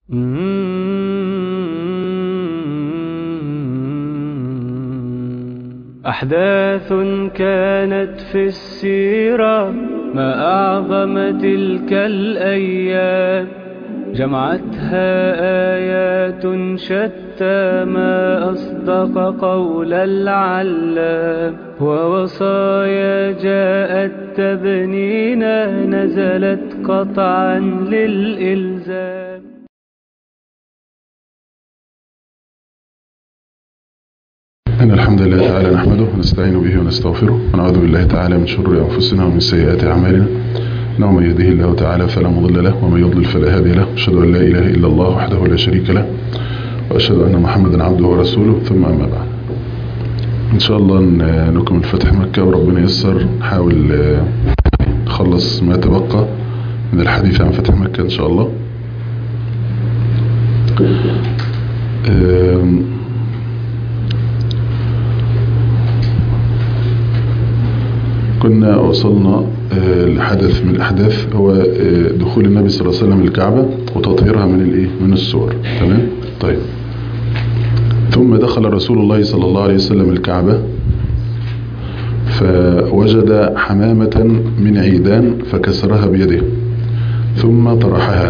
أحداث كانت في السيرة ما أعظم تلك الأيام جمعتها آيات شتى ما أصدق قول العلام ووصايا جاءت تبنينا نزلت قطعا للإلزام إن الحمد لله تعالى نحمده ونستعين به ونستغفره ونعوذ بالله تعالى من شرور أنفسنا ومن سيئات أعمالنا إنه من يهده الله تعالى فلا مضل له ومن يضلل فلا هادي له أشهد أن لا إله إلا الله وحده لا شريك له وأشهد أن محمدا عبده ورسوله ثم أما بعد إن شاء الله نكمل فتح مكة وربنا يسر نحاول نخلص ما تبقى من الحديث عن فتح مكة إن شاء الله كنا وصلنا لحدث من الأحداث هو دخول النبي صلى الله عليه وسلم الكعبة وتطهيرها من الايه من السور تمام طيب ثم دخل رسول الله صلى الله عليه وسلم الكعبة فوجد حمامة من عيدان فكسرها بيده ثم طرحها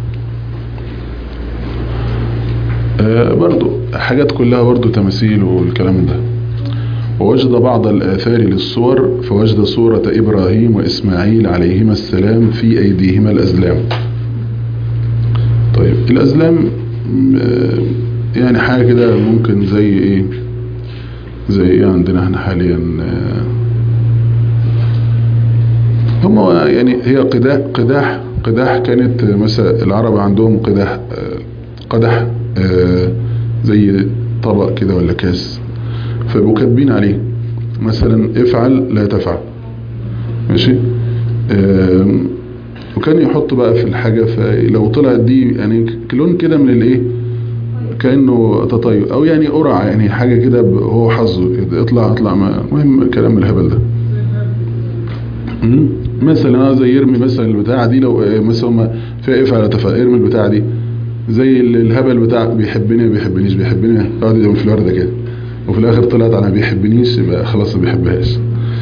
برضو حاجات كلها برضو تماثيل والكلام ده ووجد بعض الآثار للصور فوجد صورة إبراهيم وإسماعيل عليهما السلام في أيديهما الأزلام طيب الأزلام يعني حاجة كده ممكن زي إيه زي إيه عندنا احنا حاليا هم يعني هي قداح قداح قداح كانت مثلا العرب عندهم قداح قدح زي طبق كده ولا كاس فيبقوا كاتبين عليه مثلا افعل لا تفعل ماشي وكان يحط بقى في الحاجة فلو طلعت دي يعني لون كده من الايه كأنه تطير او يعني قرعة يعني حاجة كده هو حظه اطلع اطلع ما مهم الكلام الهبل ده مثلا زي يرمي مثلا البتاعة دي لو مثلا فيها افعل لا تفعل ارمي البتاعة دي زي الهبل بتاع بيحبني ما بيحبنيش بيحبني يقعد يدوم في الورده كده وفي الاخر طلعت على بيحبنيش يبقى خلاص ما بيحبهاش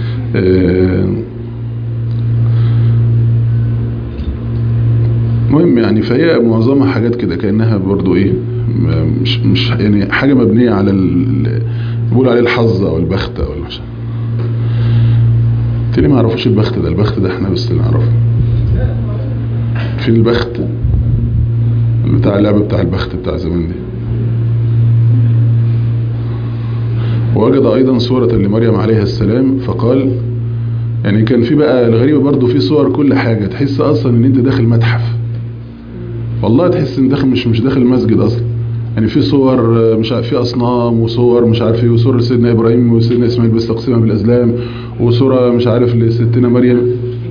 المهم يعني فهي معظمها حاجات كده كانها برضو ايه مش مش يعني حاجه مبنيه على بيقول عليه الحظ او البخت او مش في ما يعرفوش البخت ده البخت ده احنا بس اللي نعرفه في البخت بتاع اللعبه بتاع البخت بتاع زمان دي ووجد أيضا صورة لمريم عليها السلام فقال يعني كان في بقى الغريبة برضو في صور كل حاجة تحس أصلا ان انت داخل متحف والله تحس ان داخل مش مش داخل مسجد أصلا يعني في صور مش عارف في أصنام وصور مش عارف ايه وصور لسيدنا إبراهيم وسيدنا إسماعيل بيستقسمها بالأزلام وصورة مش عارف لستنا مريم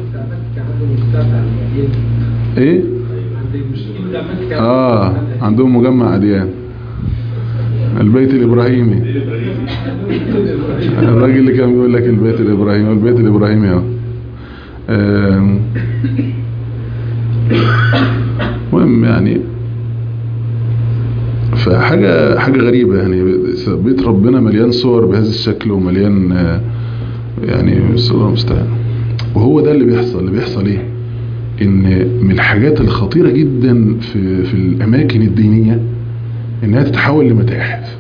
ايه اه عندهم مجمع أديان البيت الإبراهيمي الراجل اللي كان بيقول لك البيت الإبراهيمي البيت الإبراهيمي اهو مهم يعني فحاجة حاجة غريبة يعني بيت ربنا مليان صور بهذا الشكل ومليان يعني صور مستعان وهو ده اللي بيحصل اللي بيحصل ايه ان من الحاجات الخطيرة جدا في, في الاماكن الدينية انها تتحول لمتاحف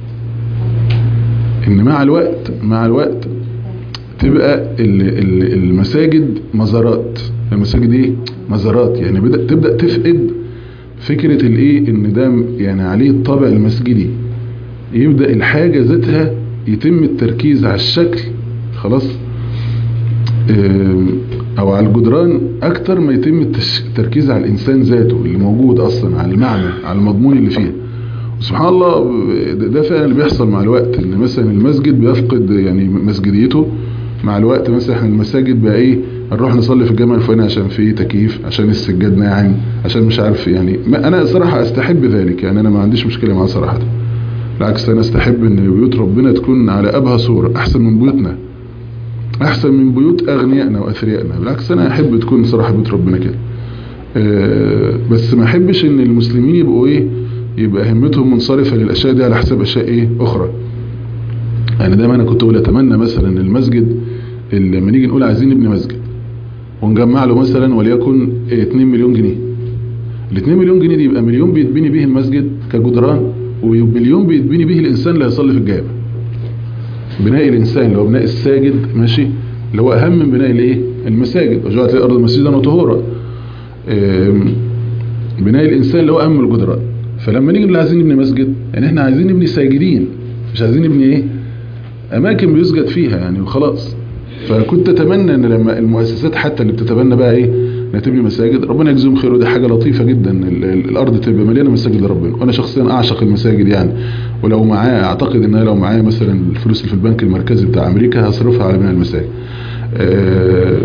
ان مع الوقت مع الوقت تبقى المساجد مزارات المساجد ايه مزارات يعني بدأ تبدأ تفقد فكرة الايه ان ده يعني عليه الطابع المسجدي يبدأ الحاجة ذاتها يتم التركيز على الشكل خلاص او على الجدران اكتر ما يتم التركيز على الانسان ذاته اللي موجود اصلا على المعنى على المضمون اللي فيه سبحان الله ده فعلا اللي بيحصل مع الوقت ان مثلا المسجد بيفقد يعني مسجديته مع الوقت مثلا احنا المساجد بقى ايه نروح نصلي في الجامع الفلاني عشان فيه تكييف عشان السجاد ناعم عشان مش عارف يعني انا صراحة استحب ذلك يعني انا ما عنديش مشكلة معاه صراحة بالعكس انا استحب ان بيوت ربنا تكون على ابهى صورة احسن من بيوتنا احسن من بيوت اغنيائنا واثريائنا بالعكس انا احب تكون صراحة بيوت ربنا كده آه، بس ما احبش ان المسلمين يبقوا ايه يبقى همتهم منصرفة للاشياء دي على حساب اشياء ايه اخرى يعني دايما انا كنت اقول اتمنى مثلا إن المسجد اللي لما نيجي نقول عايزين نبني مسجد ونجمع له مثلا وليكن 2 مليون جنيه ال 2 مليون جنيه دي يبقى مليون بيتبني به المسجد كجدران ومليون بيتبني به الانسان اللي هيصلي في الجامع بناء الانسان اللي هو بناء الساجد ماشي اللي هو اهم من بناء الايه المساجد وجعلت الارض مسجدا وطهورا آم، بناء الانسان اللي هو اهم الجدران فلما نيجي نقول عايزين نبني مسجد يعني احنا عايزين نبني ساجدين مش عايزين نبني ايه اماكن بيسجد فيها يعني وخلاص فكنت اتمنى ان لما المؤسسات حتى اللي بتتبنى بقى ايه انها تبني مساجد ربنا يجزيهم خير ودي حاجه لطيفه جدا ال- ال- الارض تبقى مليانه مساجد لربنا وانا شخصيا اعشق المساجد يعني ولو معايا اعتقد ان أنا لو معايا مثلا الفلوس اللي في البنك المركزي بتاع امريكا هصرفها على بناء المساجد آه،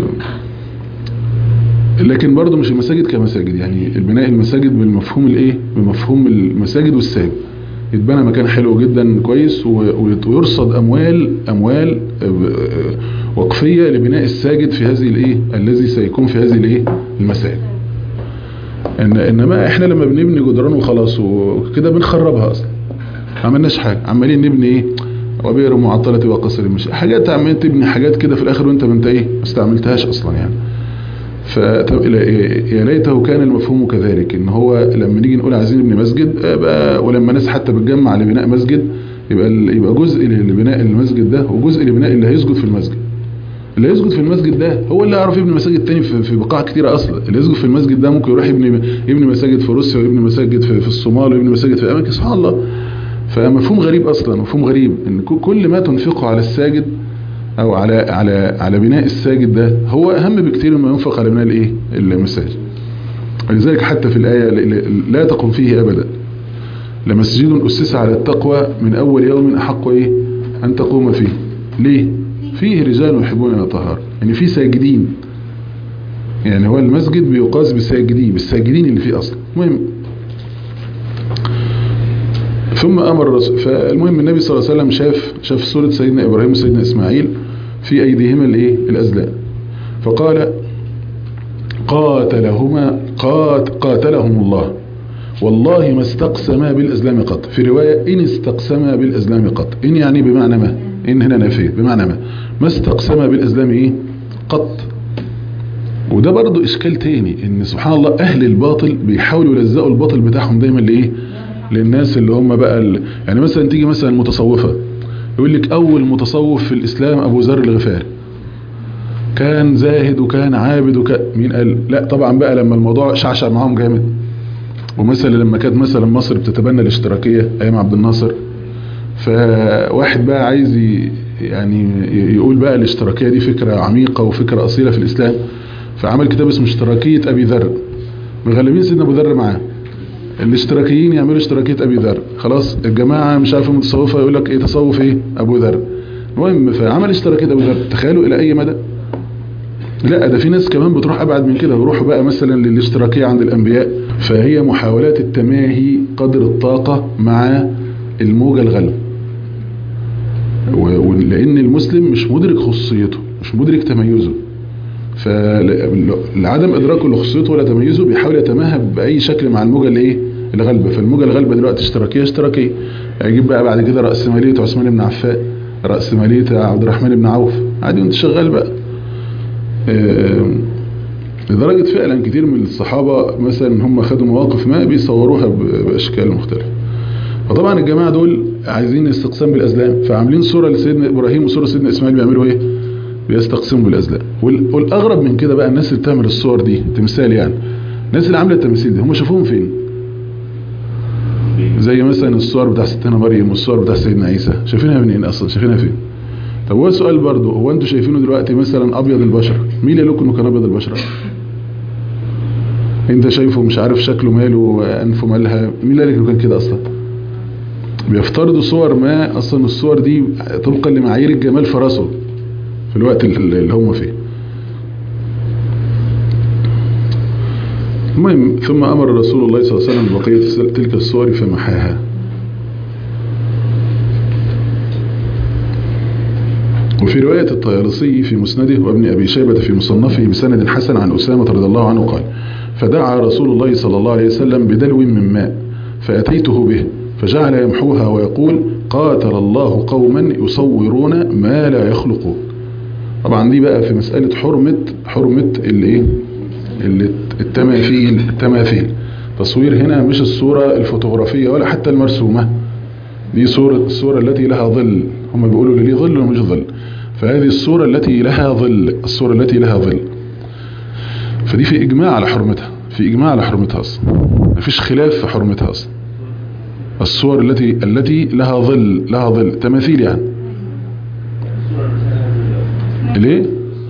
لكن برضه مش المساجد كمساجد يعني البناء المساجد بالمفهوم الايه بمفهوم المساجد والساجد يتبنى مكان حلو جدا كويس و- و- ويرصد اموال اموال آه، آه، وقفيه لبناء الساجد في هذه الايه الذي سيكون في هذه الايه المساجد إن انما احنا لما بنبني جدران وخلاص وكده بنخربها اصلا ما عملناش حاجه عمالين نبني ايه وبئر معطله وقصر مش حاجات عمالين تبني حاجات كده في الاخر وانت ما انت ايه ما استعملتهاش اصلا يعني ف يا ليته كان المفهوم كذلك ان هو لما نيجي نقول عايزين نبني مسجد يبقى ولما ناس حتى بتجمع لبناء مسجد يبقى ال- يبقى جزء لبناء المسجد ده وجزء لبناء اللي هيسجد في المسجد اللي يسجد في المسجد ده هو اللي يعرف يبني مساجد تاني في, في بقاع كتيرة اصلا اللي يسجد في المسجد ده ممكن يروح يبني يبني مساجد في روسيا ويبني مساجد في, في الصومال ويبني مساجد في اماكن سبحان الله فمفهوم غريب اصلا مفهوم غريب ان ك- كل ما تنفقه على الساجد او على على على بناء الساجد ده هو اهم بكتير مما ينفق على بناء الايه المساجد ولذلك حتى في الايه ل- ل- لا تقم فيه ابدا لمسجد اسس على التقوى من اول يوم احق ايه ان تقوم فيه ليه فيه رجال يحبون ان يطهروا يعني في ساجدين يعني هو المسجد بيقاس بالساجدين بالساجدين اللي فيه اصلا المهم ثم امر الرسول فالمهم النبي صلى الله عليه وسلم شاف شاف صورة سيدنا ابراهيم وسيدنا اسماعيل في ايديهما الايه الازلام فقال قاتلهما قات قاتلهم الله والله ما استقسما بالازلام قط في رواية ان استقسما بالازلام قط ان يعني بمعنى ما ان هنا نافية بمعنى ما ما استقسما بالازلام ايه قط وده برضو اشكال تاني ان سبحان الله اهل الباطل بيحاولوا يلزقوا الباطل بتاعهم دايما لايه للناس اللي هم بقى ال... يعني مثلا تيجي مثلا متصوفة يقول لك اول متصوف في الاسلام ابو ذر الغفاري كان زاهد وكان عابد وكان مين قال لا طبعا بقى لما الموضوع شعشع معاهم جامد ومثلا لما كانت مثلا مصر بتتبنى الاشتراكية ايام عبد الناصر فواحد بقى عايز ي- يعني ي- يقول بقى الاشتراكية دي فكرة عميقة وفكرة أصيلة في الإسلام فعمل كتاب اسمه اشتراكية أبي ذر مغلبين سيدنا أبو ذر معاه الاشتراكيين يعملوا اشتراكية أبي ذر خلاص الجماعة مش عارف المتصوفة يقول لك ايه تصوف ايه أبو ذر المهم فعمل اشتراكية أبو ذر تخيلوا إلى أي مدى لا ده في ناس كمان بتروح أبعد من كده بيروحوا بقى مثلا للاشتراكية عند الأنبياء فهي محاولات التماهي قدر الطاقة مع الموجة الغلب و- ولأن المسلم مش مدرك خصوصيته مش مدرك تميزه فلعدم إدراكه لخصوصيته ولا تميزه بيحاول يتماهى بأي شكل مع الموجة اللي ايه الغلبة فالموجة الغلبة دلوقتي اشتراكية اشتراكية هيجيب بقى بعد كده رأسمالية عثمان بن عفان رأسمالية عبد الرحمن بن عوف عادي وانت شغال بقى آم، لدرجة فعلا كتير من الصحابة مثلا هم خدوا مواقف ما بيصوروها ب- بأشكال مختلفة فطبعا الجماعة دول عايزين استقسام بالأزلام فعاملين صورة لسيدنا إبراهيم وصورة لسيدنا إسماعيل بيعملوا إيه بيستقسموا بالأزلام وال- والأغرب من كده بقى الناس اللي بتعمل الصور دي تمثال يعني الناس اللي عاملة التمثيل دي هم شافوهم فين زي مثلا الصور بتاع ستنا مريم والصور بتاع سيدنا عيسى شايفينها منين أصلا شايفينها فين طب هو سؤال برضو هو انتوا شايفينه دلوقتي مثلا ابيض البشره مين اللي لكم انه كان ابيض البشره انت شايفه مش عارف شكله ماله انفه مالها مين اللي قال لك انه كان كده اصلا بيفترضوا صور ما اصلا الصور دي طبقا لمعايير الجمال في راسه في الوقت اللي اللي هم فيه المهم ثم امر رسول الله صلى الله عليه وسلم بقيه تلك الصور فمحاها وفي رواية الطيالسي في مسنده وابن أبي شيبة في مصنفه بسند حسن عن أسامة رضي الله عنه قال فدعا رسول الله صلى الله عليه وسلم بدلو من ماء فأتيته به فجعل يمحوها ويقول قاتل الله قوما يصورون ما لا يخلقون طبعا دي بقى في مسألة حرمة حرمة الايه التماثيل التماثيل تصوير هنا مش الصورة الفوتوغرافية ولا حتى المرسومة دي صورة الصورة التي لها ظل هم بيقولوا لي ظل ومش ظل فهذه الصورة التي لها ظل الصورة التي لها ظل فدي في إجماع على حرمتها في إجماع على حرمتها أصلا مفيش خلاف في حرمتها أصلا الصور التي التي لها ظل لها ظل تماثيل يعني ليه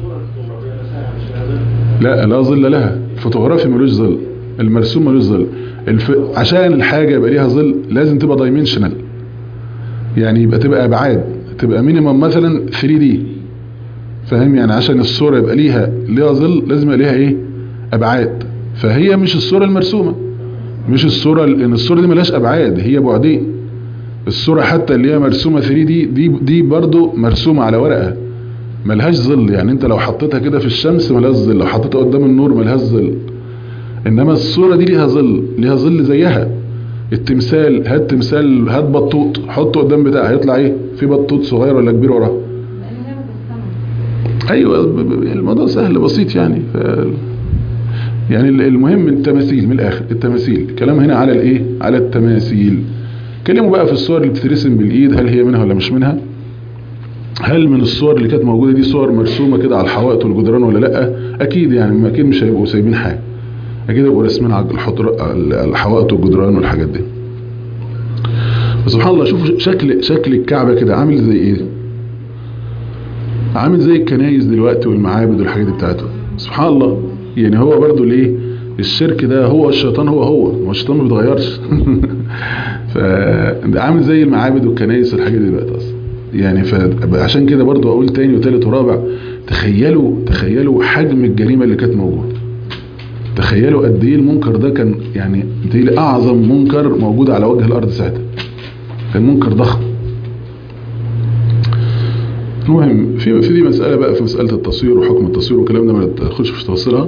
لا لا ظل لها الفوتوغرافي ملوش ظل المرسوم ملوش ظل الف... عشان الحاجة يبقى ليها ظل لازم تبقى دايمنشنال يعني يبقى تبقى ابعاد تبقى مينيمم مثلا 3 دي فاهم يعني عشان الصورة يبقى ليها ليها ظل لازم يبقى ليها ايه ابعاد فهي مش الصورة المرسومة مش الصورة لان الصورة دي ملهاش ابعاد هي بعدين الصورة حتى اللي هي مرسومة 3 دي دي دي برضو مرسومة على ورقة ملهاش ظل يعني انت لو حطيتها كده في الشمس ملهاش ظل لو حطيتها قدام النور ملهاش ظل انما الصورة دي ليها ظل ليها ظل زيها التمثال هات تمثال هات بطوط حطه قدام بتاعه هيطلع ايه في بطوط صغير ولا كبير وراه ايوه الموضوع سهل بسيط يعني ف... يعني المهم التماثيل من الاخر التماثيل الكلام هنا على الايه على التماثيل كلموا بقى في الصور اللي بتترسم بالايد هل هي منها ولا مش منها هل من الصور اللي كانت موجودة دي صور مرسومة كده على الحوائط والجدران ولا لا اكيد يعني اكيد مش هيبقوا سايبين حاجة اكيد هيبقوا راسمين على الحوائط والجدران والحاجات دي سبحان الله شوف شكل شكل الكعبة كده عامل زي ايه عامل زي الكنايس دلوقتي والمعابد والحاجات دي بتاعته سبحان الله يعني هو برضو ليه الشرك ده هو الشيطان هو هو هو الشيطان ما بيتغيرش فعامل زي المعابد والكنايس والحاجات دي دلوقتي اصلا يعني فعشان كده برضو اقول تاني وتالت ورابع تخيلوا تخيلوا حجم الجريمة اللي كانت موجودة تخيلوا قد ايه المنكر ده كان يعني متهيألي اعظم منكر موجود على وجه الارض ساعتها كان منكر ضخم المهم في في دي مسألة بقى في مسألة التصوير وحكم التصوير والكلام ده ما تاخدش في تفاصيلها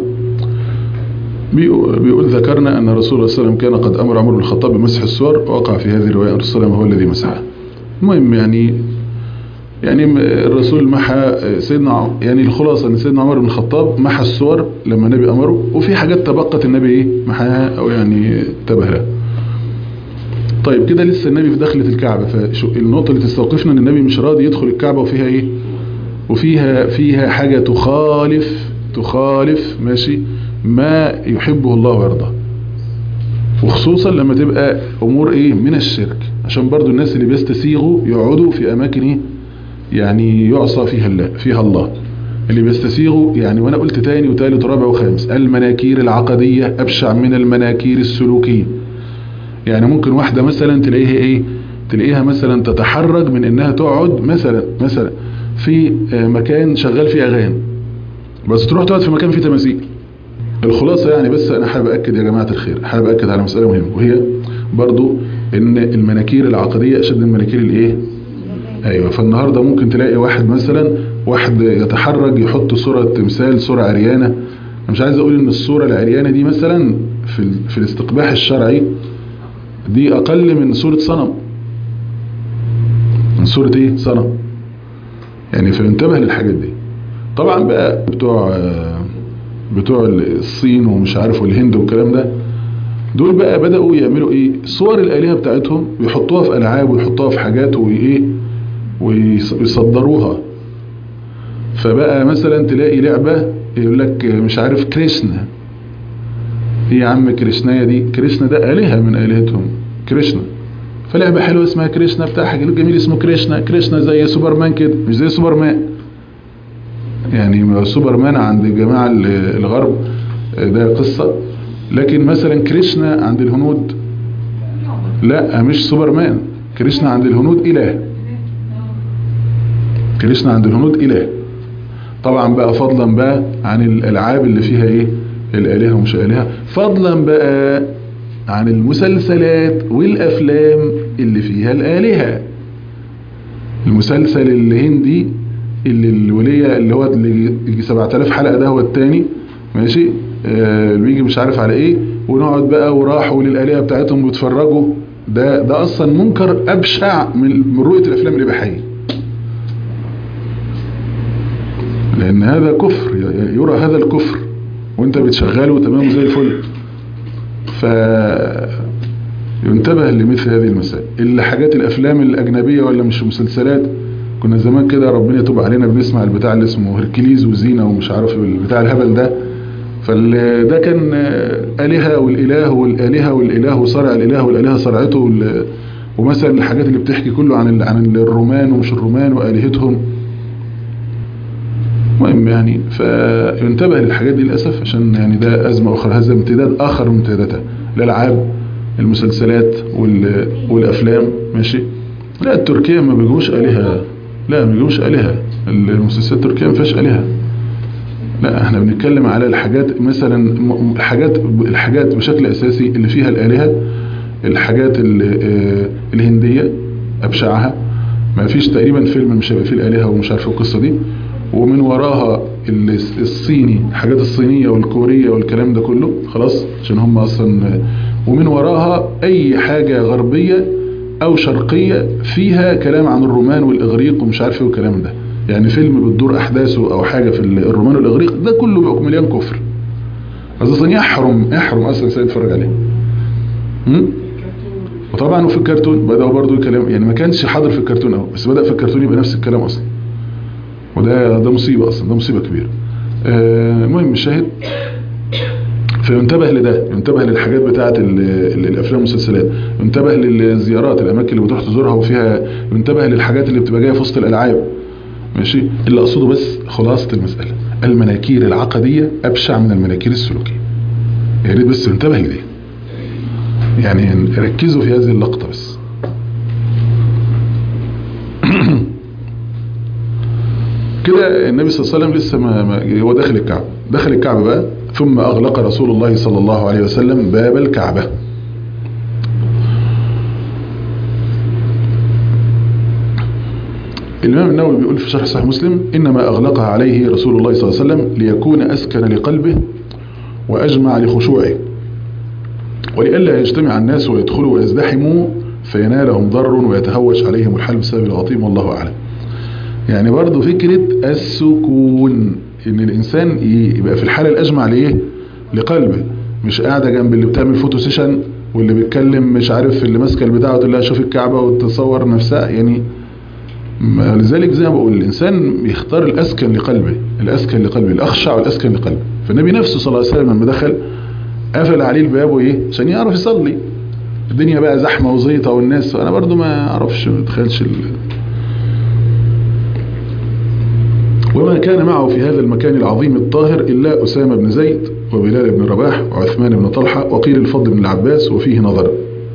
بيقول ذكرنا أن رسول الله صلى الله عليه وسلم كان قد أمر عمر بن الخطاب بمسح الصور وقع في هذه الرواية أن الرسول صلى الله عليه وسلم هو الذي مسحها المهم يعني يعني الرسول محى سيدنا يعني الخلاصة ان سيدنا عمر بن الخطاب محى الصور لما النبي امره وفي حاجات تبقت النبي ايه محاها او يعني انتبه لها طيب كده لسه النبي في دخلة الكعبة فالنقطة اللي تستوقفنا ان النبي مش راضي يدخل الكعبة وفيها ايه وفيها فيها حاجة تخالف تخالف ماشي ما يحبه الله ويرضاه وخصوصا لما تبقى امور ايه من الشرك عشان برضو الناس اللي بيستسيغوا يقعدوا في اماكن ايه يعني يعصى فيها الله فيها الله اللي بيستسيغوا يعني وانا قلت تاني وتالت ورابع وخامس المناكير العقدية ابشع من المناكير السلوكية يعني ممكن واحدة مثلا تلاقيها ايه تلاقيها مثلا تتحرج من انها تقعد مثلا مثلا في مكان شغال فيه اغاني بس تروح تقعد في مكان فيه تماثيل الخلاصة يعني بس انا حابب اكد يا جماعة الخير حابب اكد على مسألة مهمة وهي برضو ان المناكير العقدية اشد من المناكير الايه ايوه فالنهاردة ممكن تلاقي واحد مثلا واحد يتحرج يحط صورة تمثال صورة عريانة انا مش عايز اقول ان الصورة العريانة دي مثلا في, في الاستقباح الشرعي دي اقل من صورة صنم من صورة ايه صنم يعني فانتبه للحاجات دي طبعا بقى بتوع بتوع الصين ومش عارف والهند والكلام ده دول بقى بدأوا يعملوا ايه صور الآلهة بتاعتهم ويحطوها في ألعاب ويحطوها في حاجات وايه ويصدروها فبقى مثلا تلاقي لعبة يقول لك مش عارف كريشنا ايه يا عم كريشنايا دي كريشنا ده آلهة من آلهتهم كريشنا فلعبة حلوة اسمها كريشنا بتاع حاجة جميل اسمه كريشنا كريشنا زي سوبرمان كده مش زي سوبرمان يعني سوبرمان عند جماعة الغرب ده قصة لكن مثلا كريشنا عند الهنود لا مش سوبرمان كريشنا عند الهنود إله كريشنا عند الهنود إله طبعا بقى فضلا بقى عن الألعاب اللي فيها ايه الآلهة ومش آلهة فضلا بقى عن المسلسلات والأفلام اللي فيها الآلهة المسلسل الهندي اللي الولية اللي هو اللي 7000 حلقة ده هو التاني ماشي آه، اللي بيجي مش عارف على ايه ونقعد بقى وراحوا للآلهة بتاعتهم ويتفرجوا ده ده اصلا منكر ابشع من من رؤية الافلام الاباحية لان هذا كفر ي- يرى هذا الكفر وانت بتشغله تمام زي الفل ف ينتبه لمثل هذه المسائل الحاجات الافلام الاجنبيه ولا مش مسلسلات كنا زمان كده ربنا يتوب علينا بنسمع البتاع اللي اسمه هركليز وزينة ومش عارف البتاع الهبل ده فده كان آه، آلهة والإله والآلهة والإله وصرع الإله والآلهة صرعته وال- ومثلا الحاجات اللي بتحكي كله عن ال- عن الرومان ومش الرومان وآلهتهم مهم يعني فينتبه للحاجات دي للأسف عشان يعني ده أزمة أخرى هذا امتداد آخر من امتداداتها الألعاب المسلسلات وال- والأفلام ماشي لا التركية ما بيجوش آلهة لا ما بيجوش آلهة المسلسلات التركية ما فيهاش آلهة لا احنا بنتكلم على الحاجات مثلا م- الحاجات الحاجات بشكل اساسي اللي فيها الالهه الحاجات ال- آه، الهنديه ابشعها ما فيش تقريبا فيلم مش هيبقى فيه الالهه ومش عارف القصه دي ومن وراها ال- الصيني الحاجات الصينيه والكوريه والكلام ده كله خلاص عشان هم اصلا آه، ومن وراها اي حاجه غربيه او شرقيه فيها كلام عن الرومان والاغريق ومش عارف ايه والكلام ده يعني فيلم بتدور احداثه او حاجه في الرومان والاغريق ده كله بيبقى مليان كفر اصلا يحرم يحرم اصلا الانسان يتفرج عليه م? وطبعا وفي الكرتون بدأوا برضو الكلام يعني ما كانش حاضر في الكرتون اهو بس بدأ في الكرتون يبقى نفس الكلام اصلا وده ده مصيبة اصلا ده مصيبة كبيرة آه، المهم الشاهد فينتبه لده ينتبه للحاجات بتاعة ال- ال- الافلام والمسلسلات ينتبه للزيارات الاماكن اللي بتروح تزورها وفيها ينتبه للحاجات اللي بتبقى جايه في وسط الالعاب ماشي اللي اقصده بس خلاصة المسألة المناكير العقدية ابشع من المناكير السلوكية يا ريت بس انتبه لدي يعني ركزوا في هذه اللقطة بس كده النبي صلى الله عليه وسلم لسه ما ما- هو داخل الكعبة داخل الكعبة بقى ثم أغلق رسول الله صلى الله عليه وسلم باب الكعبة الإمام النووي بيقول في شرح صحيح مسلم إنما أغلقها عليه رسول الله صلى الله عليه وسلم ليكون أسكن لقلبه وأجمع لخشوعه ولئلا يجتمع الناس ويدخلوا ويزدحموا فينالهم ضر ويتهوش عليهم الحال بسبب الغطيم والله أعلم يعني برضو فكرة السكون ان الانسان يبقى في الحالة الاجمع لايه لقلبه مش قاعدة جنب اللي بتعمل فوتو سيشن واللي بيتكلم مش عارف اللي ماسكه البتاع وتقول لها شوف الكعبة وتصور نفسها يعني ما- لذلك زي ما بقول الانسان بيختار الاسكن لقلبه الاسكن لقلبه الاخشع والاسكن لقلبه فالنبي نفسه صلى الله عليه وسلم لما دخل قفل عليه الباب وايه عشان يعرف يصلي الدنيا بقى زحمه وزيطه والناس انا برضو ما اعرفش ما اتخيلش ال... وما كان معه في هذا المكان العظيم الطاهر إلا أسامة بن زيد وبلال بن رباح وعثمان بن طلحة وقيل الفضل بن العباس وفيه نظر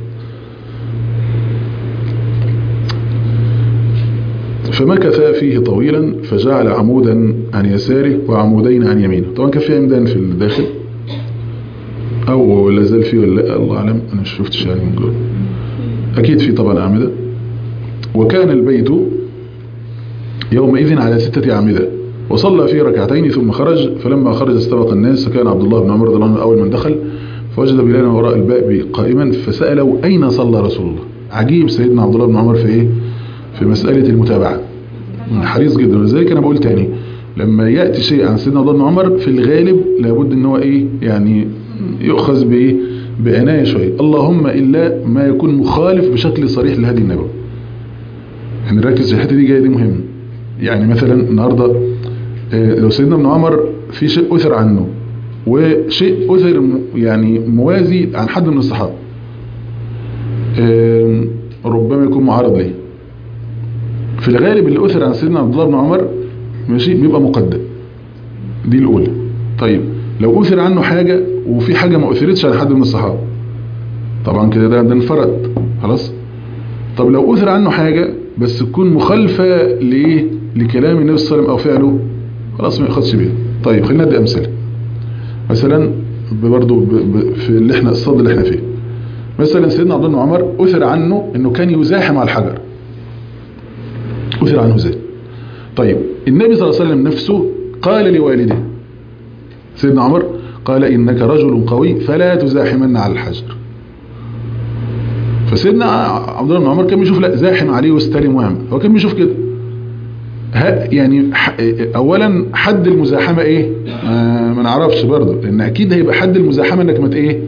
فمكث فيه طويلا فجعل عمودا عن يساره وعمودين عن يمينه طبعا كان في عمدان في الداخل أو لا زال فيه ولا لا الله أعلم أنا مش شفتش يعني من جوه أكيد في طبعا أعمدة وكان البيت يومئذ على ستة أعمدة وصلى فيه ركعتين ثم خرج فلما خرج استبق الناس فكان عبد الله بن عمر رضي الله عنه أول من دخل فوجد بلالا وراء الباب قائما فسأله أين صلى رسول الله عجيب سيدنا عبد الله بن عمر في إيه في مسألة المتابعة حريص جدا ولذلك أنا بقول تاني لما يأتي شيء عن سيدنا عبد الله بن عمر في الغالب لابد ان هو ايه يعني يؤخذ بايه بعناية شوية اللهم إلا ما يكون مخالف بشكل صريح لهدي النبوي يعني نركز في الحته دي جايه دي مهم يعني مثلا النهارده آه، لو سيدنا ابن عمر في شيء اثر عنه وشيء اثر م- يعني موازي عن حد من الصحابه آم، ربما يكون معارض ليه في الغالب اللي اثر عن سيدنا عبد الله بن عمر ماشي بيبقى مقدم دي الاولى طيب لو اثر عنه حاجه وفي حاجه ما اثرتش عن حد من الصحابه طبعا كده ده ده انفرد خلاص طب لو أثر عنه حاجة بس تكون مخالفة لإيه لكلام النبي صلى الله عليه وسلم أو فعله خلاص ما يأخذش بيها طيب خلينا ندي أمثلة مثلا برضه في اللي احنا الصد اللي احنا فيه مثلا سيدنا عبد الله بن عمر أثر عنه أنه كان يزاحم على الحجر أثر عنه ازاي طيب النبي صلى الله عليه وسلم نفسه قال لوالده سيدنا عمر قال إنك رجل قوي فلا تزاحمن على الحجر فسيدنا عبد الله بن عمر كان بيشوف لا زاحم عليه واستلم واعمل هو كان بيشوف كده يعني اولا حد المزاحمه ايه آه ما نعرفش برضه لان اكيد هيبقى حد المزاحمه انك ما ايه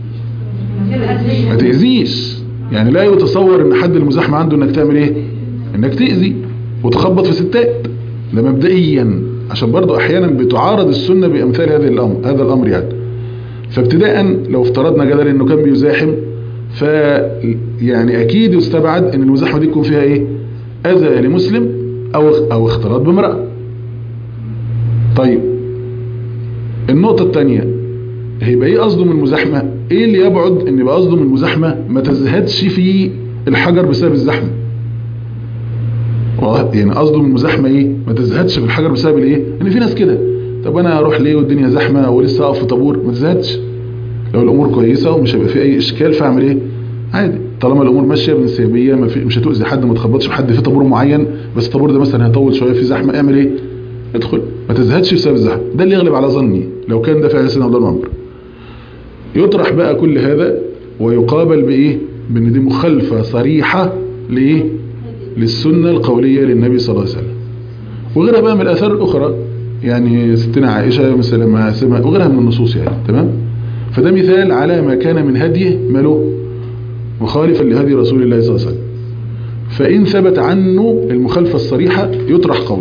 ما تاذيش يعني لا يتصور ان حد المزاحمه عنده انك تعمل ايه انك تاذي وتخبط في ستات ده مبدئيا عشان برضه احيانا بتعارض السنه بامثال هذا الامر هذا الامر يعني فابتداء لو افترضنا جدلا انه كان بيزاحم ف يعني اكيد يستبعد ان المزاحمه دي يكون فيها ايه اذى لمسلم او او اختلاط بامراه طيب النقطه الثانيه هيبقى ايه قصده من المزاحمه ايه اللي يبعد ان يبقى قصده من المزاحمه ما تزهدش في الحجر بسبب الزحمه يعني قصده من المزاحمه ايه ما تزهدش في الحجر بسبب الايه ان في ناس كده طب انا اروح ليه والدنيا زحمه ولسه اقف في طابور ما تزهدش لو الامور كويسه ومش هيبقى في اي اشكال فاعمل ايه عادي طالما الامور ماشيه بانسيابيه ما في مش هتؤذي حد ما تخبطش في حد في طابور معين بس الطابور ده مثلا هيطول شويه في زحمه اعمل ايه ادخل ما تزهدش بسبب الزحمه ده اللي يغلب على ظني لو كان ده فعل سيدنا عبد الله عمر يطرح بقى كل هذا ويقابل بايه بان دي مخالفه صريحه لايه للسنه القوليه للنبي صلى الله عليه وسلم وغيرها بقى من الاثار الاخرى يعني ستنا عائشه مثلا ما سمع وغيرها من النصوص يعني تمام فده مثال على ما كان من هديه ماله مخالفا لهدي رسول الله صلى الله عليه وسلم فإن ثبت عنه المخالفة الصريحة يطرح قول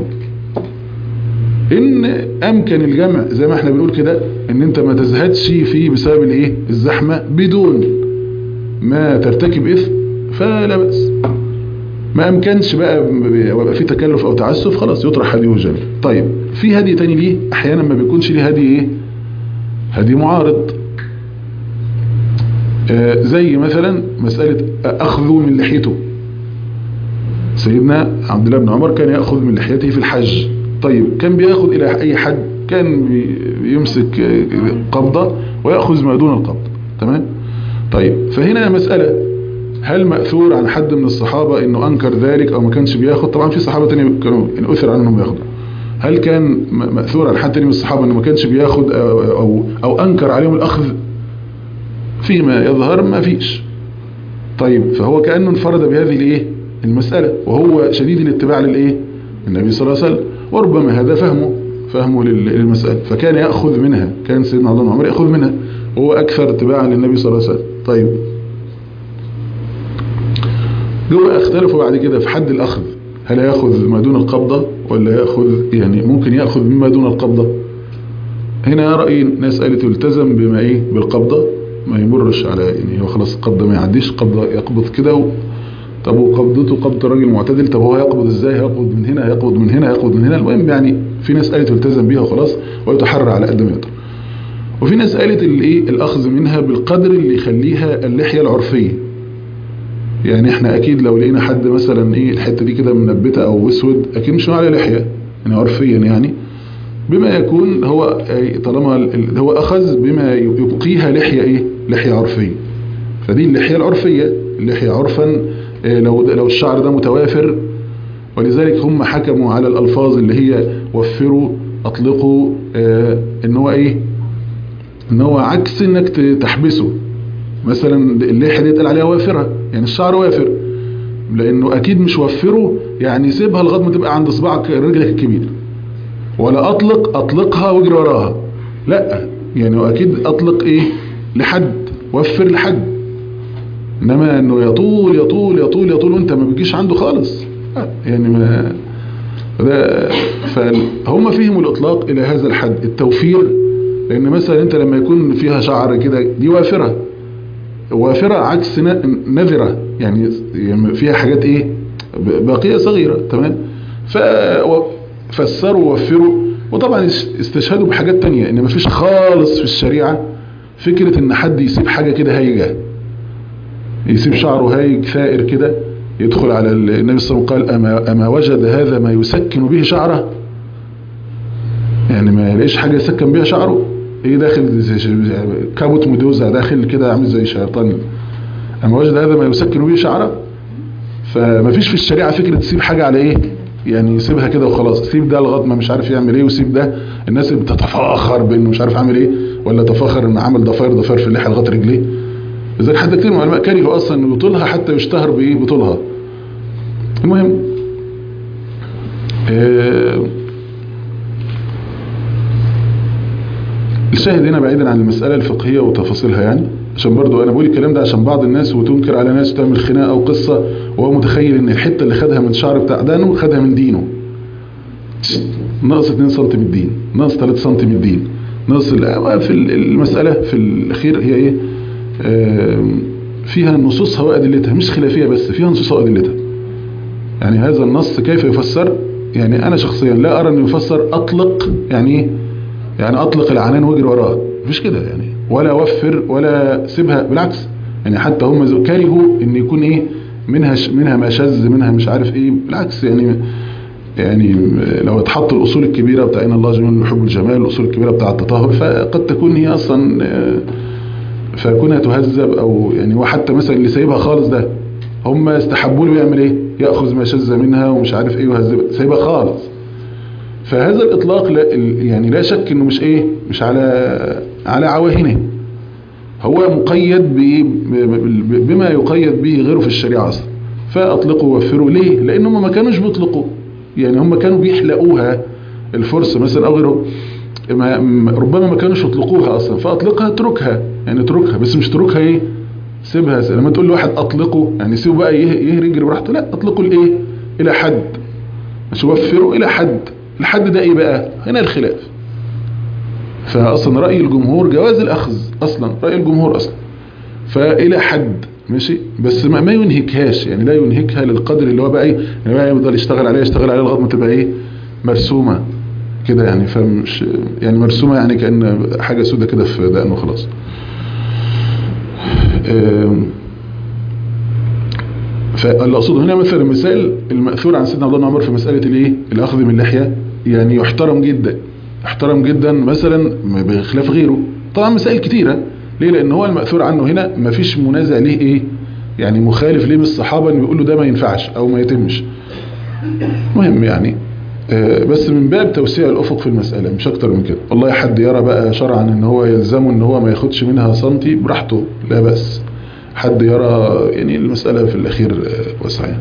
إن أمكن الجمع زي ما احنا بنقول كده إن أنت ما تزهدش فيه بسبب الإيه الزحمة بدون ما ترتكب إثم فلا بأس ما أمكنش بقى ويبقى في تكلف أو تعسف خلاص يطرح هديه جميع طيب في هدي تاني ليه أحيانا ما بيكونش ليه هدي إيه هدي معارض آه زي مثلا مسألة أخذه من لحيته سيدنا عبد الله بن عمر كان يأخذ من لحيته في الحج طيب كان بيأخذ إلى أي حد كان بيمسك قبضة ويأخذ ما دون القبض تمام طيب فهنا مسألة هل مأثور عن حد من الصحابة انه انكر ذلك او ما كانش بياخد طبعا في صحابة تانية كانوا ان اثر عنهم بياخدوا هل كان مأثور عن حد تاني من الصحابة انه ما كانش بياخد او, أو, أو انكر عليهم الاخذ فيما يظهر ما فيش طيب فهو كأنه انفرد بهذه الايه المسألة وهو شديد الاتباع للايه النبي صلى الله عليه وسلم وربما هذا فهمه فهمه للمسألة فكان يأخذ منها كان سيدنا عبد الله عمر يأخذ منها وهو أكثر اتباعا للنبي صلى الله عليه وسلم طيب دول اختلفوا بعد كده في حد الأخذ هل يأخذ ما دون القبضة ولا يأخذ يعني ممكن يأخذ مما دون القبضة هنا رأي ناس قالت يلتزم بما ايه بالقبضة ما يمرش على يعني هو خلاص القبضة ما يعديش قبضة يقبض كده و... طب وقبضته قبض راجل معتدل طب هو هيقبض ازاي هيقبض من هنا هيقبض من هنا هيقبض من هنا المهم يعني في ناس قالت يلتزم بيها وخلاص ويتحرى على قد ما يقدر وفي ناس قالت الايه الاخذ منها بالقدر اللي يخليها اللحية العرفية يعني احنا اكيد لو لقينا حد مثلا ايه الحتة دي كده منبتة او اسود اكيد مش على لحية يعني عرفيا يعني بما يكون هو طالما هو اخذ بما يبقيها لحية ايه لحية عرفية فدي اللحية العرفية اللحية عرفا لو لو الشعر ده متوافر ولذلك هم حكموا على الالفاظ اللي هي وفروا اطلقوا اه ان هو ايه ان هو عكس انك تحبسه مثلا اللحية دي اتقال عليها وافرة يعني الشعر وافر لانه اكيد مش وفره يعني سيبها لغايه ما تبقى عند صباعك رجلك الكبير ولا اطلق اطلقها واجري وراها لا يعني اكيد اطلق ايه لحد وفر لحد انما انه يطول يطول يطول يطول وانت ما بتجيش عنده خالص يعني ما ده فهم فهموا الاطلاق الى هذا الحد التوفير لان مثلا انت لما يكون فيها شعر كده دي وافره وافره عكس نذره يعني فيها حاجات ايه باقيه صغيره تمام ف فسروا ووفروا وطبعا استشهدوا بحاجات تانية ان مفيش خالص في الشريعة فكرة ان حد يسيب حاجة كده هايجة يسيب شعره هايج ثائر كده يدخل على النبي صلى الله عليه وسلم قال أما, أما وجد هذا ما يسكن به شعره يعني ما يلاقيش حاجة يسكن بها شعره ايه داخل كابوت مدوزة داخل كده عامل زي شيطان أما وجد هذا ما يسكن به شعره فمفيش في الشريعة فكرة تسيب حاجة على ايه يعني يسيبها كده وخلاص سيب ده لغايه ما مش عارف يعمل ايه وسيب ده الناس اللي بتتفاخر بانه مش عارف عامل ايه ولا تفاخر ان عمل ضفاير ضفاير في اللحيه لغايه رجليه لذلك حتى كتير من العلماء كرهوا اصلا انه يطولها حتى يشتهر بايه بطولها المهم آه الشاهد هنا بعيدا عن المسألة الفقهية وتفاصيلها يعني عشان برضو انا بقول الكلام ده عشان بعض الناس وتنكر على ناس تعمل خناقه او قصه وهو متخيل ان الحته اللي خدها من شعر بتاع دانه خدها من دينه ناقص 2 سم من الدين ناقص 3 سم من الدين ناقص في المساله في الاخير هي ايه فيها نصوصها وادلتها مش خلافيه بس فيها نصوصها وادلتها يعني هذا النص كيف يفسر يعني انا شخصيا لا ارى انه يفسر اطلق يعني ايه يعني اطلق العنان واجري وراه مش كده يعني ولا وفر ولا سيبها بالعكس يعني حتى هم كرهوا ان يكون ايه منها ش منها ما شذ منها مش عارف ايه بالعكس يعني يعني لو اتحط الاصول الكبيره بتاع ان الله جميل يحب الجمال الاصول الكبيره بتاع التطهر فقد تكون هي اصلا فكونها تهذب او يعني وحتى مثلا اللي سايبها خالص ده هم استحبوا له يعمل ايه ياخذ ما شذ منها ومش عارف ايه ويهذبها سايبها خالص فهذا الاطلاق لا يعني لا شك انه مش ايه مش على على عواهنه هو مقيد بما يقيد به غيره في الشريعه اصلا فاطلقوا ووفروا ليه لان هم ما كانوش بيطلقوا يعني هم كانوا بيحلقوها الفرس مثلا او غيره ما ربما ما كانوش يطلقوها اصلا فاطلقها اتركها يعني اتركها بس مش اتركها ايه سيبها سيبها. لما تقول لواحد اطلقه يعني سيبه بقى يهري يجري براحته لا اطلقوا الايه الى حد مش وفروا الى حد الحد ده ايه بقى هنا الخلاف فاصلا راي الجمهور جواز الاخذ اصلا راي الجمهور اصلا فالى حد ماشي بس ما, ما ينهكهاش يعني لا ينهكها للقدر اللي هو بقى ايه يعني بقى يفضل يشتغل عليها يشتغل عليها لغايه ما تبقى ايه مرسومه كده يعني فمش يعني مرسومه يعني كان حاجه سودة كده في دقنه خلاص فاللي اقصده هنا مثلا مثال المأثور عن سيدنا عبد الله بن عمر في مساله الايه الاخذ من اللحيه يعني يحترم جدا يحترم جدا مثلا بخلاف غيره طبعا مسائل كتيره ليه لان هو المأثور عنه هنا ما فيش منازع ليه ايه يعني مخالف ليه من الصحابه انه يقول له ده ما ينفعش او ما يتمش مهم يعني آه بس من باب توسيع الافق في المساله مش اكتر من كده والله حد يرى بقى شرعا ان هو يلزمه ان هو ما ياخدش منها سنتي براحته لا بأس حد يرى يعني المساله في الاخير آه واسعه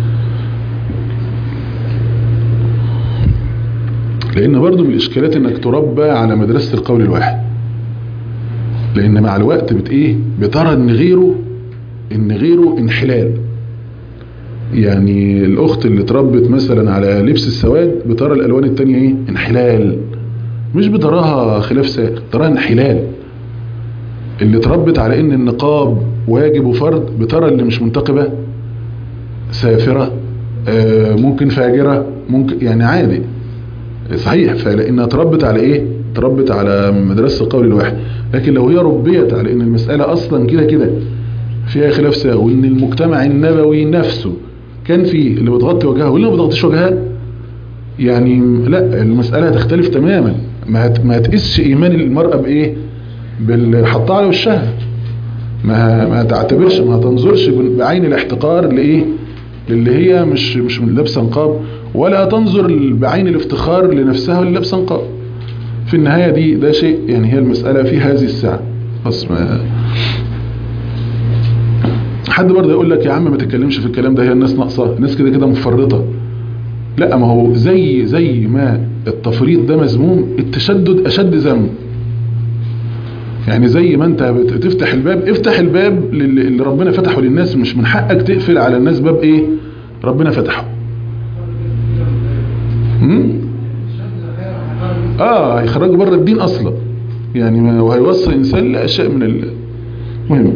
لان برضو من الاشكالات انك تربى على مدرسه القول الواحد لان مع الوقت بت ايه بترى ان غيره ان غيره انحلال يعني الاخت اللي اتربت مثلا على لبس السواد بترى الالوان التانية ايه انحلال مش بتراها خلاف سائغ تراها انحلال اللي اتربت على ان النقاب واجب وفرض بترى اللي مش منتقبة سافرة آه ممكن فاجرة ممكن يعني عادي صحيح فلانها اتربت على ايه اتربت على مدرسة القول الواحد لكن لو هي ربيت على ان المسألة اصلا كده كده فيها خلاف سائغ وان المجتمع النبوي نفسه كان فيه اللي بتغطي وجهها واللي ما بتغطيش وجهها يعني لا المسألة هتختلف تماما ما ما هتقيسش ايمان المرأة بايه بالحطها على وشها ما ما تعتبرش ما تنظرش بعين الاحتقار لايه للي هي مش مش لابسه نقاب ولا تنظر بعين الافتخار لنفسها اللي لابسه نقاب في النهاية دي ده شيء يعني هي المسألة في هذه الساعة بس ما حد برضه يقول لك يا عم ما تتكلمش في الكلام ده هي الناس ناقصة الناس كده كده مفرطة لا ما هو زي زي ما التفريط ده مذموم التشدد أشد ذنب يعني زي ما انت بتفتح الباب افتح الباب اللي ربنا فتحه للناس مش من حقك تقفل على الناس باب ايه ربنا فتحه اه هيخرجوا بره الدين اصلا يعني وهيوصل انسان لاشياء من المهم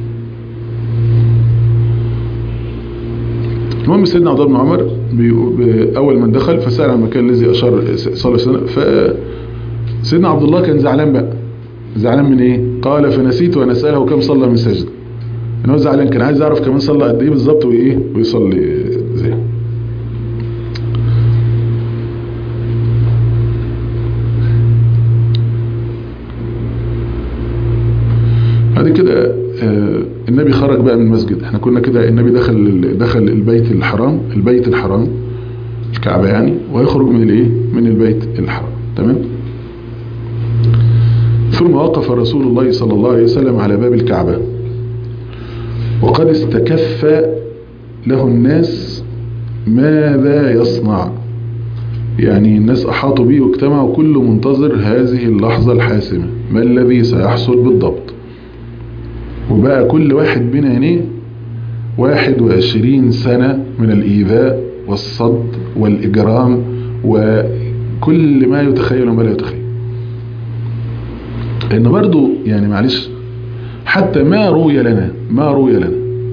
المهم سيدنا عبد الله بن عمر اول من دخل فسال عن المكان الذي اشار صلى الله عليه وسلم فسيدنا عبد الله كان زعلان بقى زعلان من ايه قال فنسيت ان اساله كم صلى من سجد ان هو زعلان كان عايز يعرف كمان صلى قد ايه بالظبط وايه ويصلي زي بعد كده آه النبي خرج بقى من المسجد احنا كنا كده النبي دخل دخل البيت الحرام البيت الحرام الكعبة يعني ويخرج من الايه من البيت الحرام تمام ثم وقف رسول الله صلى الله عليه وسلم على باب الكعبة وقد استكف له الناس ماذا يصنع يعني الناس أحاطوا به واجتمعوا كل منتظر هذه اللحظة الحاسمة ما الذي سيحصل بالضبط وبقى كل واحد بين عينيه واحد وعشرين سنة من الإيذاء والصد والإجرام وكل ما يتخيل وما لا يتخيل إن برضو يعني معلش حتى ما روي لنا ما روي لنا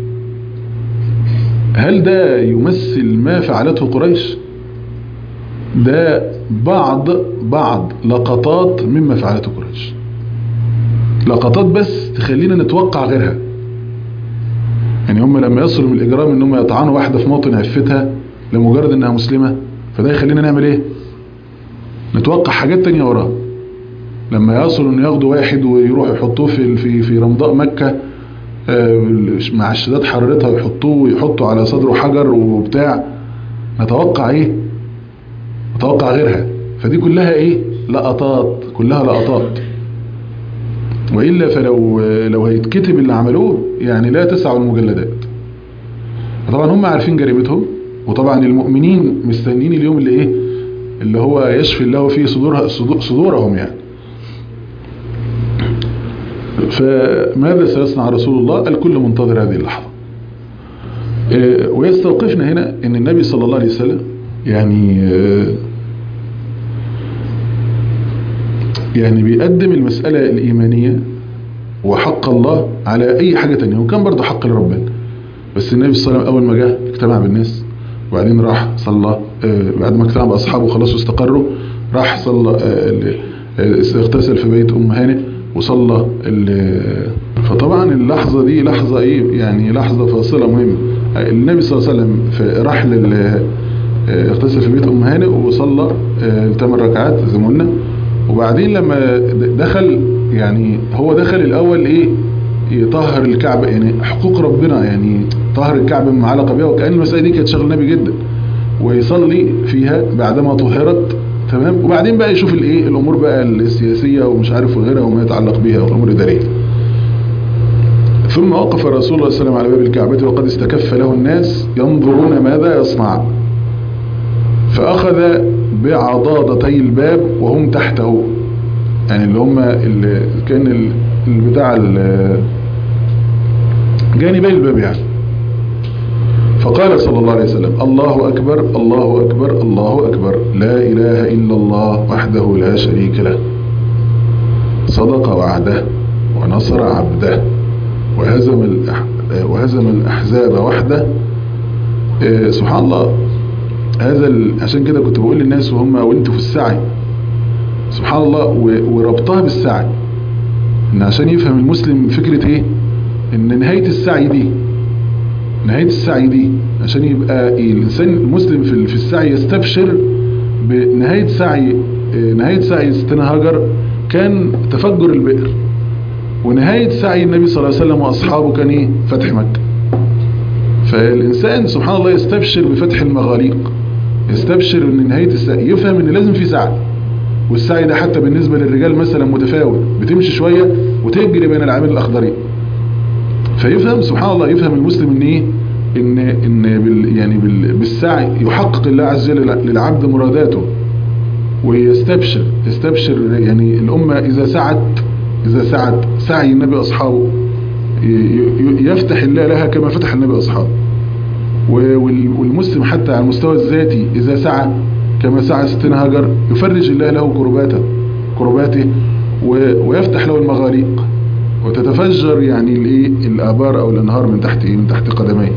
هل ده يمثل ما فعلته قريش ده بعض بعض لقطات مما فعلته قريش لقطات بس تخلينا نتوقع غيرها يعني هم لما يصلوا من الإجرام ان هم يطعنوا واحدة في موطن عفتها لمجرد انها مسلمة فده يخلينا نعمل ايه نتوقع حاجات تانية وراها لما يصلوا ان ياخدوا واحد ويروحوا يحطوه في في في رمضاء مكة مع اشتداد حرارتها ويحطوه ويحطوا على صدره حجر وبتاع نتوقع ايه نتوقع غيرها فدي كلها ايه لقطات كلها لقطات وإلا فلو لو هيتكتب اللي عملوه يعني لا تسع المجلدات طبعا هم عارفين جريمتهم وطبعا المؤمنين مستنين اليوم اللي ايه اللي هو يشفي الله فيه صدورها صدورهم يعني فماذا سيصنع رسول الله الكل منتظر هذه اللحظة ويستوقفنا هنا ان النبي صلى الله عليه وسلم يعني يعني بيقدم المسألة الإيمانية وحق الله على أي حاجة تانية وكان برضه حق لربنا بس النبي صلى الله عليه وسلم أول ما جاء اجتمع بالناس وبعدين راح صلى بعد ما اجتمع بأصحابه خلاص واستقروا راح صلى اغتسل في بيت أم هانئ وصلى فطبعا اللحظة دي لحظة ايه يعني لحظة فاصلة مهمة النبي صلى الله عليه وسلم في راح لل اغتسل في بيت أم هانئ وصلى ثمان ركعات زي ما قلنا وبعدين لما دخل يعني هو دخل الأول إيه يطهر الكعبة يعني حقوق ربنا يعني طهر الكعبة من علاقة بها وكأن المسألة دي كانت شغل النبي جدا ويصلي فيها بعدما طهرت تمام وبعدين بقى يشوف الايه الامور بقى السياسية ومش عارف وغيرها وما يتعلق بها والامور الاداريه ثم وقف رسول الله صلى الله عليه وسلم على باب الكعبة وقد استكف له الناس ينظرون ماذا يصنع فأخذ بعضاضتي الباب وهم تحته يعني اللي هم اللي كان البتاع جانبي الباب يعني فقال صلى الله عليه وسلم الله أكبر الله أكبر الله أكبر لا إله إلا الله وحده لا شريك له صدق وعده ونصر عبده وهزم, الأح... وهزم الأحزاب وحده إيه سبحان الله هذا ال... عشان كده كنت بقول للناس وهم وانتوا في السعي سبحان الله و... وربطها بالسعي ان عشان يفهم المسلم فكرة ايه ان نهاية السعي دي نهاية السعي دي عشان يبقى إيه الانسان المسلم في, في السعي يستبشر بنهاية سعي نهاية سعي ستنا هاجر كان تفجر البئر ونهاية سعي النبي صلى الله عليه وسلم واصحابه كان ايه فتح مكة فالإنسان سبحان الله يستبشر بفتح المغاليق يستبشر ان نهاية السعي يفهم ان لازم في سعي والسعي ده حتى بالنسبة للرجال مثلا متفاوت بتمشي شوية وتجري بين العامل الأخضرين فيفهم سبحان الله يفهم المسلم ان ايه ان ان بال يعني بال بالسعي يحقق الله عز وجل للعبد مراداته ويستبشر يستبشر يعني الأمة إذا سعت إذا سعت سعي النبي أصحابه يفتح الله لها كما فتح النبي أصحابه والمسلم حتى على المستوى الذاتي إذا سعى كما سعى ستنا هاجر يفرج الله له كرباته كرباته ويفتح له المغاريق وتتفجر يعني الايه الآبار أو الأنهار من تحت من تحت قدميه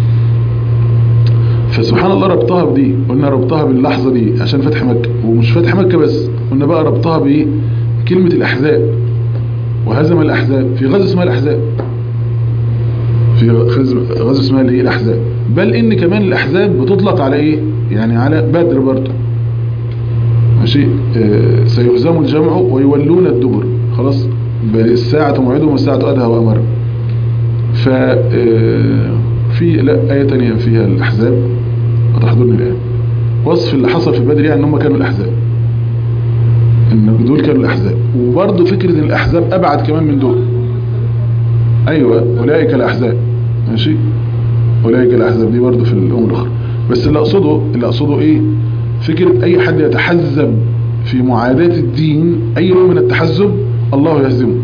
فسبحان الله ربطها بدي قلنا ربطها باللحظة دي عشان فتح مكة ومش فتح مكة بس قلنا بقى ربطها بايه كلمة الأحزاب وهزم الأحزاب في غزو اسمها الأحزاب في غزو اسمها الايه الأحزاب بل إن كمان الأحزاب بتطلق على إيه يعني على بدر برضه ماشي آه سيهزم الجمع ويولون الدبر خلاص الساعة موعدهم والساعة أدهى وأمر ف في لا آية تانية فيها الأحزاب وتحضرني الآن وصف اللي حصل في بدر يعني هم كانوا الأحزاب ان دول كانوا الاحزاب وبرضه فكرة ان الاحزاب ابعد كمان من دول ايوه اولئك الاحزاب ماشي اولئك الاحزاب دي برضه في الامم الاخرى بس اللي اقصده اللي اقصده ايه فكرة اي حد يتحزب في معاداة الدين اي نوع من التحزب الله يهزمه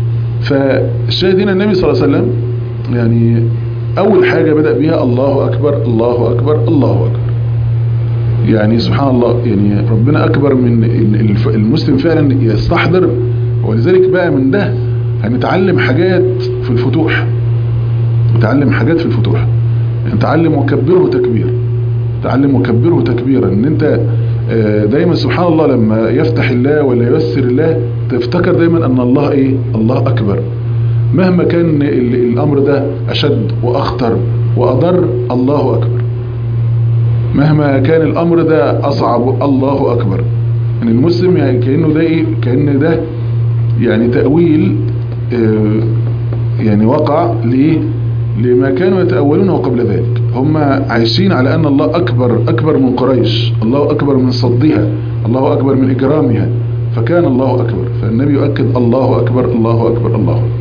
فالشاهد هنا النبي صلى الله عليه وسلم يعني اول حاجة بدأ بها الله اكبر الله اكبر الله اكبر يعني سبحان الله يعني ربنا اكبر من المسلم فعلا يستحضر ولذلك بقى من ده هنتعلم حاجات في الفتوح نتعلم حاجات في الفتوح نتعلم وكبره تكبير تعلم وكبره تكبيرا ان انت دايما سبحان الله لما يفتح الله ولا ييسر الله تفتكر دايما ان الله ايه الله اكبر مهما كان الامر ده اشد واخطر واضر الله اكبر مهما كان الامر ده اصعب الله اكبر ان يعني المسلم يعني كانه ده ايه كان ده يعني تاويل اه يعني وقع ليه لما كانوا يتأولونه قبل ذلك هم عايشين على أن الله أكبر أكبر من قريش الله أكبر من صدها الله أكبر من إجرامها فكان الله أكبر فالنبي يؤكد الله أكبر الله أكبر الله أكبر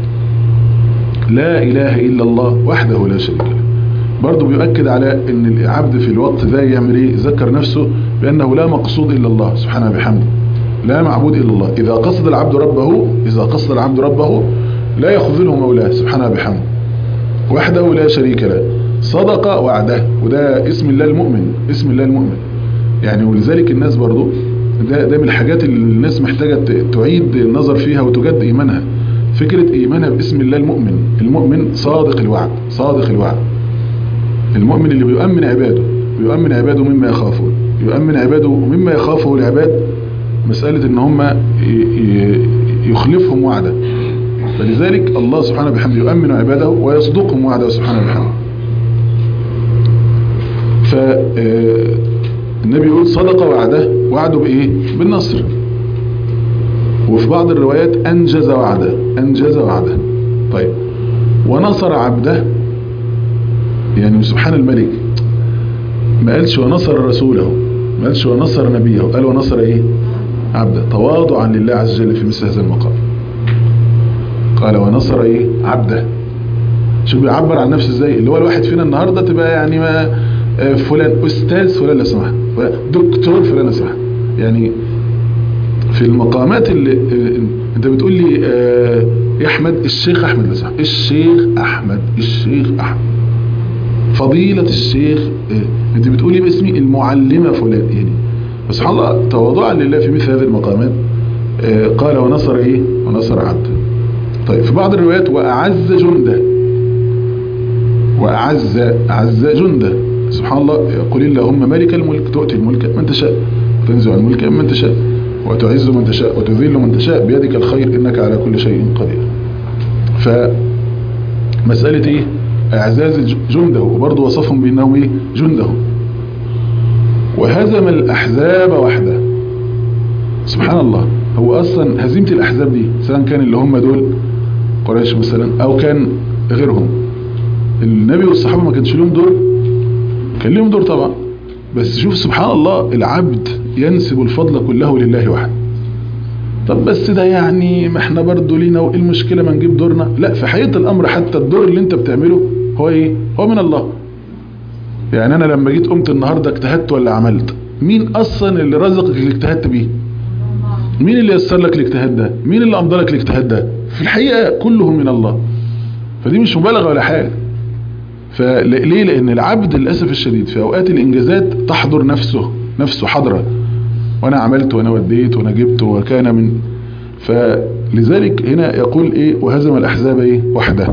لا إله إلا الله وحده لا شريك له برضه بيؤكد على أن العبد في الوقت ذا يعمل إيه يذكر نفسه بأنه لا مقصود إلا الله سبحانه بحمده لا معبود إلا الله إذا قصد العبد ربه إذا قصد العبد ربه لا يخذله مولاه سبحانه بحمده وحده لا شريك له صدق وعده وده اسم الله المؤمن اسم الله المؤمن يعني ولذلك الناس برضو ده, ده من الحاجات اللي الناس محتاجة تعيد النظر فيها وتجد إيمانها فكرة إيمانها باسم الله المؤمن المؤمن صادق الوعد صادق الوعد المؤمن اللي بيؤمن عباده بيؤمن عباده مما يخافون يؤمن عباده مما يخافه العباد مسألة ان هم يخلفهم وعده فلذلك الله سبحانه بحمده يؤمن عباده ويصدقهم وعده سبحانه بحمده فالنبي يقول صدق وعده وعده بإيه بالنصر وفي بعض الروايات أنجز وعده أنجز وعده طيب ونصر عبده يعني سبحان الملك ما قالش ونصر رسوله ما قالش ونصر نبيه قال ونصر ايه عبده تواضعا لله عز وجل في مثل هذا المقام قال ونصر ايه عبده شوف بيعبر عن نفسه ازاي اللي هو الواحد فينا النهارده تبقى يعني ما فلان استاذ فلان لا سمح دكتور فلان لا سمح يعني في المقامات اللي انت بتقول لي يا احمد الشيخ احمد لا سمح الشيخ احمد الشيخ احمد فضيلة الشيخ انت بتقولي باسمي المعلمة فلان يعني سبحان الله تواضعا لله في مثل هذه المقامات قال ونصر ايه ونصر عبده طيب في بعض الروايات وأعز جنده وأعز أعز جنده سبحان الله يقول اللهم ملك الملك تؤتي الملك من تشاء وتنزع الملك من تشاء وتعز من تشاء وتذل من تشاء بيدك الخير إنك على كل شيء قدير فمسألة إيه اعزاز جنده وبرضه وصفهم بأنهم إيه جنده وهزم الأحزاب وحده سبحان الله هو أصلا هزيمة الأحزاب دي سواء كان اللي هم دول قريش مثلا أو كان غيرهم النبي والصحابة ما كانش لهم دور كان لهم دور طبعا بس شوف سبحان الله العبد ينسب الفضل كله لله وحده طب بس ده يعني ما احنا برضه لينا وايه المشكلة ما نجيب دورنا لا في حقيقة الأمر حتى الدور اللي انت بتعمله هو ايه هو من الله يعني انا لما جيت قمت النهاردة اجتهدت ولا عملت مين اصلا اللي رزقك اللي اجتهدت بيه مين اللي يسر لك الاجتهاد ده مين اللي امضى لك الاجتهاد ده في الحقيقة كلهم من الله فدي مش مبالغة ولا حاجة فليه لان العبد للأسف الشديد في اوقات الانجازات تحضر نفسه نفسه حضرة وانا عملت وانا وديت وانا جبت وكان من فلذلك هنا يقول ايه وهزم الاحزاب ايه وحده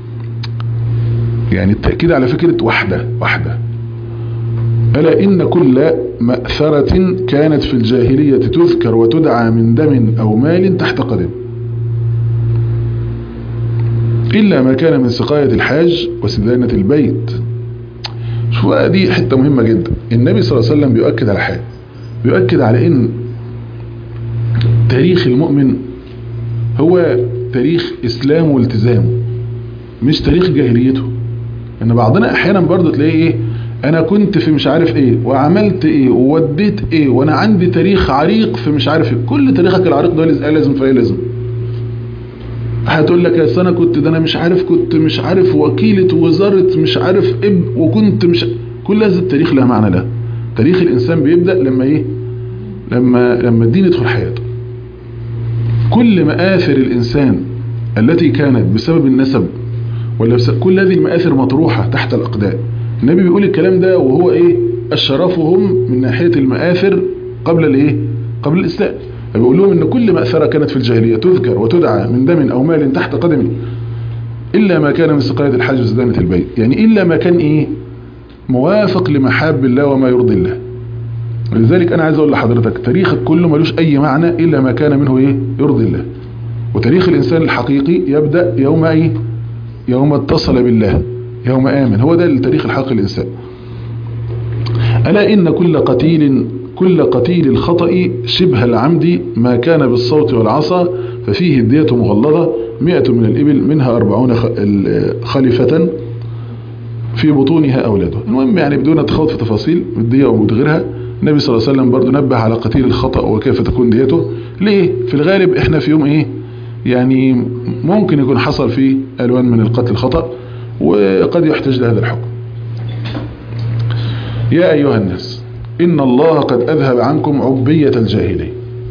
يعني التأكيد على فكرة وحده وحده ألا إن كل مأثرة كانت في الجاهلية تذكر وتدعى من دم أو مال تحت قدم إلا ما كان من سقاية الحاج وسدانة البيت شوف دي حتة مهمة جدا النبي صلى الله عليه وسلم بيؤكد على حاجة بيؤكد على إن تاريخ المؤمن هو تاريخ إسلامه والتزامه مش تاريخ جاهليته ان بعضنا احيانا برضه تلاقيه ايه انا كنت في مش عارف ايه وعملت ايه ووديت ايه وانا عندي تاريخ عريق في مش عارف ايه كل تاريخك العريق ده لازم لازم فايه لازم هتقول لك يا انا كنت ده انا مش عارف كنت مش عارف وكيلة وزارة مش عارف اب وكنت مش كل هذا التاريخ لها معنى له تاريخ الانسان بيبدأ لما ايه لما لما الدين يدخل حياته كل مآثر الانسان التي كانت بسبب النسب ولا بسبب كل هذه المآثر مطروحة تحت الاقدام النبي بيقول الكلام ده وهو ايه اشرفهم من ناحية المآثر قبل الايه قبل الاسلام فبيقول لهم ان كل مأثرة كانت في الجاهلية تذكر وتدعى من دم او مال تحت قدمه الا ما كان من سقاية الحج وزدانة البيت يعني الا ما كان ايه موافق لمحاب الله وما يرضي الله لذلك انا عايز اقول لحضرتك تاريخك كله ملوش اي معنى الا ما كان منه ايه يرضي الله وتاريخ الانسان الحقيقي يبدأ يوم ايه يوم اتصل بالله يوم آمن هو ده التاريخ الحقيقي الإنسان ألا إن كل قتيل كل قتيل الخطأ شبه العمد ما كان بالصوت والعصا ففيه الدية مغلظة مئة من الإبل منها أربعون خليفة في بطونها أولاده المهم يعني بدون تخوض في تفاصيل الدية وغيرها النبي صلى الله عليه وسلم برضو نبه على قتيل الخطأ وكيف تكون ديته ليه في الغالب احنا في يوم ايه يعني ممكن يكون حصل فيه ألوان من القتل الخطأ وقد يحتاج لهذا الحكم يا أيها الناس إن الله قد أذهب عنكم عبية الجاهلية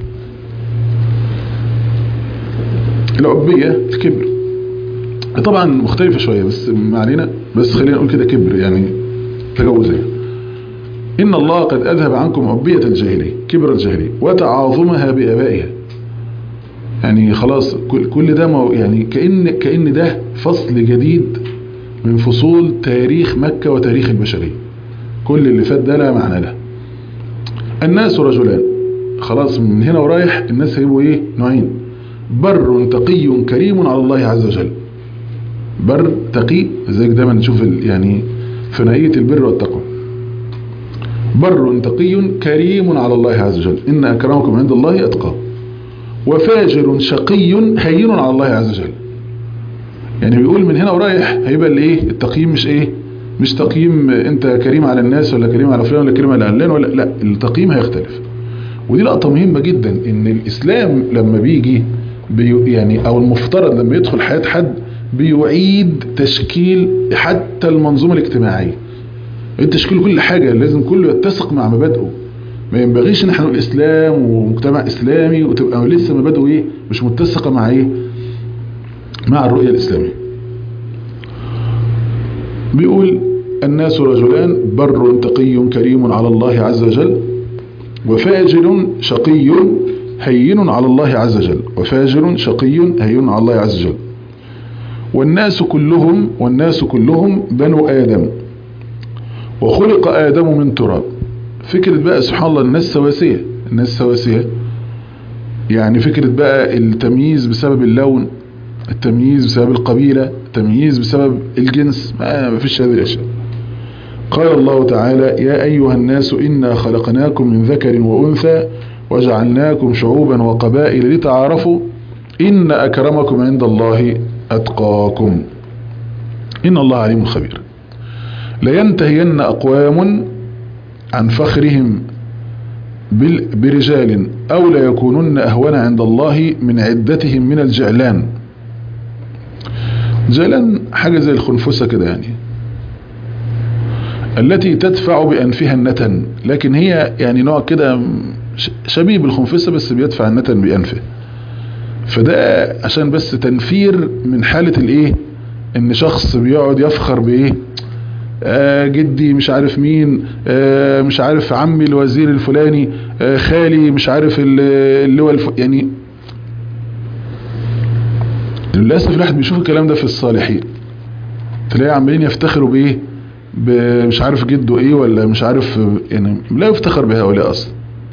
العبية الكبر طبعا مختلفة شوية بس ما علينا بس خلينا نقول كده كبر يعني تجاوزية إن الله قد أذهب عنكم عبية الجاهلية كبر الجاهلية وتعاظمها بآبائها يعني خلاص كل ده يعني كأن, كأن ده فصل جديد من فصول تاريخ مكة وتاريخ البشرية كل اللي فات ده لا معنى له الناس رجلان خلاص من هنا ورايح الناس هيبقوا ايه نوعين بر تقي كريم على الله عز وجل بر تقي زيك دايما نشوف يعني ثنائية البر والتقوى بر تقي كريم على الله عز وجل إن أكرمكم عند الله أتقى وفاجر شقي هين على الله عز وجل يعني بيقول من هنا ورايح هيبقى الايه التقييم مش ايه مش تقييم انت كريم على الناس ولا كريم على فلان ولا كريم على علان ولا لا التقييم هيختلف ودي لقطة مهمة جدا ان الاسلام لما بيجي بي يعني او المفترض لما يدخل حياة حد بيعيد تشكيل حتى المنظومة الاجتماعية تشكيل كل حاجة لازم كله يتسق مع مبادئه ما ينبغيش ان احنا نقول اسلام ومجتمع اسلامي وتبقى لسه مبادئه ايه مش متسقة مع ايه مع الرؤية الإسلامية بيقول الناس رجلان بر تقي كريم على الله عز وجل وفاجر شقي هين على الله عز وجل وفاجر شقي هين على الله عز وجل والناس كلهم والناس كلهم بنو آدم وخلق آدم من تراب فكرة بقى سبحان الله الناس سواسية الناس سواسية يعني فكرة بقى التمييز بسبب اللون التمييز بسبب القبيلة التمييز بسبب الجنس ما فيش هذه الأشياء قال الله تعالى يا أيها الناس إنا خلقناكم من ذكر وأنثى وجعلناكم شعوبا وقبائل لتعارفوا إن أكرمكم عند الله أتقاكم إن الله عليم خبير لينتهين أقوام عن فخرهم برجال أو ليكونن أهون عند الله من عدتهم من الجعلان جعلان حاجة زي الخنفسة كده يعني التي تدفع بأنفها النتن لكن هي يعني نوع كده شبيه بالخنفسة بس بيدفع النتن بأنفه فده عشان بس تنفير من حالة الايه ان شخص بيقعد يفخر بايه آه جدي مش عارف مين آه مش عارف عمي الوزير الفلاني آه خالي مش عارف اللي هو الف... يعني للأسف الواحد بيشوف الكلام ده في الصالحين تلاقي عمالين يفتخروا بايه مش عارف جده ايه ولا مش عارف يعني لا يفتخر بهؤلاء اصلا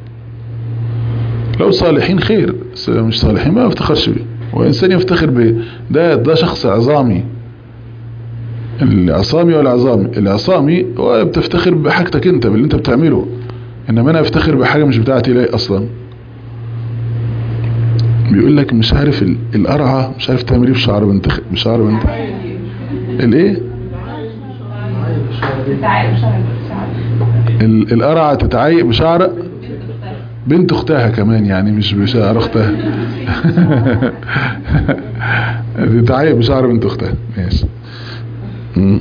لو صالحين خير مش صالحين ما يفتخرش بيه وانسان يفتخر بيه ده ده شخص عظامي العصامي والعظامي العصامي هو بتفتخر بحاجتك انت باللي انت بتعمله انما انا افتخر بحاجة مش بتاعتي ليه اصلا بيقول لك مش عارف القرعة مش عارف تعمل ايه بشعر بنت بشعر بنت الايه ال- القرعة تتعيق بشعر بنت اختها كمان يعني مش بشعر اختها تتعيق بشعر بنت اختها ماشي مم.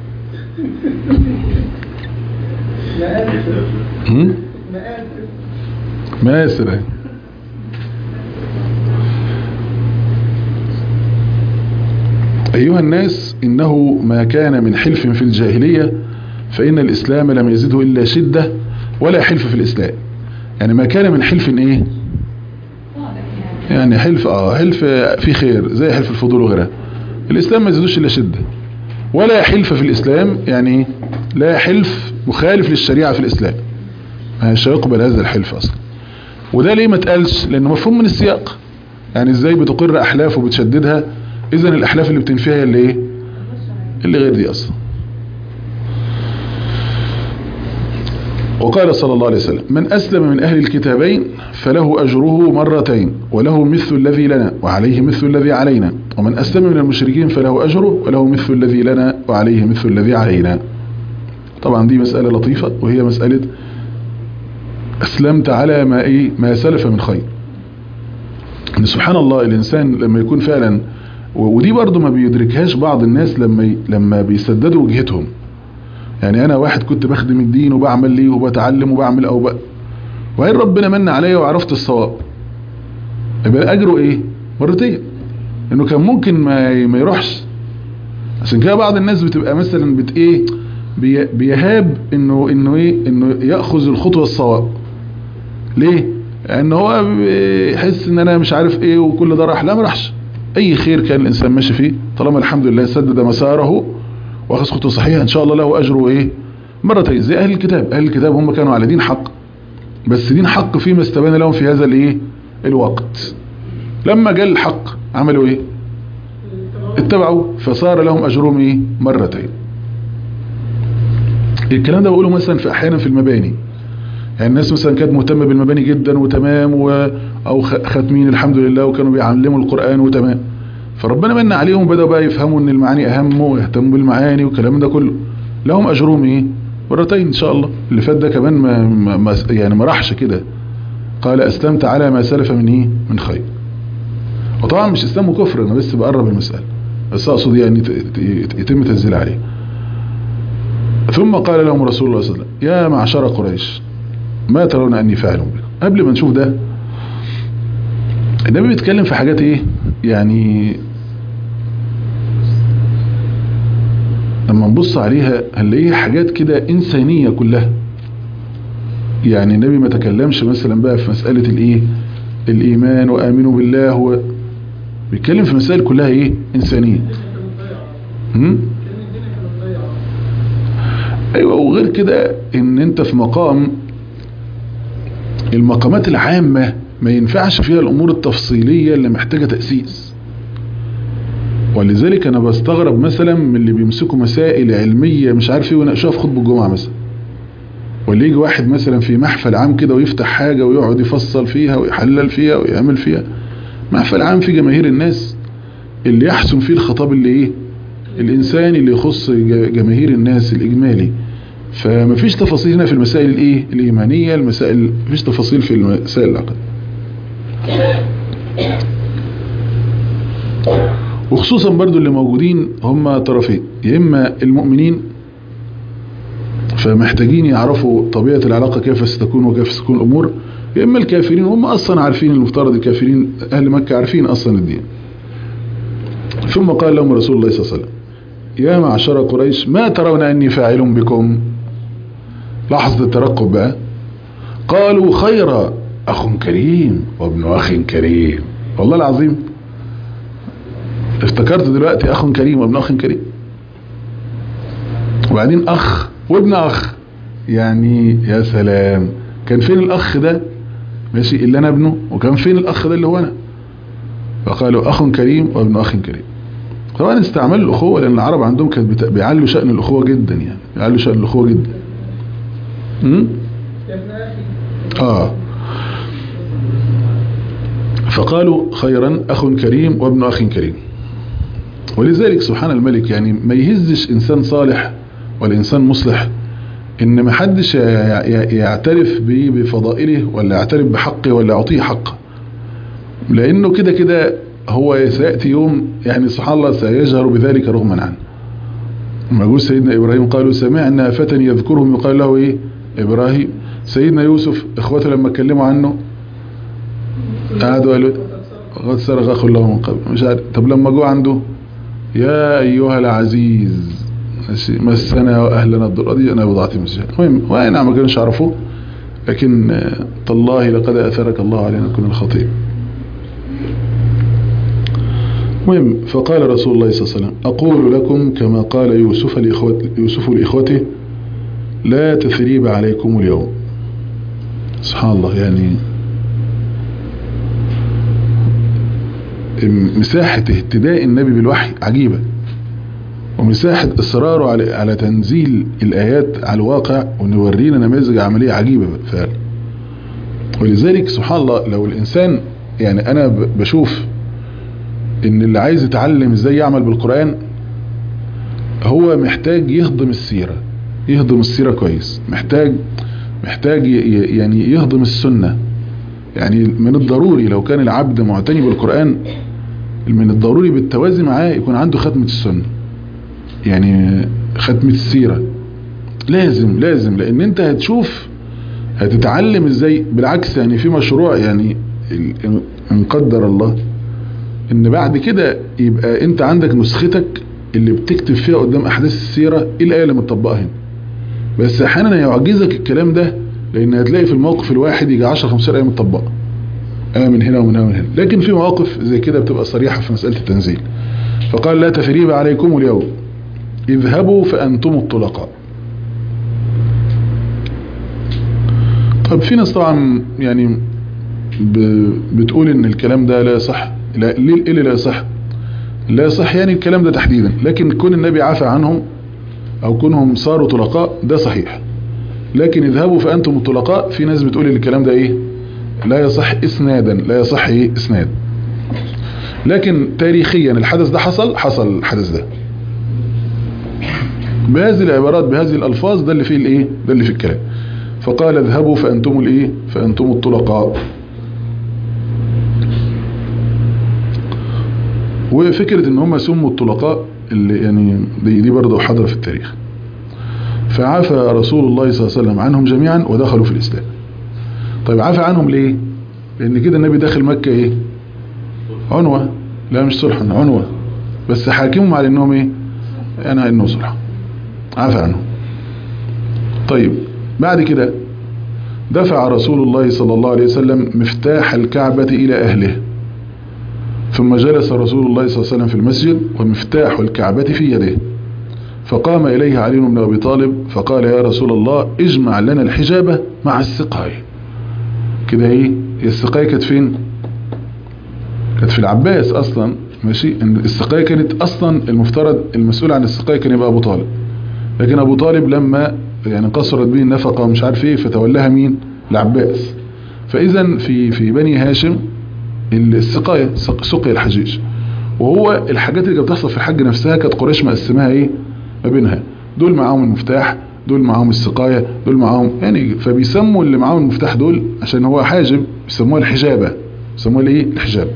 مم؟ مثلا أيها الناس إنه ما كان من حلف في الجاهلية فإن الإسلام لم يزده إلا شدة ولا حلف في الإسلام يعني ما كان من حلف إيه يعني حلف آه حلف في خير زي حلف الفضول وغيرها الإسلام ما يزيدوش إلا شدة ولا حلف في الإسلام يعني لا حلف مخالف للشريعة في الإسلام مش هيقبل هذا الحلف أصلا وده ليه ما اتقالش لأنه مفهوم من السياق يعني ازاي بتقر أحلاف وبتشددها إذا الأحلاف اللي بتنفيها هي اللي إيه اللي غير دي أصلا وقال صلى الله عليه وسلم من أسلم من أهل الكتابين فله أجره مرتين وله مثل الذي لنا وعليه مثل الذي علينا ومن أسلم من المشركين فله أجره وله مثل الذي لنا وعليه مثل الذي علينا طبعا دي مسألة لطيفة وهي مسألة أسلمت على ما, إيه ما سلف من خير إن سبحان الله الإنسان لما يكون فعلا ودي برضو ما بيدركهاش بعض الناس لما ي- لما بيسددوا وجهتهم يعني أنا واحد كنت بخدم الدين وبعمل ليه وبتعلم وبعمل أو بقى وهل ربنا من عليا وعرفت الصواب يبقى أجره إيه مرتين إنه كان ممكن ما ما يروحش عشان كده بعض الناس بتبقى مثلا بت إيه بي- بيهاب إنه إنه إيه إنه يأخذ الخطوة الصواب ليه؟ لأن هو بيحس إن أنا مش عارف إيه وكل ده راح لا ما راحش أي خير كان الإنسان ماشي فيه طالما الحمد لله سدد مساره واخذ خطوة صحيحة إن شاء الله له أجره إيه مرتين زي أهل الكتاب أهل الكتاب هم كانوا على دين حق بس دين حق فيما استبان لهم في هذا الإيه الوقت لما جاء الحق عملوا إيه اتبعوا فصار لهم أجرهم إيه مرتين الكلام ده بقوله مثلا في أحيانا في المباني يعني الناس مثلا كانت مهتمة بالمباني جدا وتمام و... أو خ- ختمين الحمد لله وكانوا بيعلموا القرآن وتمام فربنا من عليهم بدأوا بقى يفهموا ان المعاني اهم ويهتموا بالمعاني والكلام ده كله لهم اجرهم ايه مرتين ان شاء الله اللي فات ده كمان ما, ما ما- يعني ما راحش كده قال اسلمت على ما سلف من ايه من خير وطبعا مش اسلام وكفر انا بس بقرب المسألة بس اقصد يعني ت- ت- يتم تنزيل عليه ثم قال لهم رسول الله صلى الله عليه وسلم يا معشر قريش ما ترون اني فاعل بكم قبل ما نشوف ده النبي بيتكلم في حاجات ايه يعني لما نبص عليها هنلاقيها حاجات كده إنسانية كلها يعني النبي ما تكلمش مثلا بقى في مسألة الايه الإيمان وآمنوا بالله و... بيتكلم في مسائل كلها ايه إنسانية هم؟ ايوه وغير كده ان انت في مقام المقامات العامة ما ينفعش فيها الامور التفصيلية اللي محتاجة تأسيس ولذلك انا بستغرب مثلا من اللي بيمسكوا مسائل علمية مش عارف ايه ويناقشوها في خطبة الجمعة مثلا واللي يجي واحد مثلا في محفل عام كده ويفتح حاجة ويقعد يفصل فيها ويحلل فيها ويعمل فيها محفل عام في جماهير الناس اللي يحسن فيه الخطاب اللي ايه الانساني اللي يخص ج- جماهير الناس الاجمالي فمفيش تفاصيل هنا في المسائل الايه الايمانية المسائل مفيش تفاصيل في المسائل العقد وخصوصا برضو اللي موجودين هم طرفين يا اما المؤمنين فمحتاجين يعرفوا طبيعة العلاقة كيف ستكون وكيف ستكون الامور يا اما الكافرين هم اصلا عارفين المفترض الكافرين اهل مكة عارفين اصلا الدين ثم قال لهم رسول الله صلى الله عليه وسلم يا معشر قريش ما ترون اني فاعل بكم لحظة الترقب بقى قالوا خيرا اخ كريم وابن اخ كريم والله العظيم افتكرت دلوقتي اخ كريم وابن اخ كريم وبعدين اخ وابن اخ يعني يا سلام كان فين الاخ ده ماشي اللي انا ابنه وكان فين الاخ ده اللي هو انا فقالوا اخ كريم وابن اخ كريم طبعا استعمال الاخوه لان العرب عندهم كانت بت- بيعلوا شان الاخوه جدا يعني بيعلوا شان الاخوه جدا امم اه فقالوا خيرا اخ كريم وابن اخ كريم ولذلك سبحان الملك يعني ما يهزش انسان صالح ولا انسان مصلح ان ما حدش يعترف بفضائله ولا يعترف بحقه ولا يعطيه حقه لانه كده كده هو سيأتي يوم يعني سبحان الله سيجهر بذلك رغما عنه لما يقول سيدنا إبراهيم قالوا سمعنا فتى يذكرهم يقال له إيه إبراهيم سيدنا يوسف إخواته لما اتكلموا عنه قعدوا قالوا قد سرق أخ له من قبل مش عارف طب لما جوا عنده يا أيها العزيز مسنا وأهلنا الضر دي أنا بضاعتي مسجد المهم وأي نعم ما كانوش يعرفوه لكن تالله لقد أثرك الله علينا كل الخطيئ المهم فقال رسول الله صلى الله عليه وسلم أقول لكم كما قال يوسف لإخوة يوسف لإخوته لا تثريب عليكم اليوم سبحان الله يعني مساحة اهتداء النبي بالوحي عجيبة ومساحة إصراره على على تنزيل الآيات على الواقع ونورينا نماذج عملية عجيبة فعلا ولذلك سبحان الله لو الإنسان يعني أنا بشوف ان اللي عايز يتعلم ازاي يعمل بالقرآن هو محتاج يهضم السيرة يهضم السيرة كويس محتاج محتاج يعني يهضم السنة يعني من الضروري لو كان العبد معتني بالقرآن من الضروري بالتوازي معاه يكون عنده ختمة السنة يعني ختمة السيرة لازم لازم لان انت هتشوف هتتعلم ازاي بالعكس يعني في مشروع يعني ان قدر الله ان بعد كده يبقى انت عندك نسختك اللي بتكتب فيها قدام احداث السيرة ايه الايه اللي متطبقه هنا بس احيانا يعجزك الكلام ده لان هتلاقي في الموقف الواحد يجي 10 15 ايه متطبقه آه من هنا ومن هنا ومن هنا لكن في مواقف زي كده بتبقى صريحة في مسألة التنزيل فقال لا تثريب عليكم اليوم اذهبوا فأنتم الطلقاء طب في ناس طبعا يعني بتقول ان الكلام ده لا يصح لا ليه اللي لا يصح لا يصح يعني الكلام ده تحديدا لكن كون النبي عفى عنهم او كونهم صاروا طلقاء ده صحيح لكن اذهبوا فانتم الطلقاء في ناس بتقول ان الكلام ده ايه لا يصح اسنادا لا يصح ايه اسناد لكن تاريخيا الحدث ده حصل حصل الحدث ده بهذه العبارات بهذه الالفاظ ده اللي فيه الايه ده اللي في الكلام فقال اذهبوا فانتم الايه فانتم الطلقاء وفكرة ان هم سموا الطلقاء اللي يعني دي, دي برضه حاضرة في التاريخ فعفى رسول الله صلى الله عليه وسلم عنهم جميعا ودخلوا في الاسلام طيب عفى عنهم ليه لان كده النبي داخل مكة ايه عنوة لا مش صلحا عنوة بس حاكمهم على انهم ايه انا انه صلح عفى عنهم طيب بعد كده دفع رسول الله صلى الله عليه وسلم مفتاح الكعبة الى اهله ثم جلس رسول الله صلى الله عليه وسلم في المسجد ومفتاح الكعبة في يده فقام إليه علي بن أبي طالب فقال يا رسول الله اجمع لنا الحجابة مع السقاية كده ايه السقاية كانت فين كانت في العباس اصلا ماشي ان السقاية كانت اصلا المفترض المسؤول عن السقاية كان يبقى ابو طالب لكن ابو طالب لما يعني قصرت به النفقة ومش عارف ايه فتولاها مين العباس فاذا في في بني هاشم السقاية سقي الحجيج وهو الحاجات اللي كانت بتحصل في الحج نفسها كانت قريش مقسمها ايه ما بينها دول معاهم المفتاح دول معاهم السقاية دول معاهم يعني فبيسموا اللي معاهم المفتاح دول عشان هو حاجب بيسموها الحجابة بيسموها الايه الحجاب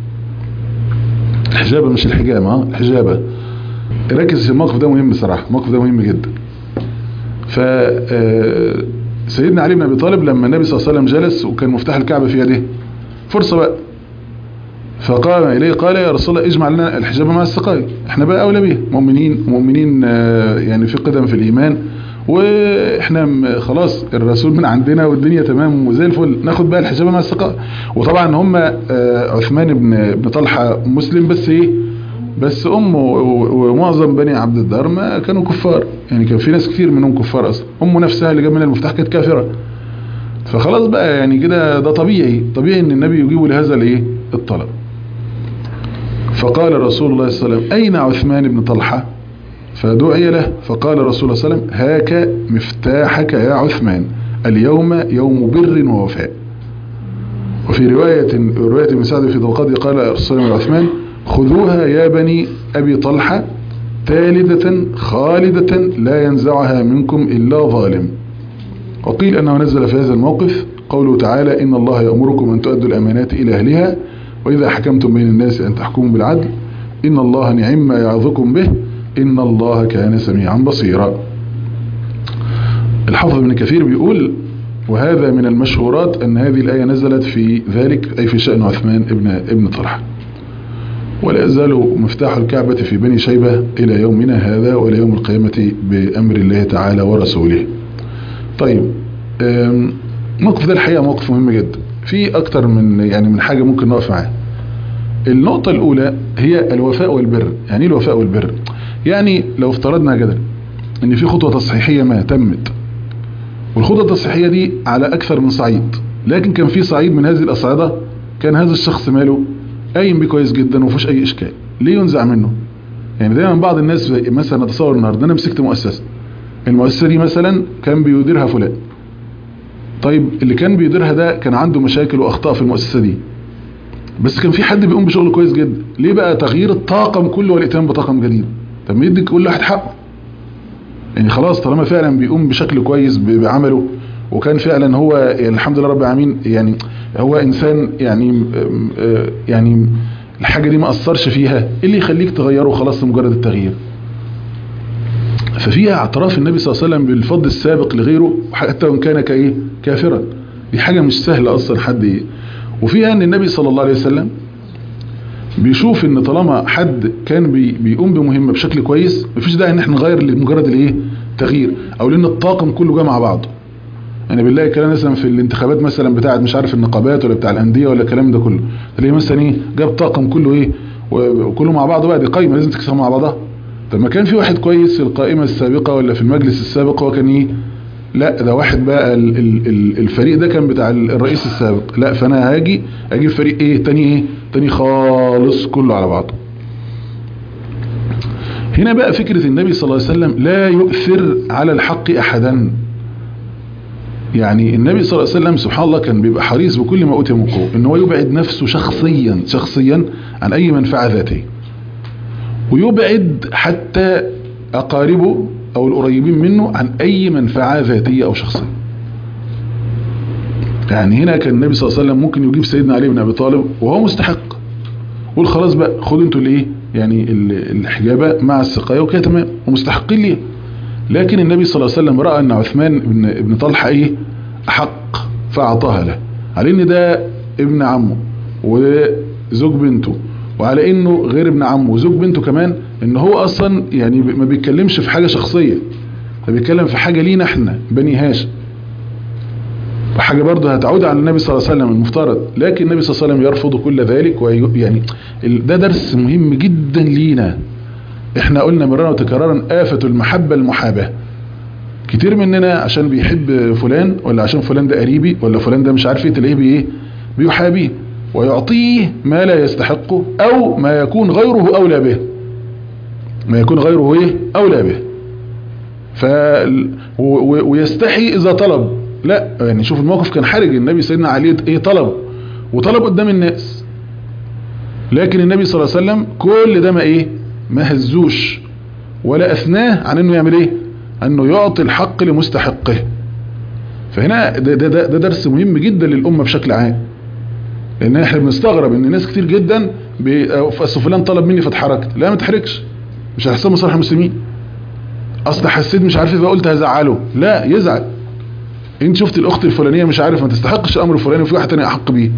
الحجابة مش الحجامة ها الحجابة ركز في الموقف ده مهم بصراحة الموقف ده مهم جدا ف سيدنا علي بن ابي طالب لما النبي صلى الله عليه وسلم جلس وكان مفتاح الكعبة في يده فرصة بقى فقام إليه قال يا رسول الله اجمع لنا الحجاب مع السقاية احنا بقى أولى بيه مؤمنين مؤمنين يعني في قدم في الإيمان واحنا خلاص الرسول من عندنا والدنيا تمام وزي الفل ناخد بقى الحجاب مع السقاية وطبعا هم عثمان بن بن طلحة مسلم بس ايه بس امه ومعظم بني عبد الدار ما كانوا كفار يعني كان في ناس كتير منهم كفار اصلا امه نفسها اللي جاب منها المفتاح كانت كافرة فخلاص بقى يعني كده ده طبيعي طبيعي ان النبي يجيب لهذا الايه الطلب فقال رسول الله صلى الله عليه وسلم أين عثمان بن طلحة فدعي له فقال رسول الله صلى الله عليه وسلم هاك مفتاحك يا عثمان اليوم يوم بر ووفاء وفي رواية رواية ابن سعد في طبقات قال رسول الله عثمان خذوها يا بني أبي طلحة ثالثة خالدة لا ينزعها منكم إلا ظالم وقيل أنه نزل في هذا الموقف قوله تعالى إن الله يأمركم أن تؤدوا الأمانات إلى أهلها وإذا حكمتم بين الناس أن تحكموا بالعدل إن الله نعم ما يعظكم به إن الله كان سميعا بصيرا الحافظ ابن كثير بيقول وهذا من المشهورات أن هذه الآية نزلت في ذلك أي في شأن عثمان ابن, ابن طلحة ولا يزال مفتاح الكعبة في بني شيبة إلى يومنا هذا وإلى يوم القيامة بأمر الله تعالى ورسوله طيب موقف ده الحقيقة موقف مهم جدا في أكتر من يعني من حاجة ممكن نقف معاه النقطة الأولى هي الوفاء والبر يعني ايه الوفاء والبر يعني لو افترضنا جدلا ان في خطوة تصحيحية ما تمت والخطوة التصحيحية دي على أكثر من صعيد لكن كان في صعيد من هذه الأصعدة كان هذا الشخص ماله قايم بيه كويس جدا ومفيش أي إشكال ليه ينزع منه يعني دايما بعض الناس مثلا نتصور النهارده أنا مسكت مؤسسة المؤسسة دي مثلا كان بيديرها فلان طيب اللي كان بيديرها ده كان عنده مشاكل وأخطاء في المؤسسة دي بس كان في حد بيقوم بشغل كويس جدا ليه بقى تغيير الطاقم كله والاتيان بطاقم جديد طب ما يدي كل واحد حقه يعني خلاص طالما فعلا بيقوم بشكل كويس بعمله وكان فعلا هو يعني الحمد لله رب العالمين يعني هو انسان يعني يعني الحاجة دي ما اثرش فيها ايه اللي يخليك تغيره خلاص لمجرد التغيير ففيها اعتراف النبي صلى الله عليه وسلم بالفضل السابق لغيره حتى وان كان كايه كافرا دي حاجة مش سهلة اصلا حد إيه وفيها ان النبي صلى الله عليه وسلم بيشوف ان طالما حد كان بي بيقوم بمهمة بشكل كويس مفيش داعي ان احنا نغير لمجرد الايه تغيير او لان الطاقم كله جه مع بعضه يعني بالله الكلام مثلا في الانتخابات مثلا بتاعه مش عارف النقابات ولا بتاع الانديه ولا الكلام ده كله تلاقيه مثلا ايه جاب طاقم كله ايه وكله مع بعضه بقى دي قايمه لازم تكسبها مع بعضها طب ما كان في واحد كويس في القائمه السابقه ولا في المجلس السابق هو كان ايه لا ده واحد بقى ال ال ال الفريق ده كان بتاع الرئيس السابق لا فانا هاجي اجيب فريق ايه تاني ايه تاني خالص كله على بعضه هنا بقى فكرة النبي صلى الله عليه وسلم لا يؤثر على الحق احدا يعني النبي صلى الله عليه وسلم سبحان الله كان بيبقى حريص بكل ما اوتي من قوه ان هو يبعد نفسه شخصيا شخصيا عن اي منفعه ذاتيه ويبعد حتى اقاربه او القريبين منه عن اي منفعه ذاتيه او شخصيه يعني هنا كان النبي صلى الله عليه وسلم ممكن يجيب سيدنا علي بن ابي طالب وهو مستحق قول خلاص بقى خدوا انتوا الايه يعني الحجابه مع السقايه وكده تمام ومستحقين ليه لكن النبي صلى الله عليه وسلم راى ان عثمان بن ابن طلحه ايه احق فاعطاها له على ان ده ابن عمه وزوج بنته وعلى انه غير ابن عمه وزوج بنته كمان ان هو اصلا يعني ما بيتكلمش في حاجه شخصيه ده بيتكلم في حاجه لينا احنا بني هاشم وحاجه برضه هتعود على النبي صلى الله عليه وسلم المفترض لكن النبي صلى الله عليه وسلم يرفض كل ذلك ويعني ده درس مهم جدا لينا احنا قلنا مرارا وتكرارا آفة المحبة المحاباة كتير مننا عشان بيحب فلان ولا عشان فلان ده قريبي ولا فلان ده مش عارف ايه تلاقيه بايه بيحابيه ويعطيه ما لا يستحقه او ما يكون غيره اولى به ما يكون غيره ايه اولى به ف ويستحي اذا طلب لا يعني شوف الموقف كان حرج النبي سيدنا علي ايه طلب وطلب قدام الناس لكن النبي صلى الله عليه وسلم كل ده ما ايه ما هزوش ولا اثناه عن انه يعمل ايه انه يعطي الحق لمستحقه فهنا ده, ده, ده, ده درس مهم جدا للامه بشكل عام لان احنا بنستغرب ان ناس كتير جدا اصل فلان طلب مني فاتحركت لا ما تحركش مش هحسن مصالح المسلمين اصل حسيت مش عارف ايه قلت هزعله لا يزعل انت شفت الاخت الفلانيه مش عارف ما تستحقش الامر الفلاني وفي واحد تاني احق بيه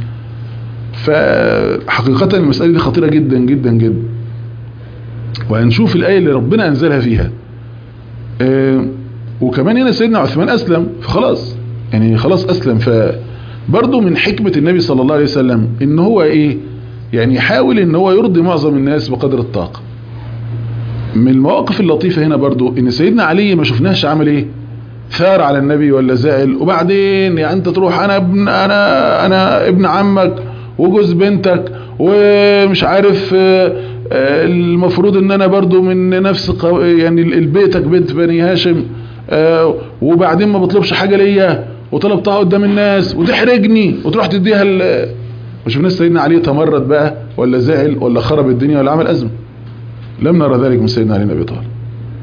فحقيقه المساله دي خطيره جدا جدا جدا وهنشوف الآية اللي ربنا أنزلها فيها آه وكمان هنا سيدنا عثمان أسلم فخلاص يعني خلاص أسلم فبرضه من حكمة النبي صلى الله عليه وسلم إن هو إيه يعني يحاول إن هو يرضي معظم الناس بقدر الطاقة من المواقف اللطيفة هنا برضه إن سيدنا علي ما شفناش عمل إيه ثار على النبي ولا زعل وبعدين يعني أنت تروح أنا ابن أنا أنا ابن عمك وجوز بنتك ومش عارف آه المفروض ان انا برضو من نفس يعني البيتك بنت بني هاشم آه وبعدين ما بطلبش حاجة ليا وطلبتها قدام الناس وتحرجني وتروح تديها مش الناس سيدنا علي تمرد بقى ولا زعل ولا خرب الدنيا ولا عمل ازمة لم نرى ذلك من سيدنا علي بن ابي طالب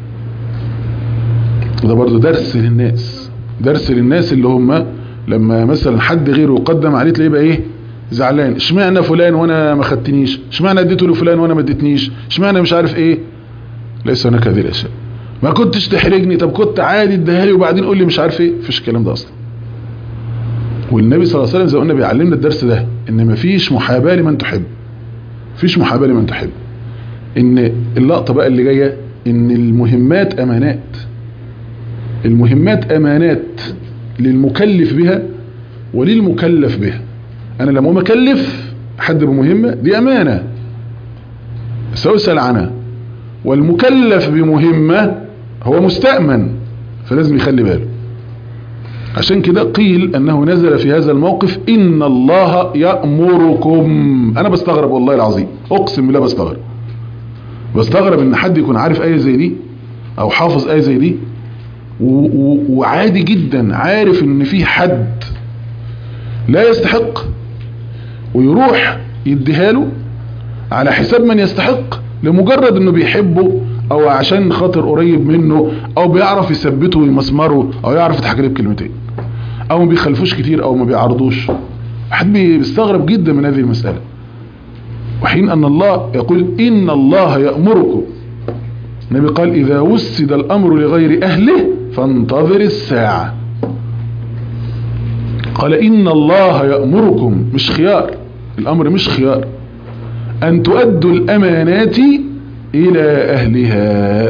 وده برضه درس للناس درس للناس اللي هم لما مثلا حد غيره يقدم عليه تلاقيه بقى ايه زعلان اشمعنى فلان وانا ما خدتنيش اشمعنى اديته لفلان وانا ما اديتنيش اشمعنى مش عارف ايه ليس هناك هذه الاشياء ما كنتش تحرجني طب كنت عادي اديها لي وبعدين قول لي مش عارف ايه مفيش الكلام ده اصلا والنبي صلى الله عليه وسلم زي ما قلنا بيعلمنا الدرس ده ان مفيش محاباه لمن تحب مفيش محاباه لمن تحب ان اللقطه بقى اللي جايه ان المهمات امانات المهمات امانات للمكلف بها وللمكلف بها انا لما مكلف حد بمهمة دي امانة سأسأل عنها والمكلف بمهمة هو مستأمن فلازم يخلي باله عشان كده قيل انه نزل في هذا الموقف ان الله يأمركم انا بستغرب والله العظيم اقسم بالله بستغرب بستغرب ان حد يكون عارف ايه زي دي او حافظ ايه زي دي وعادي جدا عارف ان في حد لا يستحق ويروح يديها له على حساب من يستحق لمجرد انه بيحبه او عشان خاطر قريب منه او بيعرف يثبته ويمسمره او يعرف يضحك عليه بكلمتين او ما بيخلفوش كتير او ما بيعرضوش حد بيستغرب جدا من هذه المسألة وحين ان الله يقول ان الله يأمركم النبي قال اذا وسد الامر لغير اهله فانتظر الساعة قال إن الله يأمركم مش خيار الأمر مش خيار أن تؤدوا الأمانات إلى أهلها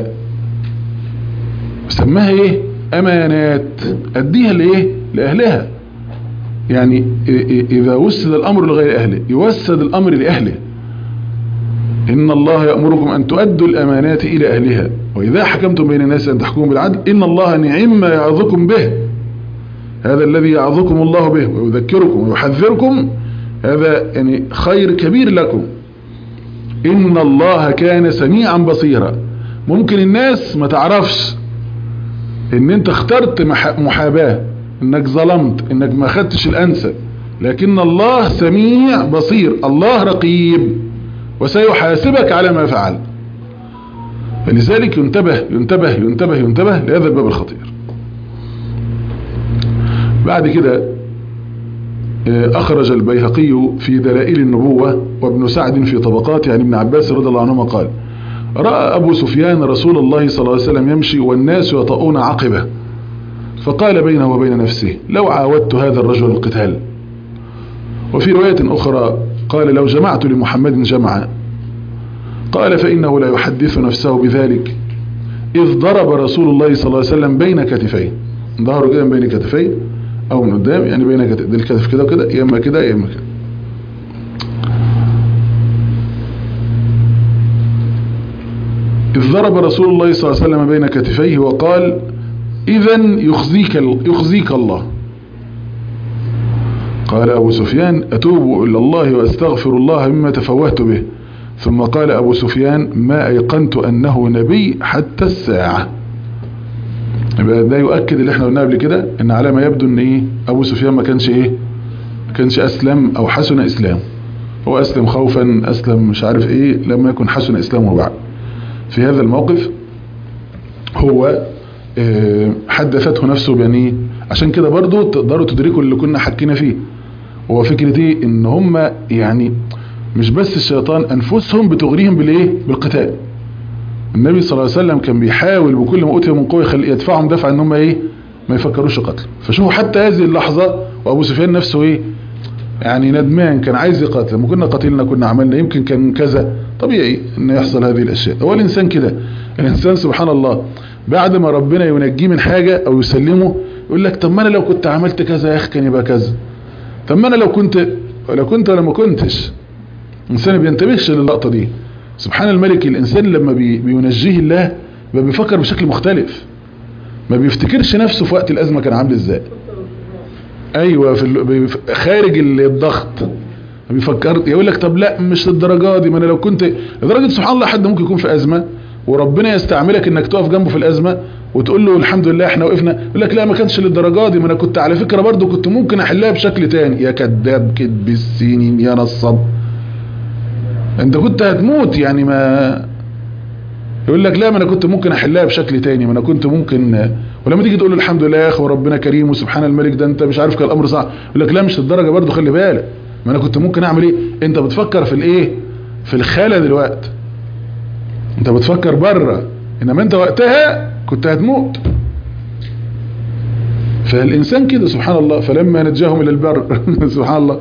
سماها إيه أمانات أديها لإيه لأهلها يعني إذا وسد الأمر لغير أهله يوسد الأمر لأهله إن الله يأمركم أن تؤدوا الأمانات إلى أهلها وإذا حكمتم بين الناس أن تحكموا بالعدل إن الله نعم ما يعظكم به هذا الذي يعظكم الله به ويذكركم ويحذركم هذا يعني خير كبير لكم إن الله كان سميعا بصيرا ممكن الناس ما تعرفش ان انت اخترت محاباة انك ظلمت انك ما خدتش الانسب لكن الله سميع بصير الله رقيب وسيحاسبك على ما فعل فلذلك ينتبه ينتبه ينتبه ينتبه لهذا الباب الخطير بعد كده أخرج البيهقي في دلائل النبوة وابن سعد في طبقات عن ابن عباس رضي الله عنهما قال رأى أبو سفيان رسول الله صلى الله عليه وسلم يمشي والناس يطؤون عقبه فقال بينه وبين نفسه لو عاودت هذا الرجل القتال وفي رواية أخرى قال لو جمعت لمحمد جمعا قال فإنه لا يحدث نفسه بذلك إذ ضرب رسول الله صلى الله عليه وسلم بين كتفيه ظهره كده بين كتفيه أو من قدام يعني بين كتف ده الكتف كده وكده يا إما كده يا إما كده إذ ضرب رسول الله صلى الله عليه وسلم بين كتفيه وقال إذا يخزيك, يخزيك الله قال أبو سفيان أتوب إلى الله وأستغفر الله مما تفوهت به ثم قال أبو سفيان ما أيقنت أنه نبي حتى الساعة يبقى ده يؤكد اللي احنا قلناه قبل كده ان على ما يبدو ان ايه ابو سفيان ما كانش ايه ما كانش اسلم او حسن اسلام هو اسلم خوفا اسلم مش عارف ايه لم يكن حسن اسلامه بعد في هذا الموقف هو اه حدثته نفسه بأنيه عشان كده برضو تقدروا تدركوا اللي كنا حكينا فيه هو فكرة ايه ان هم يعني مش بس الشيطان انفسهم بتغريهم بالايه بالقتال النبي صلى الله عليه وسلم كان بيحاول بكل ما اوتي من قوه يخلي يدفعهم دفع ان هم ايه ما يفكروش قتل فشوفوا حتى هذه اللحظه وابو سفيان نفسه ايه يعني ندمان كان عايز يقاتل لما كنا قتلنا كنا عملنا يمكن كان كذا طبيعي ان يحصل هذه الاشياء هو الانسان كده الانسان سبحان الله بعد ما ربنا ينجيه من حاجه او يسلمه يقول لك طب ما انا لو كنت عملت كذا يا اخي كان يبقى كذا طب ما انا لو كنت لو كنت ولا ما كنتش الانسان ما بينتبهش للقطه دي سبحان الملك الانسان لما بي بينجيه الله ما بيفكر بشكل مختلف ما بيفتكرش نفسه في وقت الازمه كان عامل ازاي ايوه في خارج الضغط ما بيفكر يقول لك طب لا مش للدرجه دي ما انا لو كنت لدرجه سبحان الله حد ممكن يكون في ازمه وربنا يستعملك انك تقف جنبه في الازمه وتقول له الحمد لله احنا وقفنا يقول لك لا ما كانش للدرجه دي ما انا كنت على فكره برضو كنت ممكن احلها بشكل تاني يا كذاب كذب السنين يا نصاب انت كنت هتموت يعني ما يقول لك لا ما انا كنت ممكن احلها بشكل تاني ما انا كنت ممكن ولما تيجي تقول له الحمد لله يا اخي وربنا كريم وسبحان الملك ده انت مش عارف كان الامر صعب يقول لك لا مش للدرجه برضه خلي بالك ما انا كنت ممكن اعمل ايه انت بتفكر في الايه في الخاله دلوقتي انت بتفكر بره انما انت وقتها كنت هتموت فالإنسان كده سبحان الله فلما نجاهم إلى البر سبحان الله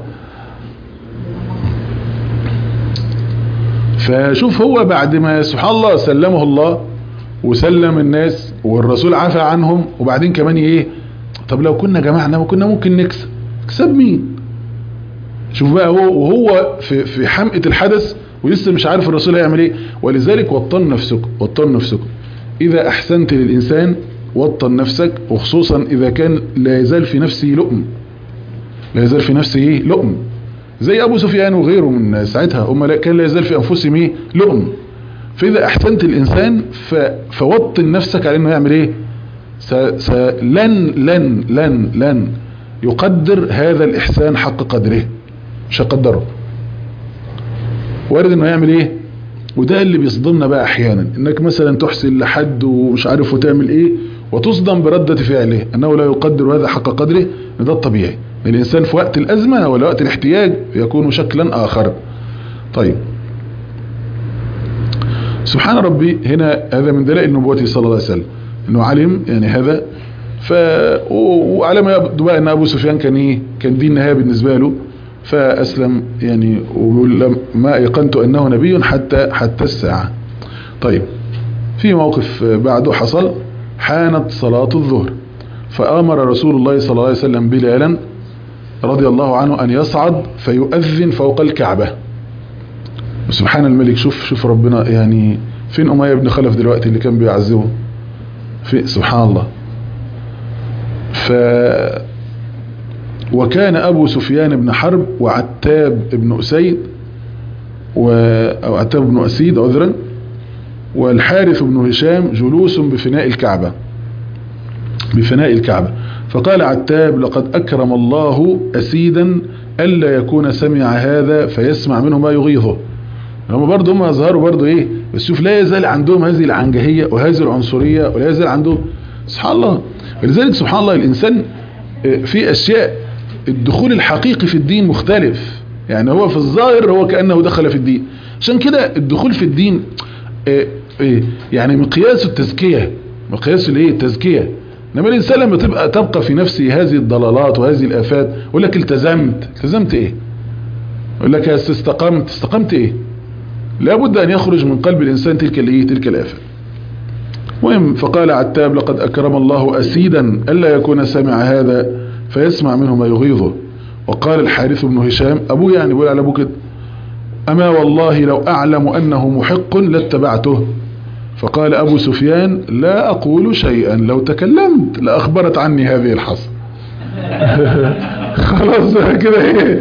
فشوف هو بعد ما سبحان الله سلمه الله وسلم الناس والرسول عفى عنهم وبعدين كمان ايه طب لو كنا جمعنا وكنا ممكن نكسب نكسب مين شوف بقى هو وهو في في حمقة الحدث ولسه مش عارف الرسول هيعمل ايه ولذلك وطن نفسكم وطن نفسكم اذا احسنت للانسان وطن نفسك وخصوصا اذا كان لا يزال في نفسه لؤم لا يزال في نفسه ايه لؤم زي ابو سفيان وغيره من ساعتها هم كان لا يزال في انفسهم ايه لؤم فاذا احسنت الانسان فوطن نفسك على انه يعمل ايه س س لن لن لن لن يقدر هذا الاحسان حق قدره مش هقدره وارد انه يعمل ايه وده اللي بيصدمنا بقى احيانا انك مثلا تحسن لحد ومش عارف وتعمل ايه وتصدم بردة فعله انه لا يقدر هذا حق قدره ده الطبيعي الانسان في وقت الازمة ولا وقت الاحتياج يكون شكلا اخر طيب سبحان ربي هنا هذا من دلائل نبوته صلى الله عليه وسلم انه علم يعني هذا ف وعلى ما يبدو بقى ان ابو سفيان كان ايه كان دي النهايه بالنسبه له فاسلم يعني ويقول ما ايقنت انه نبي حتى حتى الساعه طيب في موقف بعده حصل حانت صلاه الظهر فامر رسول الله صلى الله عليه وسلم بلالا رضي الله عنه ان يصعد فيؤذن فوق الكعبه سبحان الملك شوف شوف ربنا يعني فين أمية بن خلف دلوقتي اللي كان بيعذبه في سبحان الله ف وكان أبو سفيان بن حرب وعتاب بن أسيد و... أو عتاب بن أسيد عذرا والحارث بن هشام جلوس بفناء الكعبة بفناء الكعبة فقال عتاب لقد أكرم الله أسيدا ألا يكون سمع هذا فيسمع منه ما يغيظه هم برضه هم اظهروا برضه ايه بس شوف لا يزال عندهم هذه العنجهية وهذه العنصرية ولا يزال عندهم سبحان الله ولذلك سبحان الله الانسان في اشياء الدخول الحقيقي في الدين مختلف يعني هو في الظاهر هو كأنه دخل في الدين عشان كده الدخول في الدين يعني مقياس التزكية مقياس الايه التزكية انما الانسان لما تبقى تبقى في نفسه هذه الضلالات وهذه الافات يقول لك التزمت التزمت ايه يقول لك استقمت استقمت ايه لابد أن يخرج من قلب الإنسان تلك الايه تلك الآفة مهم فقال عتاب لقد أكرم الله أسيدا ألا يكون سمع هذا فيسمع منه ما يغيظه وقال الحارث بن هشام أبوه يعني بيقول على أبوه كده أما والله لو أعلم أنه محق لاتبعته فقال أبو سفيان لا أقول شيئا لو تكلمت لأخبرت عني هذه الحصة خلاص كده ايه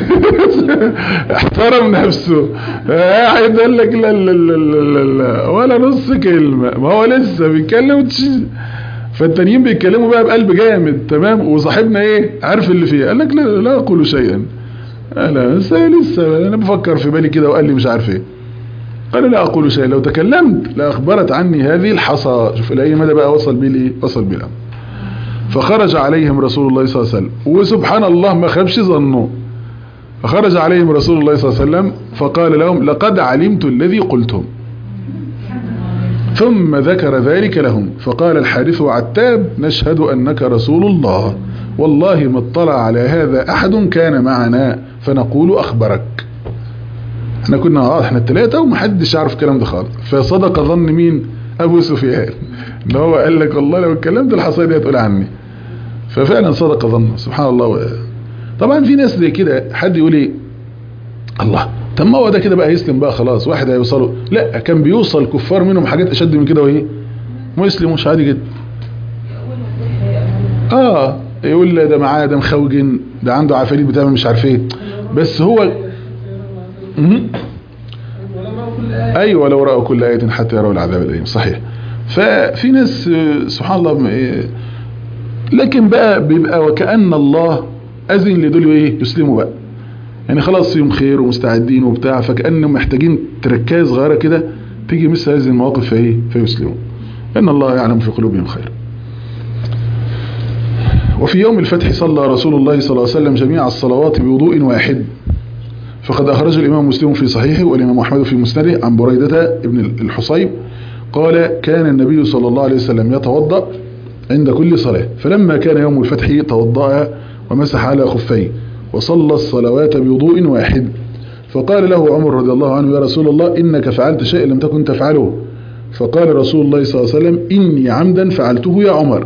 احترم نفسه قاعد قال لك لا لا لا لا لا ولا نص كلمة ما هو لسه بيتكلم فالتانيين بيتكلموا بقى بقلب جامد تمام وصاحبنا ايه عارف اللي فيه قال لك لا لا اقول شيئا لا لسه لسه انا بفكر في بالي كده وقال لي مش عارف ايه قال لا اقول شيئا لو تكلمت لاخبرت عني هذه الحصى شوف الى اي مدى بقى وصل بيه الايه وصل بيه الامر فخرج عليهم رسول الله صلى الله عليه وسلم وسبحان الله ما خابش ظنه فخرج عليهم رسول الله صلى الله عليه وسلم فقال لهم لقد علمت الذي قلتم ثم ذكر ذلك لهم فقال الحارث وعتاب نشهد أنك رسول الله والله ما اطلع على هذا أحد كان معنا فنقول أخبرك احنا كنا اه احنا الثلاثة ومحدش عارف الكلام ده خالص فصدق ظن مين ابو سفيان ان هو قال لك والله لو اتكلمت الحصايه دي هتقول عني ففعلا صدق ظنه سبحان الله و... طبعا في ناس زي كده حد يقول ايه الله طب ما هو ده كده بقى يسلم بقى خلاص واحد هيوصله لا كان بيوصل كفار منهم حاجات اشد من كده وايه مسلم مش عادي جدا اه يقول ده معاه ده مخوجن ده عنده عفاريت بتعمل مش عارف ايه بس هو ايوه لو راوا كل ايه حتى يروا العذاب الاليم صحيح ففي ناس سبحان الله لكن بقى بيبقى وكأن الله أذن لدول ايه يسلموا بقى يعني خلاص فيهم خير ومستعدين وبتاع فكأنهم محتاجين تركاز صغيرة كده تيجي مثل هذه المواقف فايه فيسلمون ان الله يعلم في قلوبهم خير وفي يوم الفتح صلى رسول الله صلى الله عليه وسلم جميع الصلوات بوضوء واحد فقد أخرج الإمام مسلم في صحيحه والإمام أحمد في مسنده عن بريدة ابن الحصيب قال كان النبي صلى الله عليه وسلم يتوضأ عند كل صلاة فلما كان يوم الفتح توضأ ومسح على خفيه وصلى الصلوات بوضوء واحد فقال له عمر رضي الله عنه يا رسول الله إنك فعلت شيء لم تكن تفعله فقال رسول الله صلى الله عليه وسلم إني عمدا فعلته يا عمر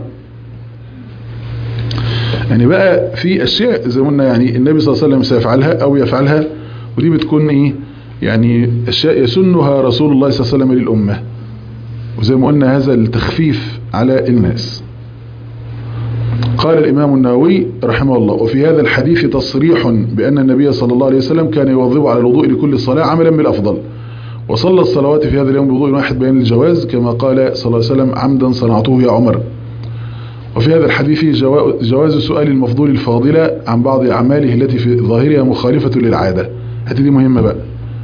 يعني بقى في أشياء زي ما قلنا يعني النبي صلى الله عليه وسلم سيفعلها أو يفعلها ودي بتكون إيه يعني أشياء يسنها رسول الله صلى الله عليه وسلم للأمة وزي ما قلنا هذا التخفيف على الناس قال الإمام النووي رحمه الله وفي هذا الحديث تصريح بأن النبي صلى الله عليه وسلم كان يواظب على الوضوء لكل صلاة عملا بالأفضل وصلى الصلوات في هذا اليوم بوضوء واحد بيان الجواز كما قال صلى الله عليه وسلم عمدا صنعته يا عمر وفي هذا الحديث جواز سؤال المفضول الفاضلة عن بعض أعماله التي في ظاهرها مخالفة للعادة هذه دي مهمة بقى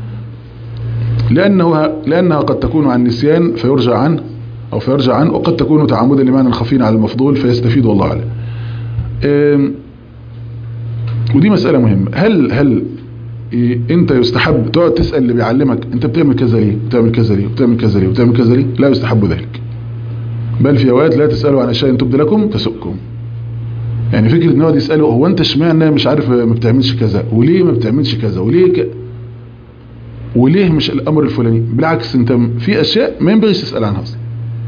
لأنه لأنها قد تكون عن نسيان فيرجع عنه أو فيرجع عنه وقد تكون تعمدا لمعنى خفي على المفضول فيستفيد والله أعلم ودي مسألة مهمة هل هل إيه انت يستحب تقعد تسأل اللي بيعلمك انت بتعمل كذا ليه بتعمل كذا ليه بتعمل كذا ليه بتعمل كذا ليه لا يستحب ذلك بل في اوقات لا تسألوا عن اشياء تبدي لكم تسؤكم يعني فكرة ان يقعد يسأله هو انت اشمعنى مش عارف ما بتعملش كذا وليه ما بتعملش كذا وليه ك... وليه مش الامر الفلاني بالعكس انت في اشياء ما ينبغيش تسأل عنها اصلا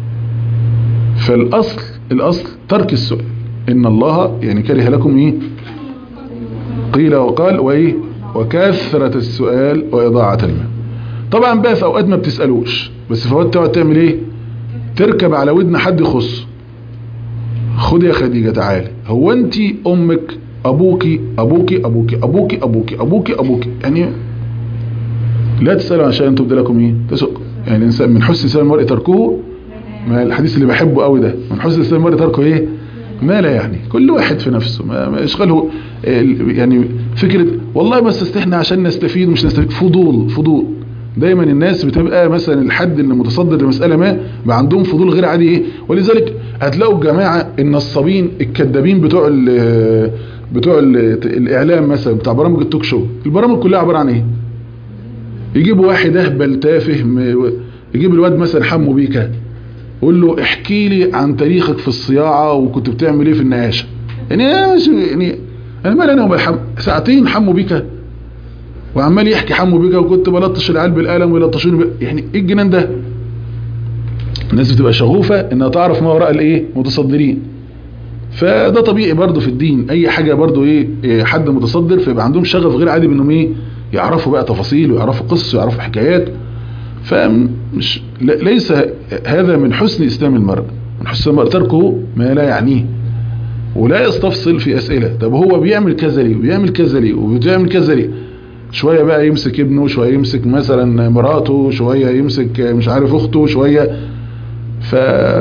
فالاصل الاصل ترك السؤال ان الله يعني كره لكم ايه قيل وقال وايه وكثرة السؤال وإضاعة الماء طبعا بقى في أوقات ما بتسألوش بس في أوقات تقعد تعمل إيه تركب على ودن حد يخص خد يا خديجة تعالي هو أنت أمك أبوكي أبوكي أبوكي أبوكي أبوكي أبوكي أبوكي يعني لا تسألوا عشان تبدأ لكم إيه تسؤكم يعني الإنسان من حسن سلام المرء تركه ما الحديث اللي بحبه قوي ده من حسن سلام المرء تركه إيه ما لا يعني كل واحد في نفسه ما, ما يشغله يعني فكرة والله بس استحنا عشان نستفيد مش نستفيد فضول فضول دايما الناس بتبقى مثلا الحد اللي متصدر لمسألة ما بقى عندهم فضول غير عادي ايه ولذلك هتلاقوا الجماعة النصابين الكذابين بتوع ال بتوع ال الاعلام مثلا بتاع برامج التوك شو البرامج كلها عبارة عن ايه يجيبوا واحد اهبل تافه يجيب الواد مثلا حمو بيكا قول له احكي لي عن تاريخك في الصياعة وكنت بتعمل ايه في النقاشة يعني يعني انا مال انا وبالحم ساعتين حمو بيكا وعمال يحكي حمو بيكا وكنت بلطش العيال بالقلم ويلطشوني يعني ايه الجنان ده الناس بتبقى شغوفة انها تعرف ما وراء الايه متصدرين فده طبيعي برضو في الدين اي حاجة برضو ايه حد متصدر فيبقى عندهم شغف غير عادي بانهم ايه يعرفوا بقى تفاصيل ويعرفوا قصص ويعرفوا حكايات فمش ليس هذا من حسن اسلام المرء من حسن المرء تركه ما لا يعنيه ولا يستفصل في اسئلة طب هو بيعمل كذا ليه وبيعمل كذا ليه وبيعمل كذا ليه شوية بقى يمسك ابنه شوية يمسك مثلا مراته شوية يمسك مش عارف اخته شوية ف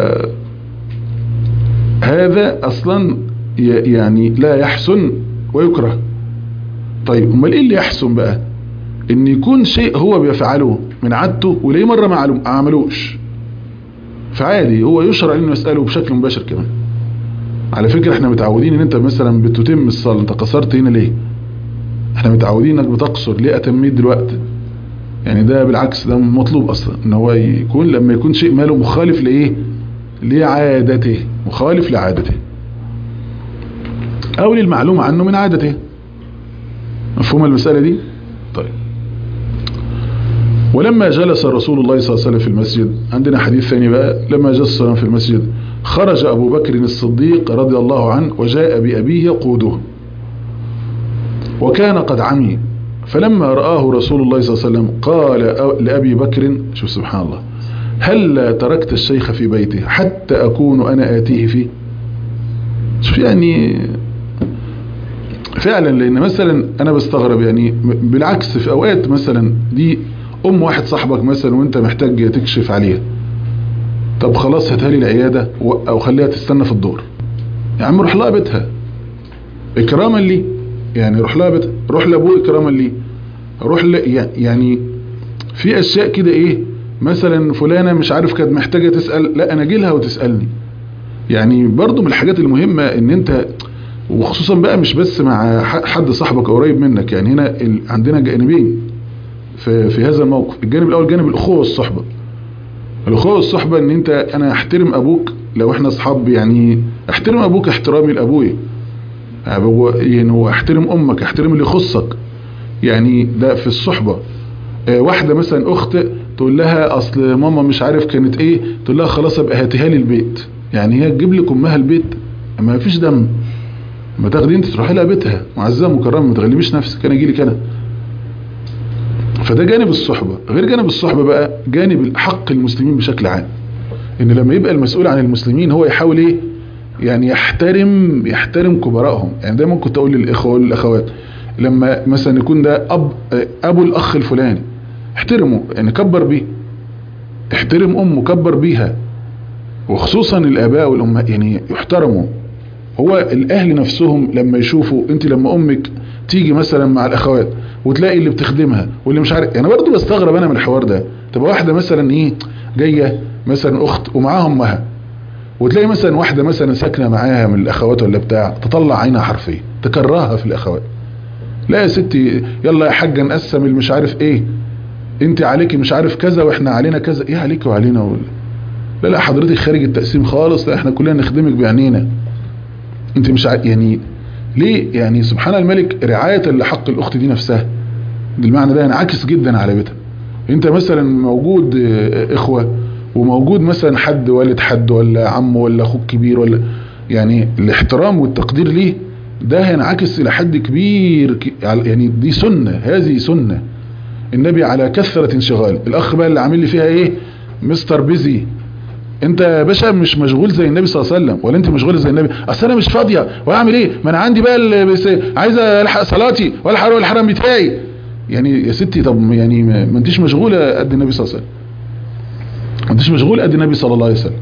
هذا اصلا يعني لا يحسن ويكره طيب امال ايه اللي يحسن بقى ان يكون شيء هو بيفعله من عادته وليه مرة ما عملوش فعادي هو يشرع انه يسأله بشكل مباشر كمان على فكرة احنا متعودين ان انت مثلا بتتم الصلاة انت قصرت هنا ليه احنا متعودين انك بتقصر ليه اتميت دلوقتي يعني ده بالعكس ده مطلوب اصلا ان هو يكون لما يكون شيء ماله مخالف لايه لعادته مخالف لعادته او للمعلومة عنه من عادته مفهوم المسألة دي طيب ولما جلس رسول الله صلى الله عليه وسلم في المسجد عندنا حديث ثاني بقى لما جلس في المسجد خرج أبو بكر الصديق رضي الله عنه وجاء بأبيه يقوده وكان قد عمي فلما رآه رسول الله صلى الله عليه وسلم قال لأبي بكر شوف سبحان الله هل تركت الشيخ في بيته حتى أكون أنا آتيه فيه شوف يعني فعلا لأن مثلا أنا بستغرب يعني بالعكس في أوقات مثلا دي أم واحد صاحبك مثلا وانت محتاج تكشف عليها طب خلاص هاتها لي العيادة او خليها تستنى في الدور يا عم روح لها بيتها اكراما لي يعني روح لها بيتها روح لابوه اكراما لي روح ل... يعني في اشياء كده ايه مثلا فلانة مش عارف كانت محتاجة تسأل لا انا اجيلها وتسألني يعني برضو من الحاجات المهمة ان انت وخصوصا بقى مش بس مع حد صاحبك قريب منك يعني هنا عندنا جانبين في, في هذا الموقف الجانب الاول جانب الاخوة والصحبة الاخوة والصحبة ان انت انا احترم ابوك لو احنا اصحاب يعني احترم ابوك احترامي لابويا يعني واحترم امك احترم اللي يخصك يعني ده في الصحبة اه واحدة مثلا اخت تقول لها اصل ماما مش عارف كانت ايه تقول لها خلاص ابقى هاتيها لي البيت يعني هي تجيب لك امها البيت ما فيش دم ما تاخدي انت تروحي لها بيتها معززه مكرمه ما تغلبيش نفسك انا اجي لك انا فده جانب الصحبه غير جانب الصحبه بقى جانب حق المسلمين بشكل عام ان لما يبقى المسؤول عن المسلمين هو يحاول ايه يعني يحترم يحترم كبرائهم يعني دايما كنت اقول للاخوه والاخوات لما مثلا يكون ده اب ابو الاخ الفلاني احترمه يعني كبر بيه احترم امه كبر بيها وخصوصا الاباء والامهات يعني يحترموا هو الاهل نفسهم لما يشوفوا انت لما امك تيجي مثلا مع الاخوات وتلاقي اللي بتخدمها واللي مش عارف انا يعني برضو بستغرب انا من الحوار ده تبقى واحده مثلا ايه جايه مثلا اخت ومعاها امها وتلاقي مثلا واحده مثلا ساكنه معاها من الاخوات ولا بتاع تطلع عينها حرفيا تكرهها في الاخوات لا يا ستي يلا يا حاجه نقسم المش عارف ايه انت عليكي مش عارف كذا واحنا علينا كذا ايه عليكي وعلينا ولا لا لا حضرتك خارج التقسيم خالص لا احنا كلنا نخدمك بعينينا انت مش ع... يعني ليه يعني سبحان الملك رعاية لحق الاخت دي نفسها بالمعنى ده ينعكس جدا على بيتها انت مثلا موجود اخوة وموجود مثلا حد والد حد ولا عم ولا اخوك كبير ولا يعني الاحترام والتقدير ليه ده هينعكس الى حد كبير يعني دي سنة هذه سنة النبي على كثرة انشغال الاخ بقى اللي عامل لي فيها ايه مستر بيزي انت يا باشا مش مشغول زي النبي صلى الله عليه وسلم ولا انت مشغول زي النبي اصل انا مش فاضيه واعمل ايه ما انا عندي بقى بس عايز الحق صلاتي ولا اروح الحرم بتاعي يعني يا ستي طب يعني ما انتيش مشغوله قد النبي صلى الله عليه وسلم ما انتيش مشغول قد النبي صلى الله عليه وسلم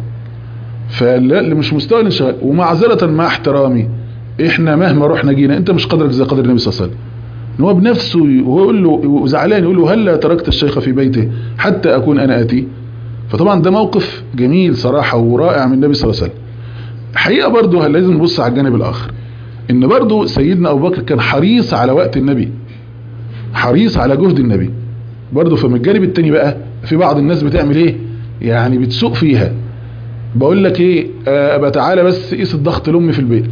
فلا اللي مش مستوى الانشغال ومعذره مع احترامي احنا مهما رحنا جينا انت مش قدرك زي قدر النبي صلى الله عليه وسلم ان هو بنفسه وهو يقول له وزعلان يقول له هلا تركت الشيخ في بيته حتى اكون انا اتي فطبعا ده موقف جميل صراحة ورائع من النبي صلى الله عليه وسلم حقيقة برضو لازم نبص على الجانب الآخر إن برضو سيدنا أبو بكر كان حريص على وقت النبي حريص على جهد النبي برضو فمن الجانب التاني بقى في بعض الناس بتعمل إيه يعني بتسوق فيها بقول لك إيه أبقى تعالى بس قيس الضغط لأمي في البيت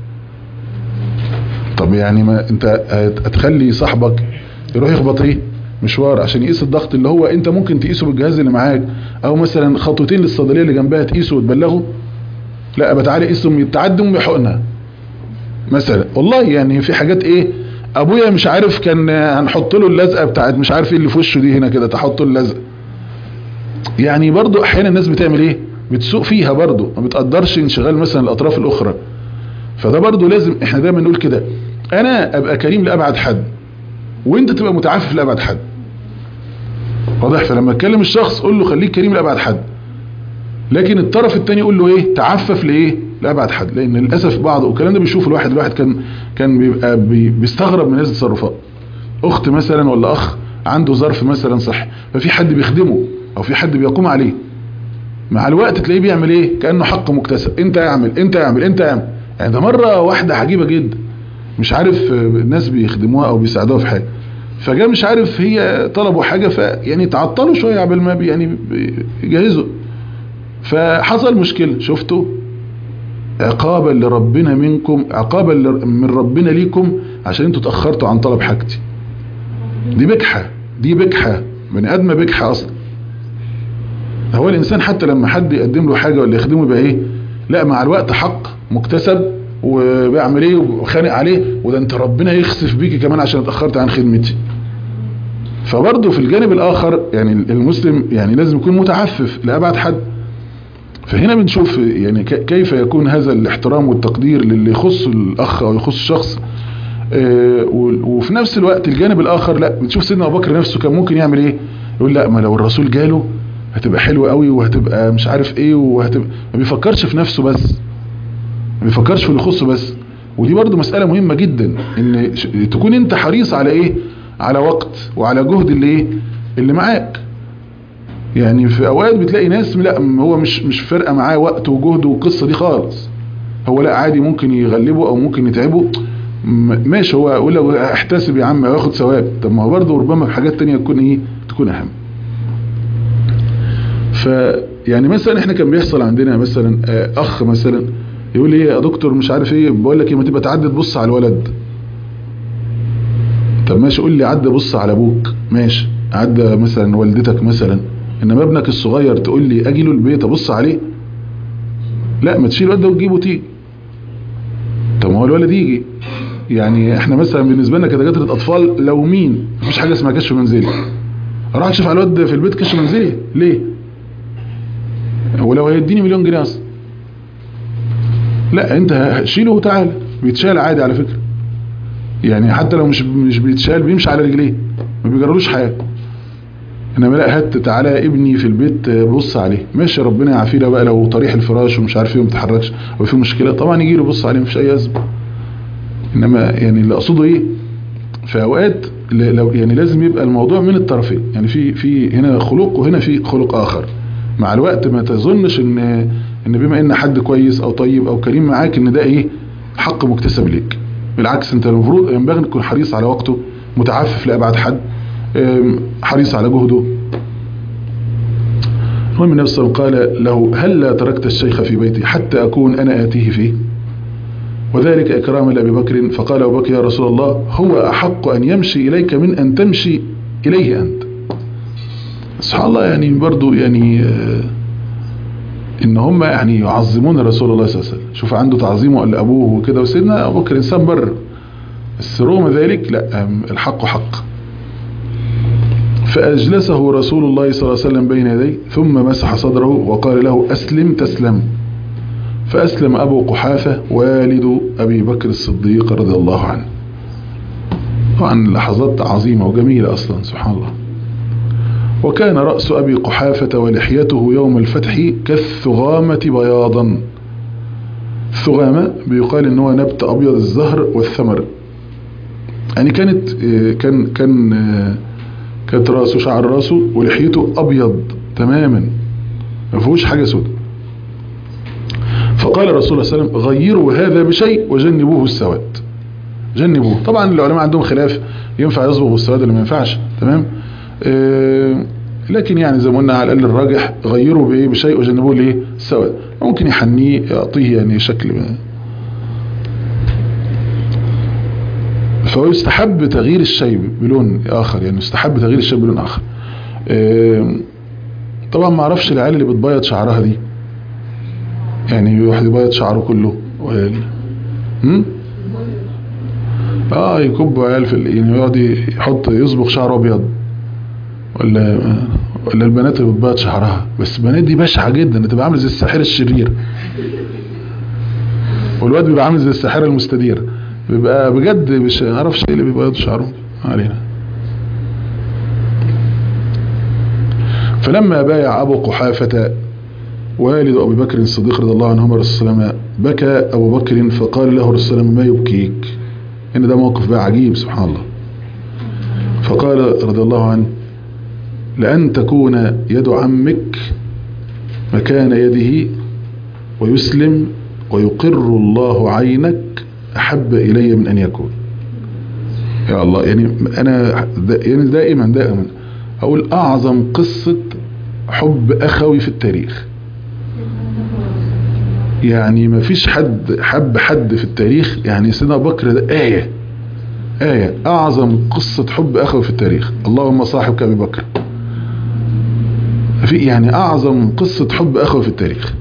طب يعني ما أنت هتخلي صاحبك يروح يخبط إيه مشوار عشان يقيس الضغط اللي هو انت ممكن تقيسه بالجهاز اللي معاك او مثلا خطوتين للصيدليه اللي جنبها تقيسه وتبلغه لا ابقى تعالى قيسهم يتعدم بحقنه مثلا والله يعني في حاجات ايه ابويا مش عارف كان هنحط له اللزقه بتاعت مش عارف ايه اللي في وشه دي هنا كده تحط له اللزقه يعني برضو احيانا الناس بتعمل ايه بتسوق فيها برضو ما بتقدرش انشغال مثلا الاطراف الاخرى فده برضو لازم احنا دايما نقول كده انا ابقى كريم لابعد حد وانت تبقى متعفف لابعد حد واضح فلما تكلم الشخص قول له خليك كريم لابعد حد لكن الطرف الثاني يقول له ايه تعفف لايه لابعد حد لان للاسف بعض والكلام ده بيشوف الواحد الواحد كان كان بيبقى بي بيستغرب من هذه التصرفات اخت مثلا ولا اخ عنده ظرف مثلا صح ففي حد بيخدمه او في حد بيقوم عليه مع الوقت تلاقيه بيعمل ايه كانه حق مكتسب انت اعمل انت اعمل انت اعمل يعني ده مره واحده عجيبه جدا مش عارف الناس بيخدموها او بيساعدوها في حاجه فجاء مش عارف هي طلبوا حاجه فيعني تعطلوا شويه قبل ما يعني يجهزوا فحصل مشكله شفتوا عقابا لربنا منكم عقابا من ربنا ليكم عشان انتوا اتاخرتوا عن طلب حاجتي دي بجحه دي بجحه بني ادم بجحه اصلا هو الانسان حتى لما حد يقدم له حاجه ولا يخدمه يبقى ايه لا مع الوقت حق مكتسب وبيعمل ايه وخانق عليه وده انت ربنا يخسف بيكي كمان عشان اتاخرت عن خدمتي فبرضه في الجانب الاخر يعني المسلم يعني لازم يكون متعفف لابعد حد فهنا بنشوف يعني كيف يكون هذا الاحترام والتقدير للي يخص الاخ او يخص الشخص وفي نفس الوقت الجانب الاخر لا بنشوف سيدنا ابو بكر نفسه كان ممكن يعمل ايه يقول لا ما لو الرسول جاله هتبقى حلوه قوي وهتبقى مش عارف ايه وهتبقى ما بيفكرش في نفسه بس ما بيفكرش في اللي يخصه بس ودي برضو مسألة مهمة جدا ان تكون انت حريص على ايه على وقت وعلى جهد اللي ايه اللي معاك يعني في اوقات بتلاقي ناس لا هو مش مش فارقه معاه وقت وجهد والقصه دي خالص هو لا عادي ممكن يغلبه او ممكن يتعبه م- ماشي هو يقول له احتسب يا عم واخد ثواب طب ما هو برضه ربما في حاجات تانية تكون ايه تكون اهم ف يعني مثلا احنا كان بيحصل عندنا مثلا آه، اخ مثلا يقول لي يا دكتور مش عارف ايه بقول لك ايه ما تبقى تعدي تبص على الولد طب ماشي قول لي عدى بص على ابوك ماشي عدى مثلا والدتك مثلا انما ابنك الصغير تقول لي اجي له البيت ابص عليه لا ما تشيل الولد ده وتجيبه تيجي طب ما هو الولد يجي يعني احنا مثلا بالنسبه لنا كدكاتره اطفال لو مين مفيش حاجه اسمها كشف منزلي اروح اكشف على الواد في البيت كشف منزلي ليه ولو هيديني مليون جنيه اصلا لا انت شيله وتعالى بيتشال عادي على فكره يعني حتى لو مش مش بيتشال بيمشي على رجليه ما بيجرالوش حاجه انما لا هات تعالى ابني في البيت بص عليه ماشي ربنا يعافينا بقى لو طريح الفراش ومش عارف ايه وما بيتحركش او في مشكله طبعا يجي له بص عليه مفيش اي ازمه انما يعني اللي اقصده ايه في اوقات ل- لو يعني لازم يبقى الموضوع من الطرفين يعني في في هنا خلق وهنا في خلق اخر مع الوقت ما تظنش ان ان بما ان حد كويس او طيب او كريم معاك ان ده ايه حق مكتسب ليك بالعكس انت المفروض ينبغي ان تكون حريص على وقته متعفف لابعد حد ام، حريص على جهده المهم النبي صلى الله عليه وسلم قال له هل لا تركت الشيخ في بيتي حتى اكون انا اتيه فيه وذلك إكراما لأبي بكر فقال أبو بكر يا رسول الله هو أحق أن يمشي إليك من أن تمشي إليه أنت سبحان الله يعني برضو يعني آه، إن هم يعني يعظمون رسول الله صلى الله عليه وسلم شوف عنده تعظيمه لأبوه وكده وسيدنا أبو بكر إنسان بر بس رغم ذلك لا آم، الحق حق فأجلسه رسول الله صلى الله عليه وسلم بين يديه ثم مسح صدره وقال له أسلم تسلم فأسلم أبو قحافة والد أبي بكر الصديق رضي الله عنه طبعا لحظات عظيمة وجميلة أصلا سبحان الله وكان رأس أبي قحافة ولحيته يوم الفتح كالثغامة بياضا الثغامة بيقال إن هو نبت أبيض الزهر والثمر يعني كانت آه، كان كان آه، كانت راسه شعر راسه ولحيته أبيض تماما ما فيهوش حاجة سوداء فقال الرسول صلى الله عليه وسلم غيروا هذا بشيء وجنبوه السواد جنبوه طبعا العلماء عندهم خلاف ينفع يصبغ السواد ولا ما ينفعش تمام آه لكن يعني زي ما قلنا على الاقل الراجح غيروا بايه بشيء وجنبوه الايه السواد ممكن يحنيه يعطيه يعني شكل ما. فهو يستحب تغيير الشيء بلون اخر يعني يستحب تغيير الشيء بلون اخر آه طبعا ما اعرفش العيال اللي بتبيض شعرها دي يعني واحد يبيض شعره كله ولا هم؟ اه يكبوا عيال في ال- يعني يقعد يحط يصبغ شعره ابيض ولا ولا البنات اللي بتبيض شعرها بس البنات دي بشعه جدا تبقى عامله زي الساحر الشرير والواد بيبقى عامل زي الساحره المستدير بيبقى بجد مش عارفش ايه اللي بيبيض شعره ما علينا فلما بايع ابو قحافه والد أبي بكر الصديق رضي الله عنهما رسول الله عليه وسلم بكى أبو بكر فقال له رسول الله ما يبكيك إن ده موقف بقى عجيب سبحان الله فقال رضي الله عنه لأن تكون يد عمك مكان يده ويسلم ويقر الله عينك أحب إلي من أن يكون يا الله يعني أنا دا يعني دائما دائما أقول أعظم قصة حب أخوي في التاريخ يعني ما فيش حد حب حد في التاريخ يعني سيدنا أبو بكر ده آية آية أعظم قصة حب أخوي في التاريخ اللهم صاحبك أبي بكر في يعني أعظم قصة حب أخوي في التاريخ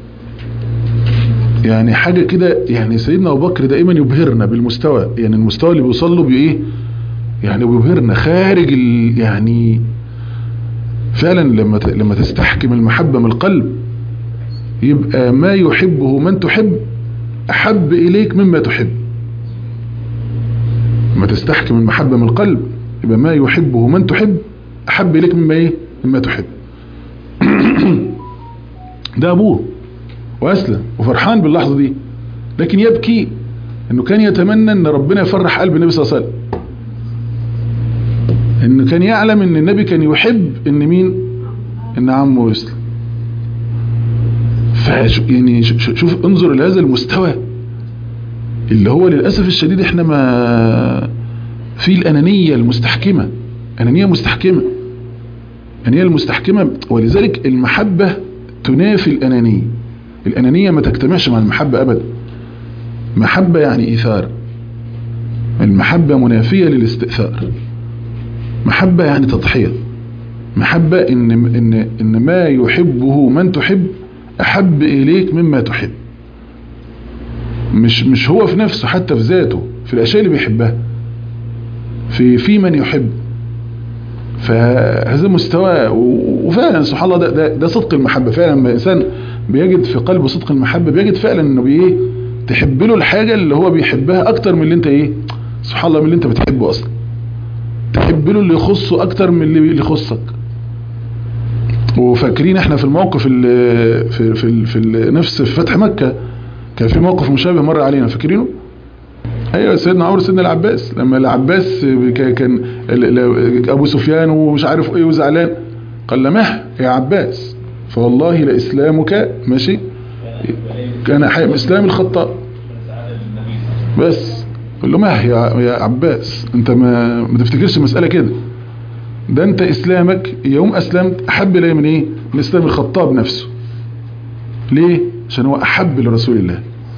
يعني حاجة كده يعني سيدنا أبو بكر دائما يبهرنا بالمستوى يعني المستوى اللي بيوصل له بإيه يعني بيبهرنا خارج ال يعني فعلا لما ت- لما تستحكم المحبة من القلب يبقى ما يحبه من تحب أحب إليك مما تحب لما تستحكم المحبة من القلب يبقى ما يحبه من تحب أحب إليك مما إيه مما تحب ده أبوه وأسلم وفرحان باللحظة دي لكن يبكي انه كان يتمنى ان ربنا يفرح قلب النبي صلى الله عليه وسلم انه كان يعلم ان النبي كان يحب ان مين ان عمه يسلم فش يعني شوف انظر لهذا المستوى اللي هو للأسف الشديد احنا ما في الأنانية المستحكمة أنانية مستحكمة الأنانية المستحكمة ولذلك المحبة تنافي الأنانية الأنانية ما تجتمعش مع المحبة أبدا محبة يعني إيثار المحبة منافية للاستئثار محبة يعني تضحية محبة إن, إن, إن ما يحبه من تحب أحب إليك مما تحب مش مش هو في نفسه حتى في ذاته في الأشياء اللي بيحبها في في من يحب فهذا مستوى وفعلا سبحان الله ده, ده, ده صدق المحبة فعلا لما الإنسان بيجد في قلبه صدق المحبة بيجد فعلا انه بايه تحب له الحاجة اللي هو بيحبها اكتر من اللي انت ايه سبحان الله من اللي انت بتحبه اصلا تحب له اللي يخصه اكتر من اللي يخصك وفاكرين احنا في الموقف اللي في في, في نفس في فتح مكة كان في موقف مشابه مر علينا فاكرينه ايوه سيدنا عمرو سيدنا العباس لما العباس كان ابو سفيان ومش عارف ايه وزعلان قال له مه يا عباس فوالله لاسلامك ماشي كان حي اسلام الخطاب بس قال له مه يا يا عباس انت ما ما تفتكرش المساله كده ده انت اسلامك يوم اسلمت احب الي من ايه من اسلام الخطاب نفسه ليه عشان هو احب لرسول الله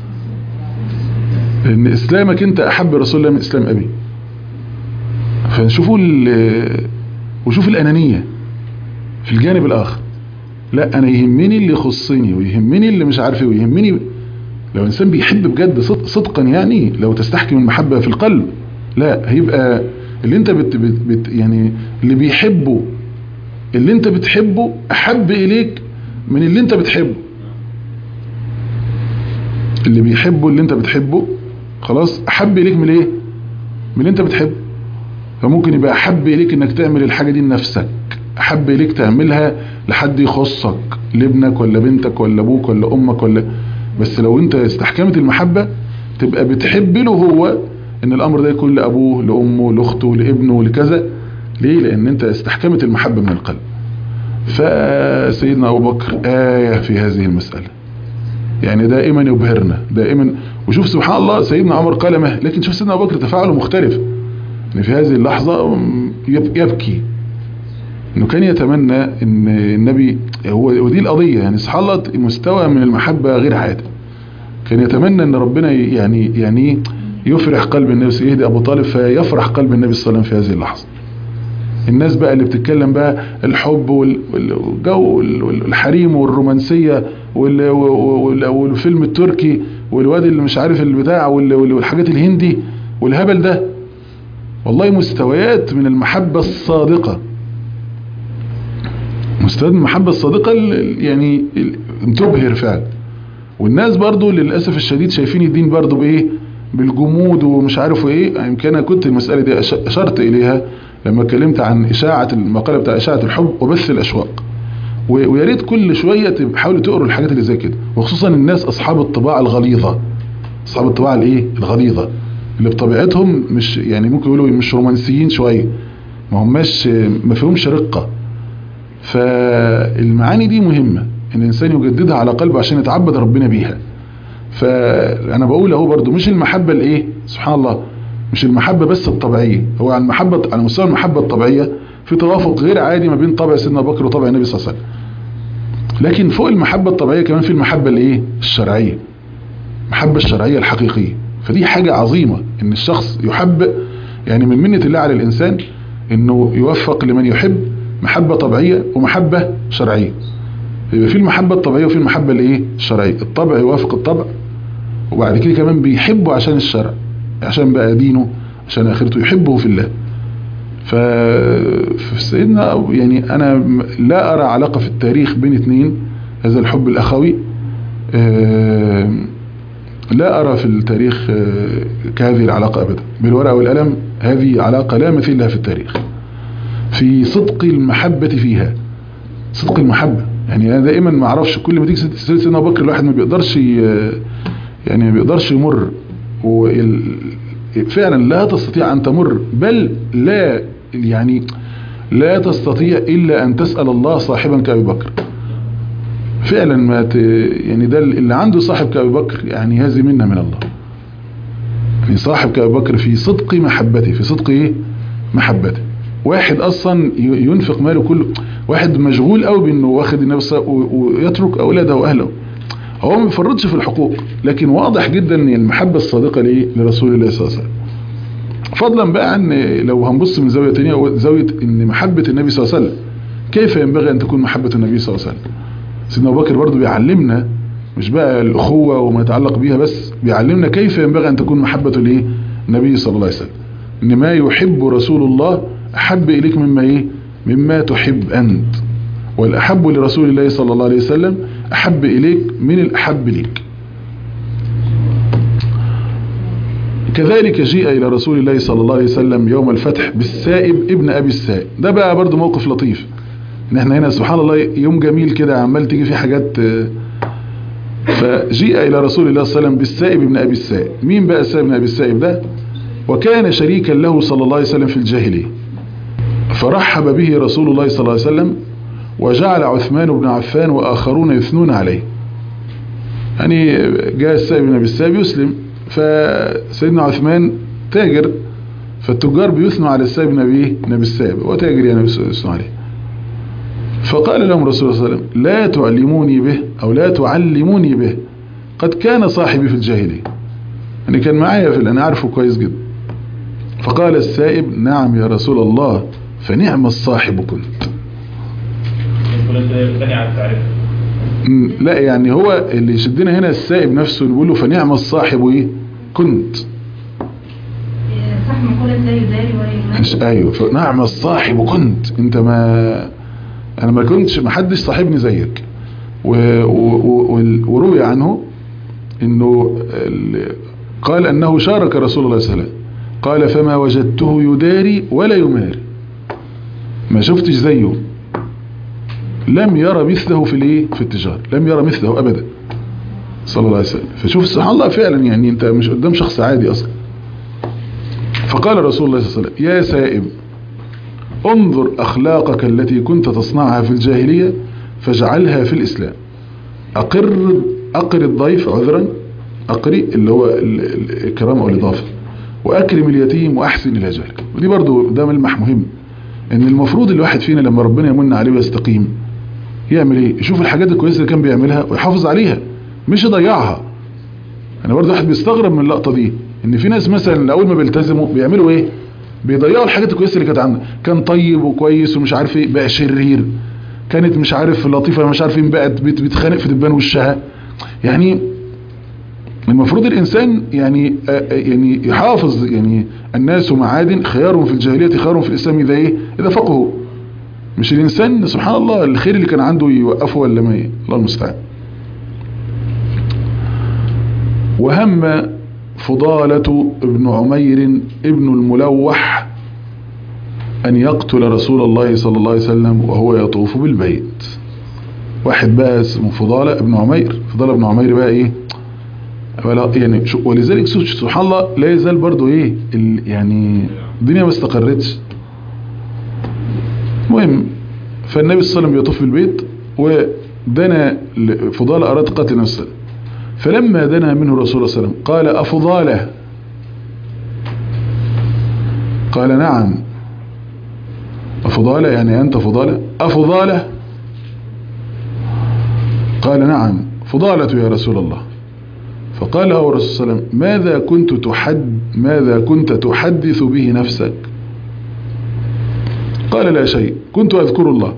ان اسلامك انت احب رسول الله من اسلام ابي فنشوفوا وشوف الانانية في الجانب الاخر لا انا يهمني اللي يخصني ويهمني اللي مش عارف ايه ويهمني لو انسان بيحب بجد صدقا يعني لو تستحكم المحبة في القلب لا هيبقى اللي انت بت بت بت يعني اللي بيحبه اللي انت بتحبه احب اليك من اللي انت بتحبه اللي بيحبه اللي انت بتحبه خلاص احب اليك من ايه من اللي انت بتحبه فممكن يبقى احب اليك انك تعمل الحاجة دي لنفسك احب اليك تعملها لحد يخصك لابنك ولا بنتك ولا ابوك ولا امك ولا بس لو انت استحكمت المحبة تبقى بتحب له هو ان الامر ده يكون لابوه لامه لاخته لابنه لكذا ليه لان انت استحكمت المحبة من القلب فسيدنا ابو بكر آية في هذه المسألة يعني دائما يبهرنا دائما وشوف سبحان الله سيدنا عمر قال ما لكن شوف سيدنا ابو بكر تفاعله مختلف يعني في هذه اللحظة يبكي انه كان يتمنى ان النبي هو ودي القضية يعني سبحان الله مستوى من المحبة غير عادي كان يتمنى ان ربنا يعني يعني يفرح قلب النبي يهدي ابو طالب فيفرح قلب النبي صلى الله عليه وسلم في هذه اللحظة الناس بقى اللي بتتكلم بقى الحب والجو والحريم والرومانسية والفيلم التركي والواد اللي مش عارف البتاع والحاجات الهندي والهبل ده والله مستويات من المحبة الصادقة مستويات من المحبة الصادقة يعني تبهر فعلا والناس برضو للأسف الشديد شايفين الدين برضو بإيه بالجمود ومش عارف ايه يمكن انا كنت المسألة دي اشرت اليها لما اتكلمت عن اشاعة المقالة بتاع اشاعة الحب وبث الاشواق ويا ريت كل شوية تحاولوا تقروا الحاجات اللي زي كده وخصوصا الناس اصحاب الطباع الغليظة اصحاب الطباع الايه الغليظة اللي بطبيعتهم مش يعني ممكن يقولوا مش رومانسيين شوية ما هماش ما فيهمش رقة فالمعاني دي مهمة ان الانسان يجددها على قلبه عشان يتعبد ربنا بيها فانا بقول اهو برضو مش المحبة الايه سبحان الله مش المحبة بس الطبيعية هو على المحبة على مستوى المحبة الطبيعية في توافق غير عادي ما بين طبع سيدنا بكر وطبع النبي صلى الله عليه وسلم لكن فوق المحبة الطبيعية كمان في المحبة الايه الشرعية المحبة الشرعية الحقيقية فدي حاجة عظيمة ان الشخص يحب يعني من منة الله على الانسان انه يوفق لمن يحب محبة طبيعية ومحبة شرعية يبقى في المحبة الطبيعية وفي المحبة الايه الشرعية الطبع يوافق الطبع وبعد كده كمان بيحبه عشان الشرع عشان بقى دينه عشان اخرته يحبه في الله فسيدنا يعني انا لا ارى علاقة في التاريخ بين اثنين هذا الحب الاخوي لا ارى في التاريخ كهذه العلاقة ابدا بالورقة والقلم هذه علاقة لا مثيل لها في التاريخ في صدق المحبة فيها صدق المحبة يعني انا دائما ما اعرفش كل ما تيجي سيره سيدنا ابو بكر الواحد ما بيقدرش يعني ما بيقدرش يمر فعلا لا تستطيع ان تمر بل لا يعني لا تستطيع إلا أن تسأل الله صاحبا كأبي بكر فعلا ما ت... يعني ده اللي عنده صاحب كأبي بكر يعني هذه منا من الله يعني صاحب كأبي بكر في صدق محبته في صدق ايه محبته واحد اصلا ينفق ماله كله واحد مشغول قوي بانه واخد النبي صلى الله عليه وسلم ويترك اولاده واهله هو ما بيفرطش في الحقوق لكن واضح جدا ان المحبه الصادقه ليه لرسول الله صلى الله عليه وسلم فضلا بقى عن لو هنبص من زاويه ثانيه زاويه ان محبه النبي صلى الله عليه وسلم كيف ينبغي ان تكون محبه النبي صلى الله عليه وسلم سيدنا ابو بكر برضه بيعلمنا مش بقى الاخوه وما يتعلق بيها بس بيعلمنا كيف ينبغي ان تكون محبه الايه النبي صلى الله عليه وسلم ان ما يحب رسول الله احب اليك مما ايه مما تحب انت والاحب لرسول الله صلى الله عليه وسلم احب اليك من الاحب ليك كذلك جيء الى رسول الله صلى الله عليه وسلم يوم الفتح بالسائب ابن ابي السائب ده بقى برضو موقف لطيف ان احنا هنا سبحان الله يوم جميل كده عمال تيجي فيه حاجات فجيء الى رسول الله صلى الله عليه وسلم بالسائب ابن ابي السائب مين بقى السائب ابن ابي السائب ده وكان شريكا له صلى الله عليه وسلم في الجاهليه فرحب به رسول الله صلى الله عليه وسلم وجعل عثمان بن عفان واخرون يثنون عليه يعني جاء السائب بن ابي السائب يسلم فسيدنا عثمان تاجر فالتجار بيثنوا على السائب بن ابي نبي السائب هو تاجر يعني يثنوا عليه فقال لهم رسول الله صلى الله عليه وسلم لا تعلموني به او لا تعلموني به قد كان صاحبي في الجاهليه يعني كان معايا في انا عارفه كويس جدا فقال السائب نعم يا رسول الله فنعم الصاحب كنت لا يعني هو اللي يشدنا هنا السائب نفسه نقول له فنعم الصاحب ايه كنت صح مقولة لا يداري ولا مش ايوه فنعم الصاحب كنت انت ما انا ما كنتش ما حدش صاحبني زيك وروي عنه انه قال انه شارك رسول الله صلى الله عليه وسلم قال فما وجدته يداري ولا يماري ما شفتش زيه لم يرى مثله في الايه في التجارة لم يرى مثله ابدا صلى الله عليه وسلم فشوف سبحان الله فعلا يعني انت مش قدام شخص عادي اصلا فقال رسول الله صلى الله عليه وسلم يا سائب انظر اخلاقك التي كنت تصنعها في الجاهلية فاجعلها في الاسلام اقر اقر الضيف عذرا اقري اللي هو الكرام او الاضافه واكرم اليتيم واحسن الى جارك ودي برضو ده ملمح مهم ان المفروض الواحد فينا لما ربنا يمن عليه ويستقيم يعمل ايه يشوف الحاجات الكويسه اللي كان بيعملها ويحافظ عليها مش يضيعها انا برضو واحد بيستغرب من اللقطه دي ان في ناس مثلا اول ما بيلتزموا بيعملوا ايه بيضيعوا الحاجات الكويسه اللي كانت عنده كان طيب وكويس ومش عارف ايه بقى شرير كانت مش عارف لطيفه مش عارف ايه بقت بتتخانق في دبان وشها يعني المفروض الإنسان يعني يعني يحافظ يعني الناس معادن خيارهم في الجاهلية خيارهم في الإسلام إذا إيه إذا فقهوا مش الإنسان سبحان الله الخير اللي كان عنده يوقفه ولا ما الله المستعان وهم فضالة ابن عمير ابن الملوح أن يقتل رسول الله صلى الله عليه وسلم وهو يطوف بالبيت واحد بقى اسمه فضالة ابن عمير فضالة ابن عمير بقى ايه ولا يعني ولذلك سبحان الله لا يزال برضو ايه يعني الدنيا ما استقرتش المهم فالنبي صلى الله عليه وسلم يطوف بالبيت ودنا فضالة أراد قتل نفسه فلما دنا منه رسول الله صلى الله عليه وسلم قال أفضاله قال نعم أفضاله يعني أنت فضالة أفضاله قال نعم فضالة يا رسول الله فقال له الرسول صلى الله عليه وسلم ماذا كنت تحد ماذا كنت تحدث به نفسك قال لا شيء كنت أذكر الله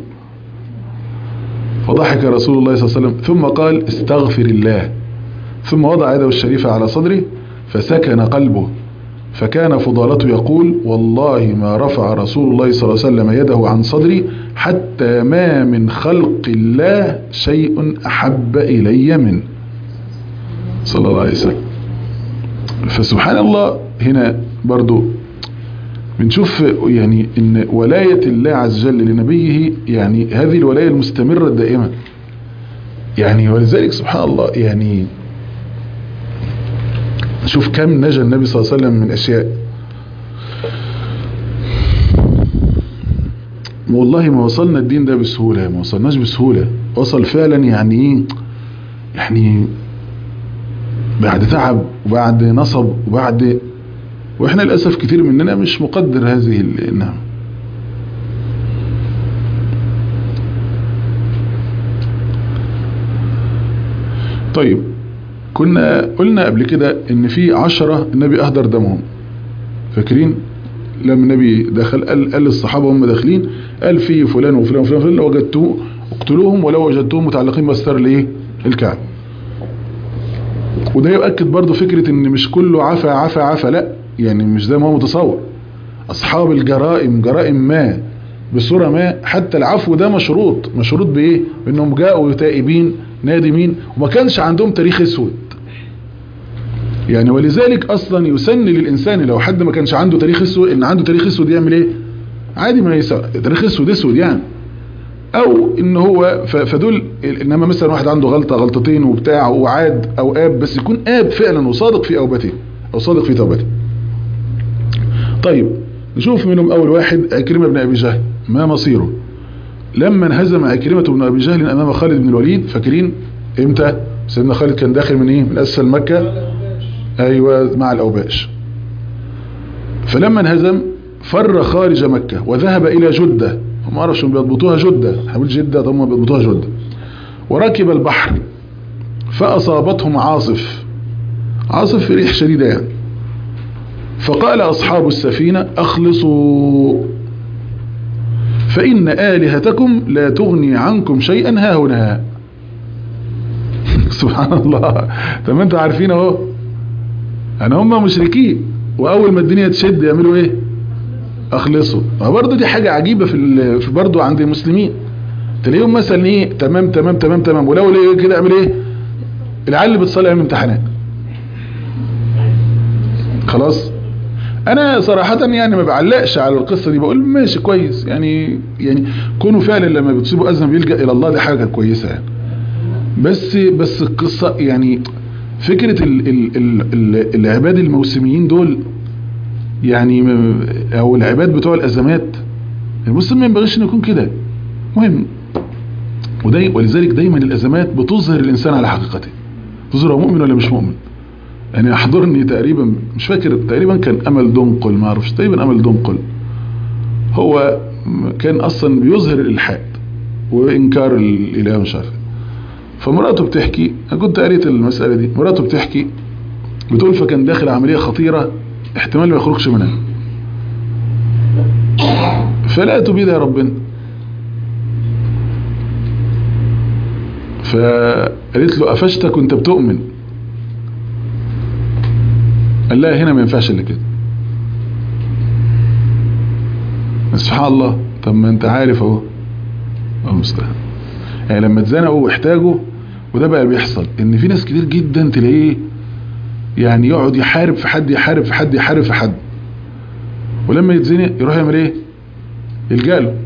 فضحك رسول الله صلى الله عليه وسلم ثم قال استغفر الله ثم وضع يده الشريفة على صدره فسكن قلبه فكان فضالته يقول والله ما رفع رسول الله صلى الله عليه وسلم يده عن صدري حتى ما من خلق الله شيء أحب إلي منه صلى الله عليه وسلم فسبحان الله هنا برضو بنشوف يعني ان ولاية الله عز وجل لنبيه يعني هذه الولاية المستمرة الدائمة يعني ولذلك سبحان الله يعني شوف كم نجا النبي صلى الله عليه وسلم من أشياء والله ما وصلنا الدين ده بسهولة ما وصلناش بسهولة وصل فعلا يعني ايه يعني بعد تعب وبعد نصب وبعد واحنا للأسف كتير مننا مش مقدر هذه النعمة طيب كنا قلنا قبل كده ان في عشرة النبي اهدر دمهم فاكرين لما النبي دخل قال, قال للصحابة هم داخلين قال في فلان وفلان وفلان وفلان لو وجدتوه اقتلوهم ولو وجدتوهم متعلقين بستار الايه الكعب وده يؤكد برضو فكرة ان مش كله عفا عفا عفا لا يعني مش زي ما هو متصور اصحاب الجرائم جرائم ما بصورة ما حتى العفو ده مشروط مشروط بايه بانهم جاءوا تائبين نادمين وما كانش عندهم تاريخ اسود يعني ولذلك اصلا يسن للانسان لو حد ما كانش عنده تاريخ اسود ان عنده تاريخ اسود يعمل ايه عادي ما يسوى تاريخ اسود اسود يعني او ان هو فدول انما مثلا واحد عنده غلطة غلطتين وبتاع وعاد او اب بس يكون اب فعلا وصادق في اوبته او صادق في توبته طيب نشوف منهم اول واحد عكرمة بن ابي جهل ما مصيره لما انهزم عكرمة بن ابي جهل امام خالد بن الوليد فاكرين امتى سيدنا خالد كان داخل من ايه من اسفل مكة ايوه مع الاوباش فلما انهزم فر خارج مكة وذهب الى جدة هم عرفش بيضبطوها جدة حبيل جدة هم بيضبطوها جدة وركب البحر فاصابتهم عاصف عاصف في ريح شديدة يعني فقال اصحاب السفينة اخلصوا فإن آلهتكم لا تغني عنكم شيئا ها هنا سبحان الله طب انتوا عارفين اهو انا هم مشركين واول ما الدنيا تشد يعملوا ايه اخلصوا برضه دي حاجة عجيبة في في برضه عند المسلمين تلاقيهم مثلا ايه تمام تمام تمام تمام ولو ليه كده اعمل ايه العيال اللي بتصلي ايام امتحانات خلاص انا صراحة يعني ما بعلقش على القصة دي بقول ماشي كويس يعني يعني كونوا فعلا لما بتصيبوا ازمة بيلجأ الى الله دي حاجة كويسة يعني بس بس القصة يعني فكرة ال ال ال ال العباد الموسميين دول يعني او العباد بتوع الازمات المسلم ما ينبغيش انه يكون كده مهم وداي ولذلك دايما الازمات بتظهر الانسان على حقيقته تظهر هو مؤمن ولا مش مؤمن يعني احضرني تقريبا مش فاكر تقريبا كان امل دنقل ما اعرفش تقريبا امل دنقل هو كان اصلا بيظهر الالحاد وانكار الاله مش عارف فمراته بتحكي انا كنت قريت المساله دي مراته بتحكي بتقول فكان داخل عمليه خطيره احتمال ما يخرجش منها فلقيته بيدها يا ربنا فقالت له قفشتك وانت بتؤمن قال لها هنا ما ينفعش الا كده سبحان الله طب ما انت عارف اهو المستعان يعني لما اتزنقوا واحتاجوا وده بقى بيحصل ان في ناس كتير جدا تلاقيه يعني يقعد يحارب في حد يحارب في حد يحارب في حد ولما يتزنق يروح يعمل ايه يلجأ له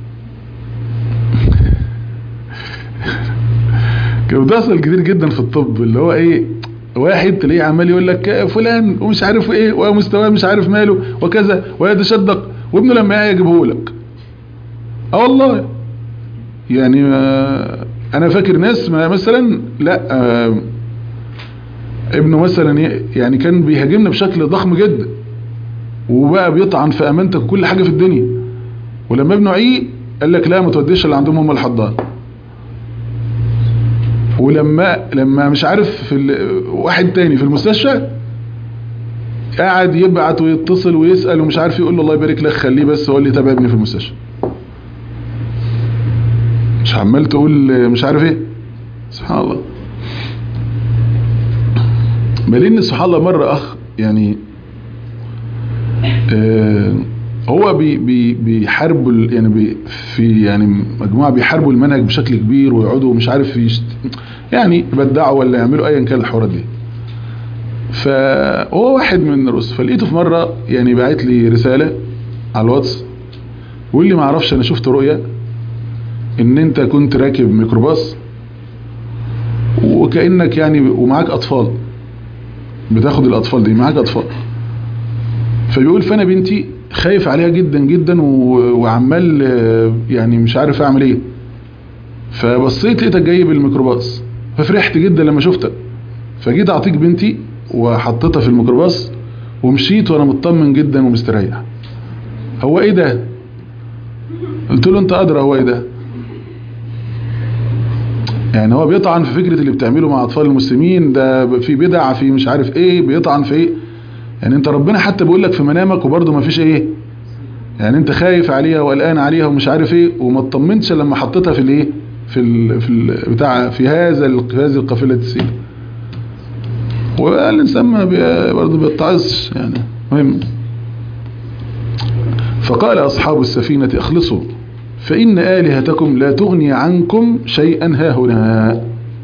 كان بيحصل كتير جدا في الطب اللي هو ايه واحد تلاقيه عمال يقول لك فلان ومش عارف ايه ومستواه مش عارف ماله وكذا ويتشدق وابنه لما يجيبه لك اه والله يعني انا فاكر ناس مثلا لا ابنه مثلا يعني كان بيهاجمنا بشكل ضخم جدا وبقى بيطعن في امانتك وكل حاجة في الدنيا ولما ابنه عيه قال لك لا ما توديش اللي عندهم هم الحضان ولما لما مش عارف في واحد تاني في المستشفى قاعد يبعت ويتصل ويسأل ومش عارف يقول له الله يبارك لك خليه بس هو اللي تابع ابني في المستشفى مش عمال تقول مش عارف ايه سبحان الله بل ان سبحان الله مرة اخ يعني آه هو بي بي بيحاربوا يعني بي في يعني مجموعة بيحاربوا المنهج بشكل كبير ويقعدوا مش عارف يشت يعني يبدعوا ولا يعملوا ايا كان الحوارات دي فهو واحد من الرسل فلقيته في مرة يعني باعت لي رسالة على الواتس بيقول لي ما اعرفش انا شفت رؤية ان انت كنت راكب ميكروباص وكأنك يعني ومعاك اطفال بتاخد الاطفال دي معاك اطفال فبيقول فانا بنتي خايف عليها جدا جدا و- وعمال آه، يعني مش عارف اعمل ايه فبصيت لقيتك جاي بالميكروباص ففرحت جدا لما شفتك فجيت اعطيك بنتي وحطيتها في الميكروباص ومشيت وانا مطمن جدا ومستريح هو ايه ده قلت له انت ادرى هو ايه ده يعني هو بيطعن في فكرة اللي بتعمله مع اطفال المسلمين ده في بدع في مش عارف ايه بيطعن في ايه يعني انت ربنا حتى بيقول لك في منامك وبرضه ما فيش ايه يعني انت خايف عليها وقلقان عليها ومش عارف ايه وما اطمنتش لما حطيتها في الايه في ال في ال بتاع في هذا ال- في هذه القافله السير والانسان ما بي- برضه بيتعظش يعني مهم فقال اصحاب السفينه اخلصوا فان الهتكم لا تغني عنكم شيئا هاهنا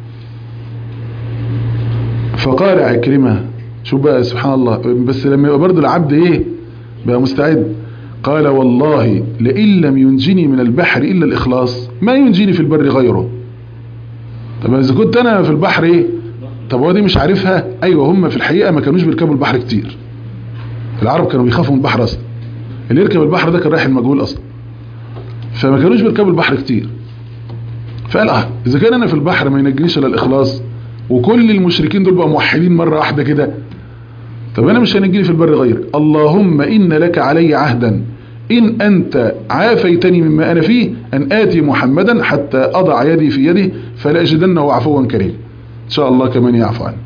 فقال عكرمه شوف بقى سبحان الله بس لما يبقى برضه العبد ايه بقى مستعد قال والله لئن لم ينجني من البحر إلا الإخلاص ما ينجيني في البر غيره طب إذا كنت أنا في البحر إيه طب هو دي مش عارفها أيوة هم في الحقيقة ما كانوش بيركبوا البحر كتير العرب كانوا بيخافوا من البحر أصلا اللي يركب البحر ده كان رايح المجهول أصلا فما كانوش بيركبوا البحر كتير فقال اه إذا كان أنا في البحر ما ينجينيش إلا الإخلاص وكل المشركين دول بقوا موحدين مرة واحدة كده طب انا مش هنجيلي في البر غيرك اللهم ان لك علي عهدا ان انت عافيتني مما انا فيه ان اتي محمدا حتى اضع يدي في يده فلاجدنه عفوا كريما ان شاء الله كمان يعفو عنه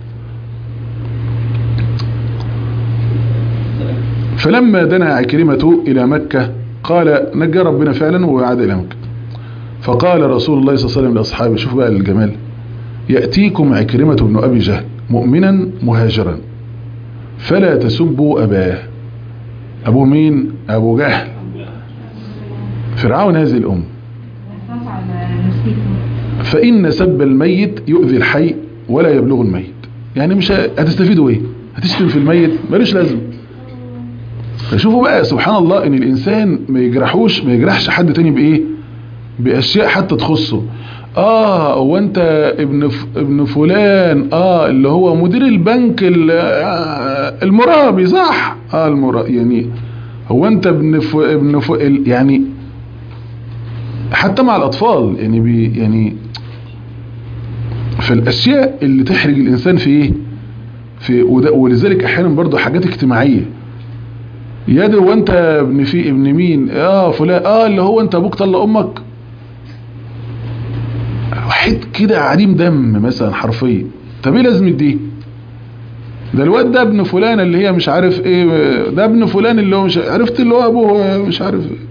فلما دنا عكرمة الى مكة قال نجى ربنا فعلا وعاد الى مكة فقال رسول الله صلى الله عليه وسلم لاصحابه شوف بقى الجمال يأتيكم عكرمة بن ابي جهل مؤمنا مهاجرا فلا تسبوا أباه أبو مين؟ أبو جهل فرعون هذه الأم الصف على نفسيته فإن سب الميت يؤذي الحي ولا يبلغ الميت يعني مش ه- هتستفيدوا ايه هتشتم في الميت ملوش لازم فشوفوا بقى سبحان الله ان الانسان ما يجرحوش ما يجرحش حد تاني بايه باشياء حتى تخصه اه هو انت ابن ف... ابن فلان اه اللي هو مدير البنك ال- آه، المرابي صح اه المرابي يعني هو انت ابن ف... ابن ف... ال- يعني حتى مع الاطفال يعني بي يعني فالاشياء اللي تحرج الانسان في ايه في وده ولذلك احيانا برضو حاجات اجتماعيه يا ده هو انت ابن في ابن مين اه فلان اه اللي هو انت ابوك طلق امك واحد كده عديم دم مثلا حرفيا طب ايه لازمه دي ده الواد ده ابن فلان اللي هي مش عارف ايه ده ابن فلان اللي هو مش عرفت اللي هو ابوه مش عارف ايه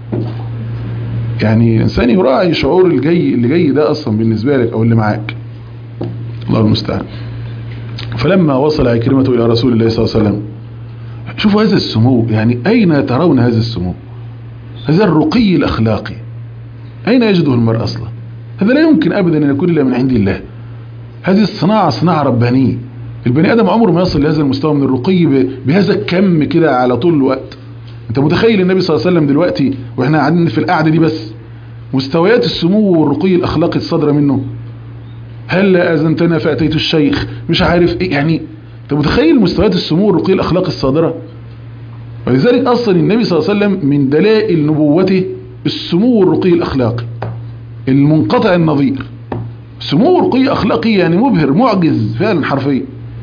يعني الانسان يراعي شعور الجاي اللي جاي ده اصلا بالنسبه لك او اللي معاك الله المستعان فلما وصل عكرمة الى رسول الله صلى الله عليه وسلم شوفوا هذا السمو يعني اين ترون هذا السمو هذا الرقي الاخلاقي اين يجده المرء اصلا هذا لا يمكن ابدا ان يكون الا من عند الله هذه الصناعه صناعه ربانيه البني ادم عمره ما يصل لهذا المستوى من الرقي ب- بهذا الكم كده على طول الوقت انت متخيل النبي صلى الله عليه وسلم دلوقتي واحنا قاعدين في القعده دي بس مستويات السمو والرقي الاخلاقي الصادره منه هل اذنتنا فاتيت الشيخ مش عارف ايه يعني انت متخيل مستويات السمو والرقي الاخلاقي الصادره ولذلك اصلا النبي صلى الله عليه وسلم من دلائل نبوته السمو والرقي الاخلاقي المنقطع النظير سمو ورقي اخلاقي يعني مبهر معجز فعلا حرفيا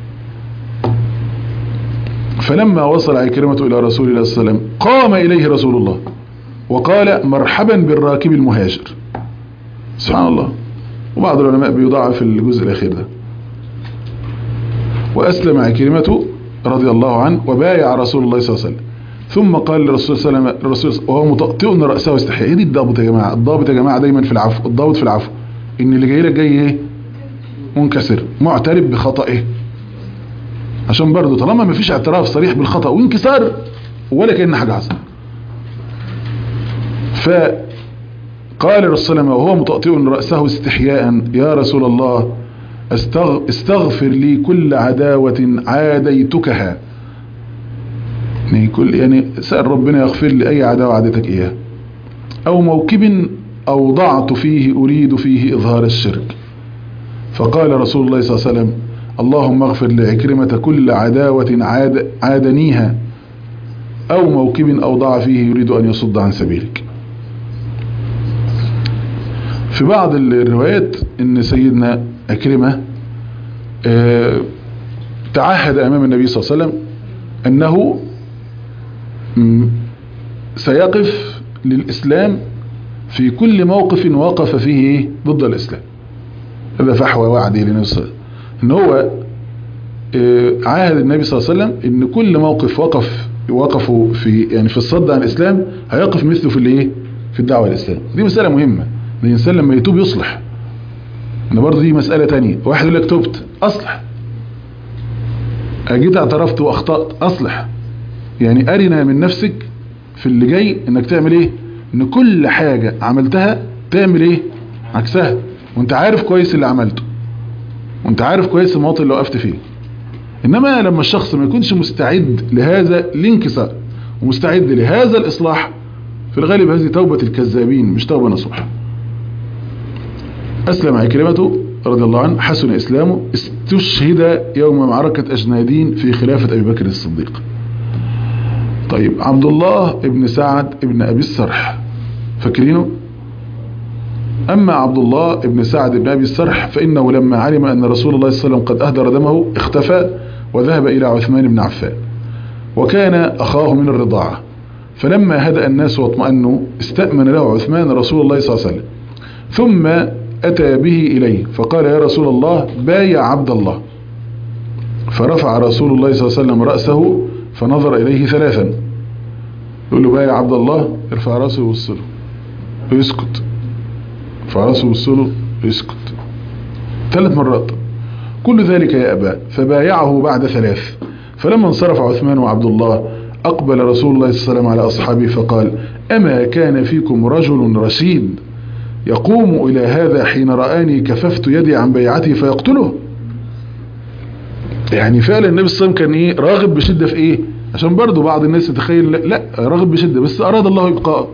فلما وصل عكرمة إلى رسول الله صلى الله عليه وسلم قام إليه رسول الله وقال مرحبا بالراكب المهاجر سبحان الله وبعض العلماء بيضاعف الجزء الأخير ده وأسلم عكرمة رضي الله عنه وبايع رسول الله صلى الله عليه وسلم ثم قال للرسول صلى الله عليه وسلم الرسول وهو مطأطئ رأسه استحياء هي دي الضابط يا جماعة الضابط يا جماعة دايما في العفو الضابط في العفو ان اللي جاي لك جاي ايه منكسر معترف بخطئه عشان برضه طالما ما فيش اعتراف صريح بالخطأ وانكسار ولا كأن حاجة حصل فقال الرسول صلى الله عليه وسلم وهو مطأطئ رأسه استحياء يا رسول الله استغ- استغفر لي كل عداوة عاديتكها يعني كل يعني سأل ربنا يغفر لي أي عداوة عادتك إياه أو موكب أوضعت فيه أريد فيه إظهار الشرك فقال رسول الله صلى الله عليه وسلم اللهم اغفر لعكرمة كل عداوة عاد عادنيها أو موكب أوضع فيه يريد أن يصد عن سبيلك في بعض الروايات ان سيدنا أكرمة آه، تعهد أمام النبي صلى الله عليه وسلم أنه م، سيقف للإسلام في كل موقف وقف فيه إيه؟ ضد الإسلام هذا فحوى وعده للنبي صلى الله عليه وسلم ان هو آه، عاهد النبي صلى الله عليه وسلم ان كل موقف وقف وقفوا في يعني في الصد عن الاسلام هيقف مثله في الايه في الدعوه الاسلام دي مساله مهمه الانسان لما يتوب يصلح ان برضه دي مساله تانية واحد يقول لك تبت اصلح اجيت اعترفت واخطات اصلح يعني ارنا من نفسك في اللي جاي انك تعمل ايه ان كل حاجه عملتها تعمل ايه عكسها وانت عارف كويس اللي عملته وانت عارف كويس المواطن اللي وقفت فيه انما لما الشخص ما يكونش مستعد لهذا الانكسار ومستعد لهذا الاصلاح في الغالب هذه توبة الكذابين مش توبة نصوح اسلم عكرمة رضي الله عنه حسن اسلامه استشهد يوم معركة اجنادين في خلافة ابي بكر الصديق طيب عبد الله ابن سعد ابن ابي السرح فاكرينه أما عبد الله ابن سعد بن أبي السرح فإنه لما علم أن رسول الله صلى الله عليه وسلم قد أهدر دمه اختفى وذهب إلى عثمان بن عفان وكان أخاه من الرضاعة فلما هدأ الناس واطمأنوا استأمن له عثمان رسول الله صلى الله عليه وسلم ثم أتى به إليه فقال يا رسول الله بايع عبد الله فرفع رسول الله صلى الله عليه وسلم رأسه فنظر إليه ثلاثا يقول له بايع عبد الله ارفع رأسه ووصله ويسكت فراسه وصله يسكت ثلاث مرات كل ذلك يا أبا فبايعه بعد ثلاث فلما انصرف عثمان وعبد الله أقبل رسول الله صلى الله عليه وسلم على أصحابه فقال أما كان فيكم رجل رشيد يقوم إلى هذا حين رآني كففت يدي عن بيعته فيقتله يعني فعلا النبي صلى الله عليه وسلم كان ايه راغب بشدة في ايه عشان برضو بعض الناس تتخيل لا, لا راغب بشدة بس أراد الله إبقاءه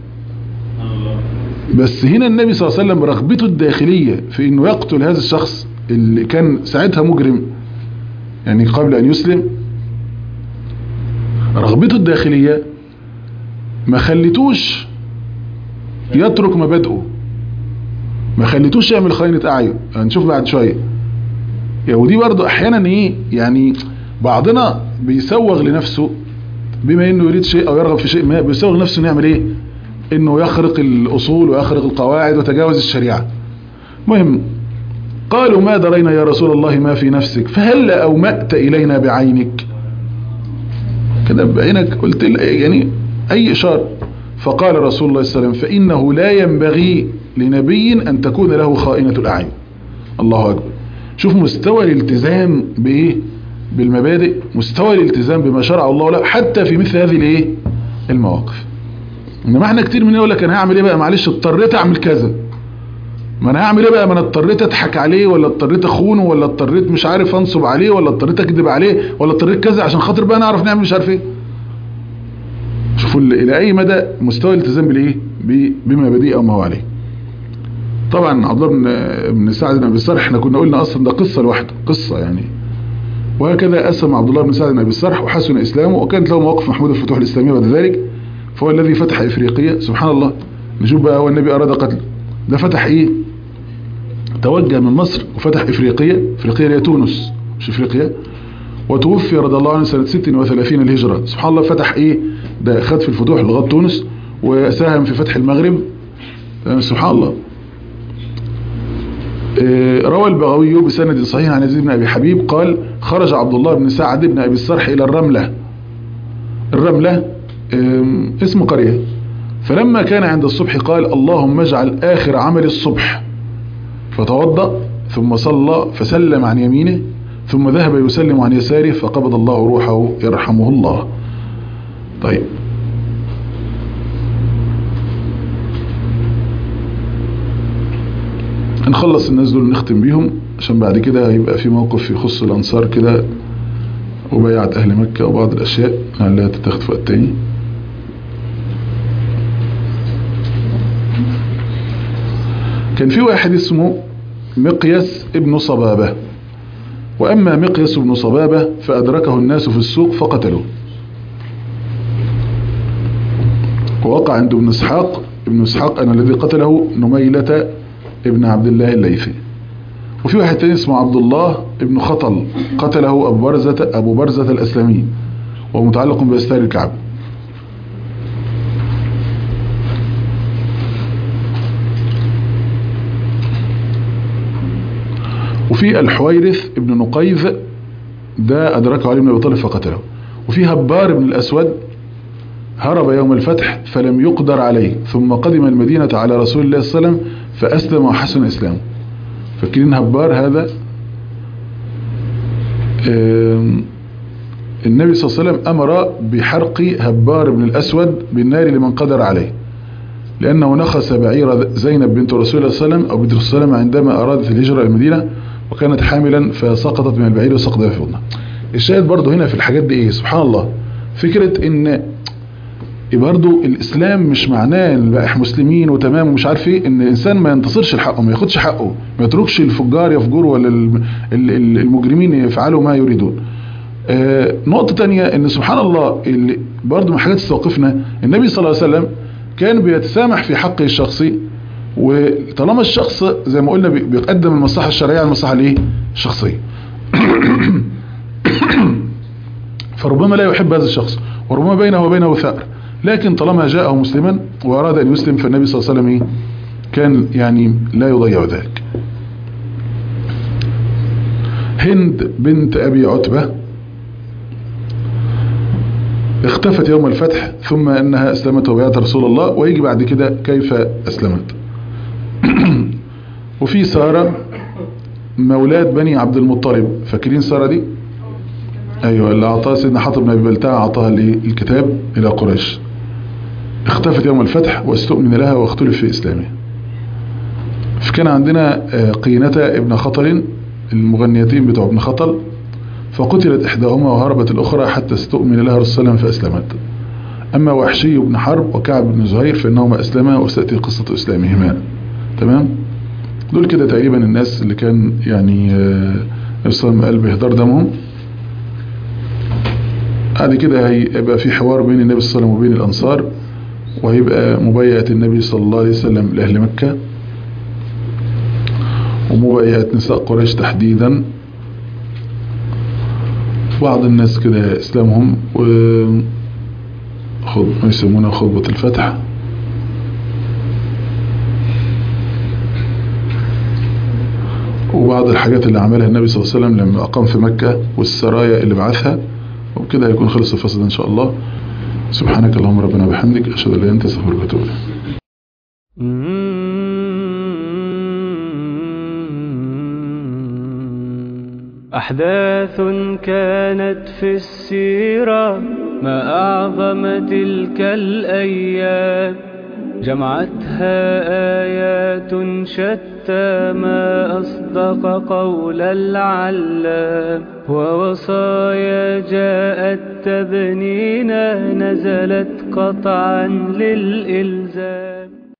بس هنا النبي صلى الله عليه وسلم رغبته الداخلية في انه يقتل هذا الشخص اللي كان ساعتها مجرم يعني قبل ان يسلم رغبته الداخلية ما خلتوش يترك مبادئه ما خلتوش يعمل خاينة اعين هنشوف بعد شوية يا ودي برضو احيانا ايه يعني بعضنا بيسوغ لنفسه بما انه يريد شيء او يرغب في شيء ما بيسوغ لنفسه انه يعمل ايه انه يخرق الاصول ويخرق القواعد وتجاوز الشريعة مهم قالوا ما درينا يا رسول الله ما في نفسك فهل اومأت الينا بعينك كده بعينك قلت يعني اي اشارة فقال رسول الله صلى الله عليه وسلم فانه لا ينبغي لنبي ان تكون له خائنة الاعين الله اكبر شوف مستوى الالتزام بايه بالمبادئ مستوى الالتزام بما شرع الله له حتى في مثل هذه الايه المواقف انما احنا كتير من يقول لك انا هعمل ايه بقى معلش اضطريت اعمل كذا ما انا هعمل ايه بقى ما انا اضطريت اضحك عليه ولا اضطريت اخونه ولا اضطريت مش عارف انصب عليه ولا اضطريت اكذب عليه ولا اضطريت كذا عشان خاطر بقى نعرف نعمل مش عارف ايه شوفوا الى اي مدى مستوى الالتزام بالايه بما بديء او ما هو عليه طبعا عبد الله بن بن سعد بن ابي السرح احنا كنا قلنا اصلا ده قصه لوحده قصه يعني وهكذا اسلم عبد الله بن سعد بن ابي السرح وحسن اسلامه وكانت له مواقف محموده في الفتوح الاسلاميه بعد ذلك فهو الذي فتح افريقيا سبحان الله نشوف بقى هو النبي اراد قتله ده فتح ايه توجه من مصر وفتح افريقيا افريقيا اللي هي تونس مش افريقيا وتوفي رضي الله عنه سنة 36 الهجرة سبحان الله فتح ايه ده خد في الفتوح لغاية تونس وساهم في فتح المغرب سبحان الله روى البغوي بسند صحيح عن يزيد بن أبي حبيب قال خرج عبد الله بن سعد بن أبي السرح إلى الرملة الرملة اسم قرية فلما كان عند الصبح قال اللهم اجعل آخر عمل الصبح فتوضأ ثم صلى فسلم عن يمينه ثم ذهب يسلم عن يساره فقبض الله روحه يرحمه الله طيب نخلص الناس دول نختم بيهم عشان بعد كده هيبقى في موقف يخص الأنصار كده وبيعة أهل مكة وبعض الأشياء لعلها تتاخد في وقت تاني كان في واحد اسمه مقيس ابن صبابة وأما مقيس ابن صبابة فأدركه الناس في السوق فقتلوه ووقع عند ابن اسحاق ابن اسحاق ان الذي قتله نميلة ابن عبد الله الليثي وفي واحد تاني اسمه عبد الله ابن خطل قتله ابو برزة ابو برزة الاسلمي وهو متعلق باستار الكعبة وفي الحويرث ابن نقيذ ده أدركه علي بن أبي طالب فقتله وفي هبار بن الأسود هرب يوم الفتح فلم يقدر عليه ثم قدم المدينة على رسول الله صلى الله عليه وسلم فأسلم وحسن إسلامه فاكرين هبار هذا آم، النبي صلى الله عليه وسلم أمر بحرق هبار بن الأسود بالنار لمن قدر عليه لأنه نخس بعير زينب بنت رسول الله صلى الله عليه وسلم أو بنت رسول الله عليه وسلم عندما أرادت الهجرة إلى المدينة وكانت حاملا فسقطت من البعير وسقط في حضنها الشاهد برضه هنا في الحاجات دي ايه سبحان الله فكرة ان برضه الاسلام مش معناه ان بقى احنا مسلمين وتمام ومش عارف ايه ان الانسان ما ينتصرش لحقه ما ياخدش حقه ما يتركش الفجار يفجروا ولا الم- ال- ال- المجرمين يفعلوا ما يريدون آه، نقطة تانية ان سبحان الله اللي برضه من حاجات تستوقفنا النبي صلى الله عليه وسلم كان بيتسامح في حقه الشخصي وطالما الشخص زي ما قلنا بي- بيقدم المصلحة الشرعية على المصلحة الايه الشخصية فربما لا يحب هذا الشخص وربما بينه وبينه ثأر لكن طالما جاءه مسلما وأراد أن يسلم فالنبي صلى الله عليه وسلم إيه؟ كان يعني لا يضيع ذلك هند بنت أبي عتبة اختفت يوم الفتح ثم أنها أسلمت وبيعت رسول الله ويجي بعد كده كيف أسلمت وفي سارة مولاد بني عبد المطلب فاكرين سارة دي ايوه اللي اعطاها سيدنا حاطب بن ابي بلتعه اعطاها الايه الكتاب الى قريش اختفت يوم الفتح واستؤمن لها واختلف في اسلامها فكان عندنا آه، قينة ابن خطل المغنيتين بتوع ابن خطل فقتلت احداهما وهربت الاخرى حتى استؤمن لها رسول الله فاسلمت اما وحشي بن حرب وكعب بن زهير فانهما اسلما وستاتي قصة اسلامهما تمام دول كده تقريبا الناس اللي كان يعني آه، النبي صلى الله عليه وسلم قال بيهدر دمهم بعد كده هيبقى في حوار بين النبي صلى الله عليه وسلم وبين الأنصار وهيبقى مبايعة النبي صلى الله عليه وسلم لأهل مكة ومبايعة نساء قريش تحديدا بعض الناس كده إسلامهم و خط... ما يسمونها خطبة الفتح وبعض الحاجات اللي عملها النبي صلى الله عليه وسلم لما أقام في مكة والسرايا اللي بعثها وبكده هيكون خلص الفصل إن شاء الله سبحانك اللهم ربنا وبحمدك أشهد أن لا إله إلا أنت أستغفرك وأتوب إليك أحداث كانت في السيرة ما أعظم تلك الأيام جمعتها آيات شتى ما أصدق قول العلام ووصايا جاءت تبنينا نزلت قطعا للإلزام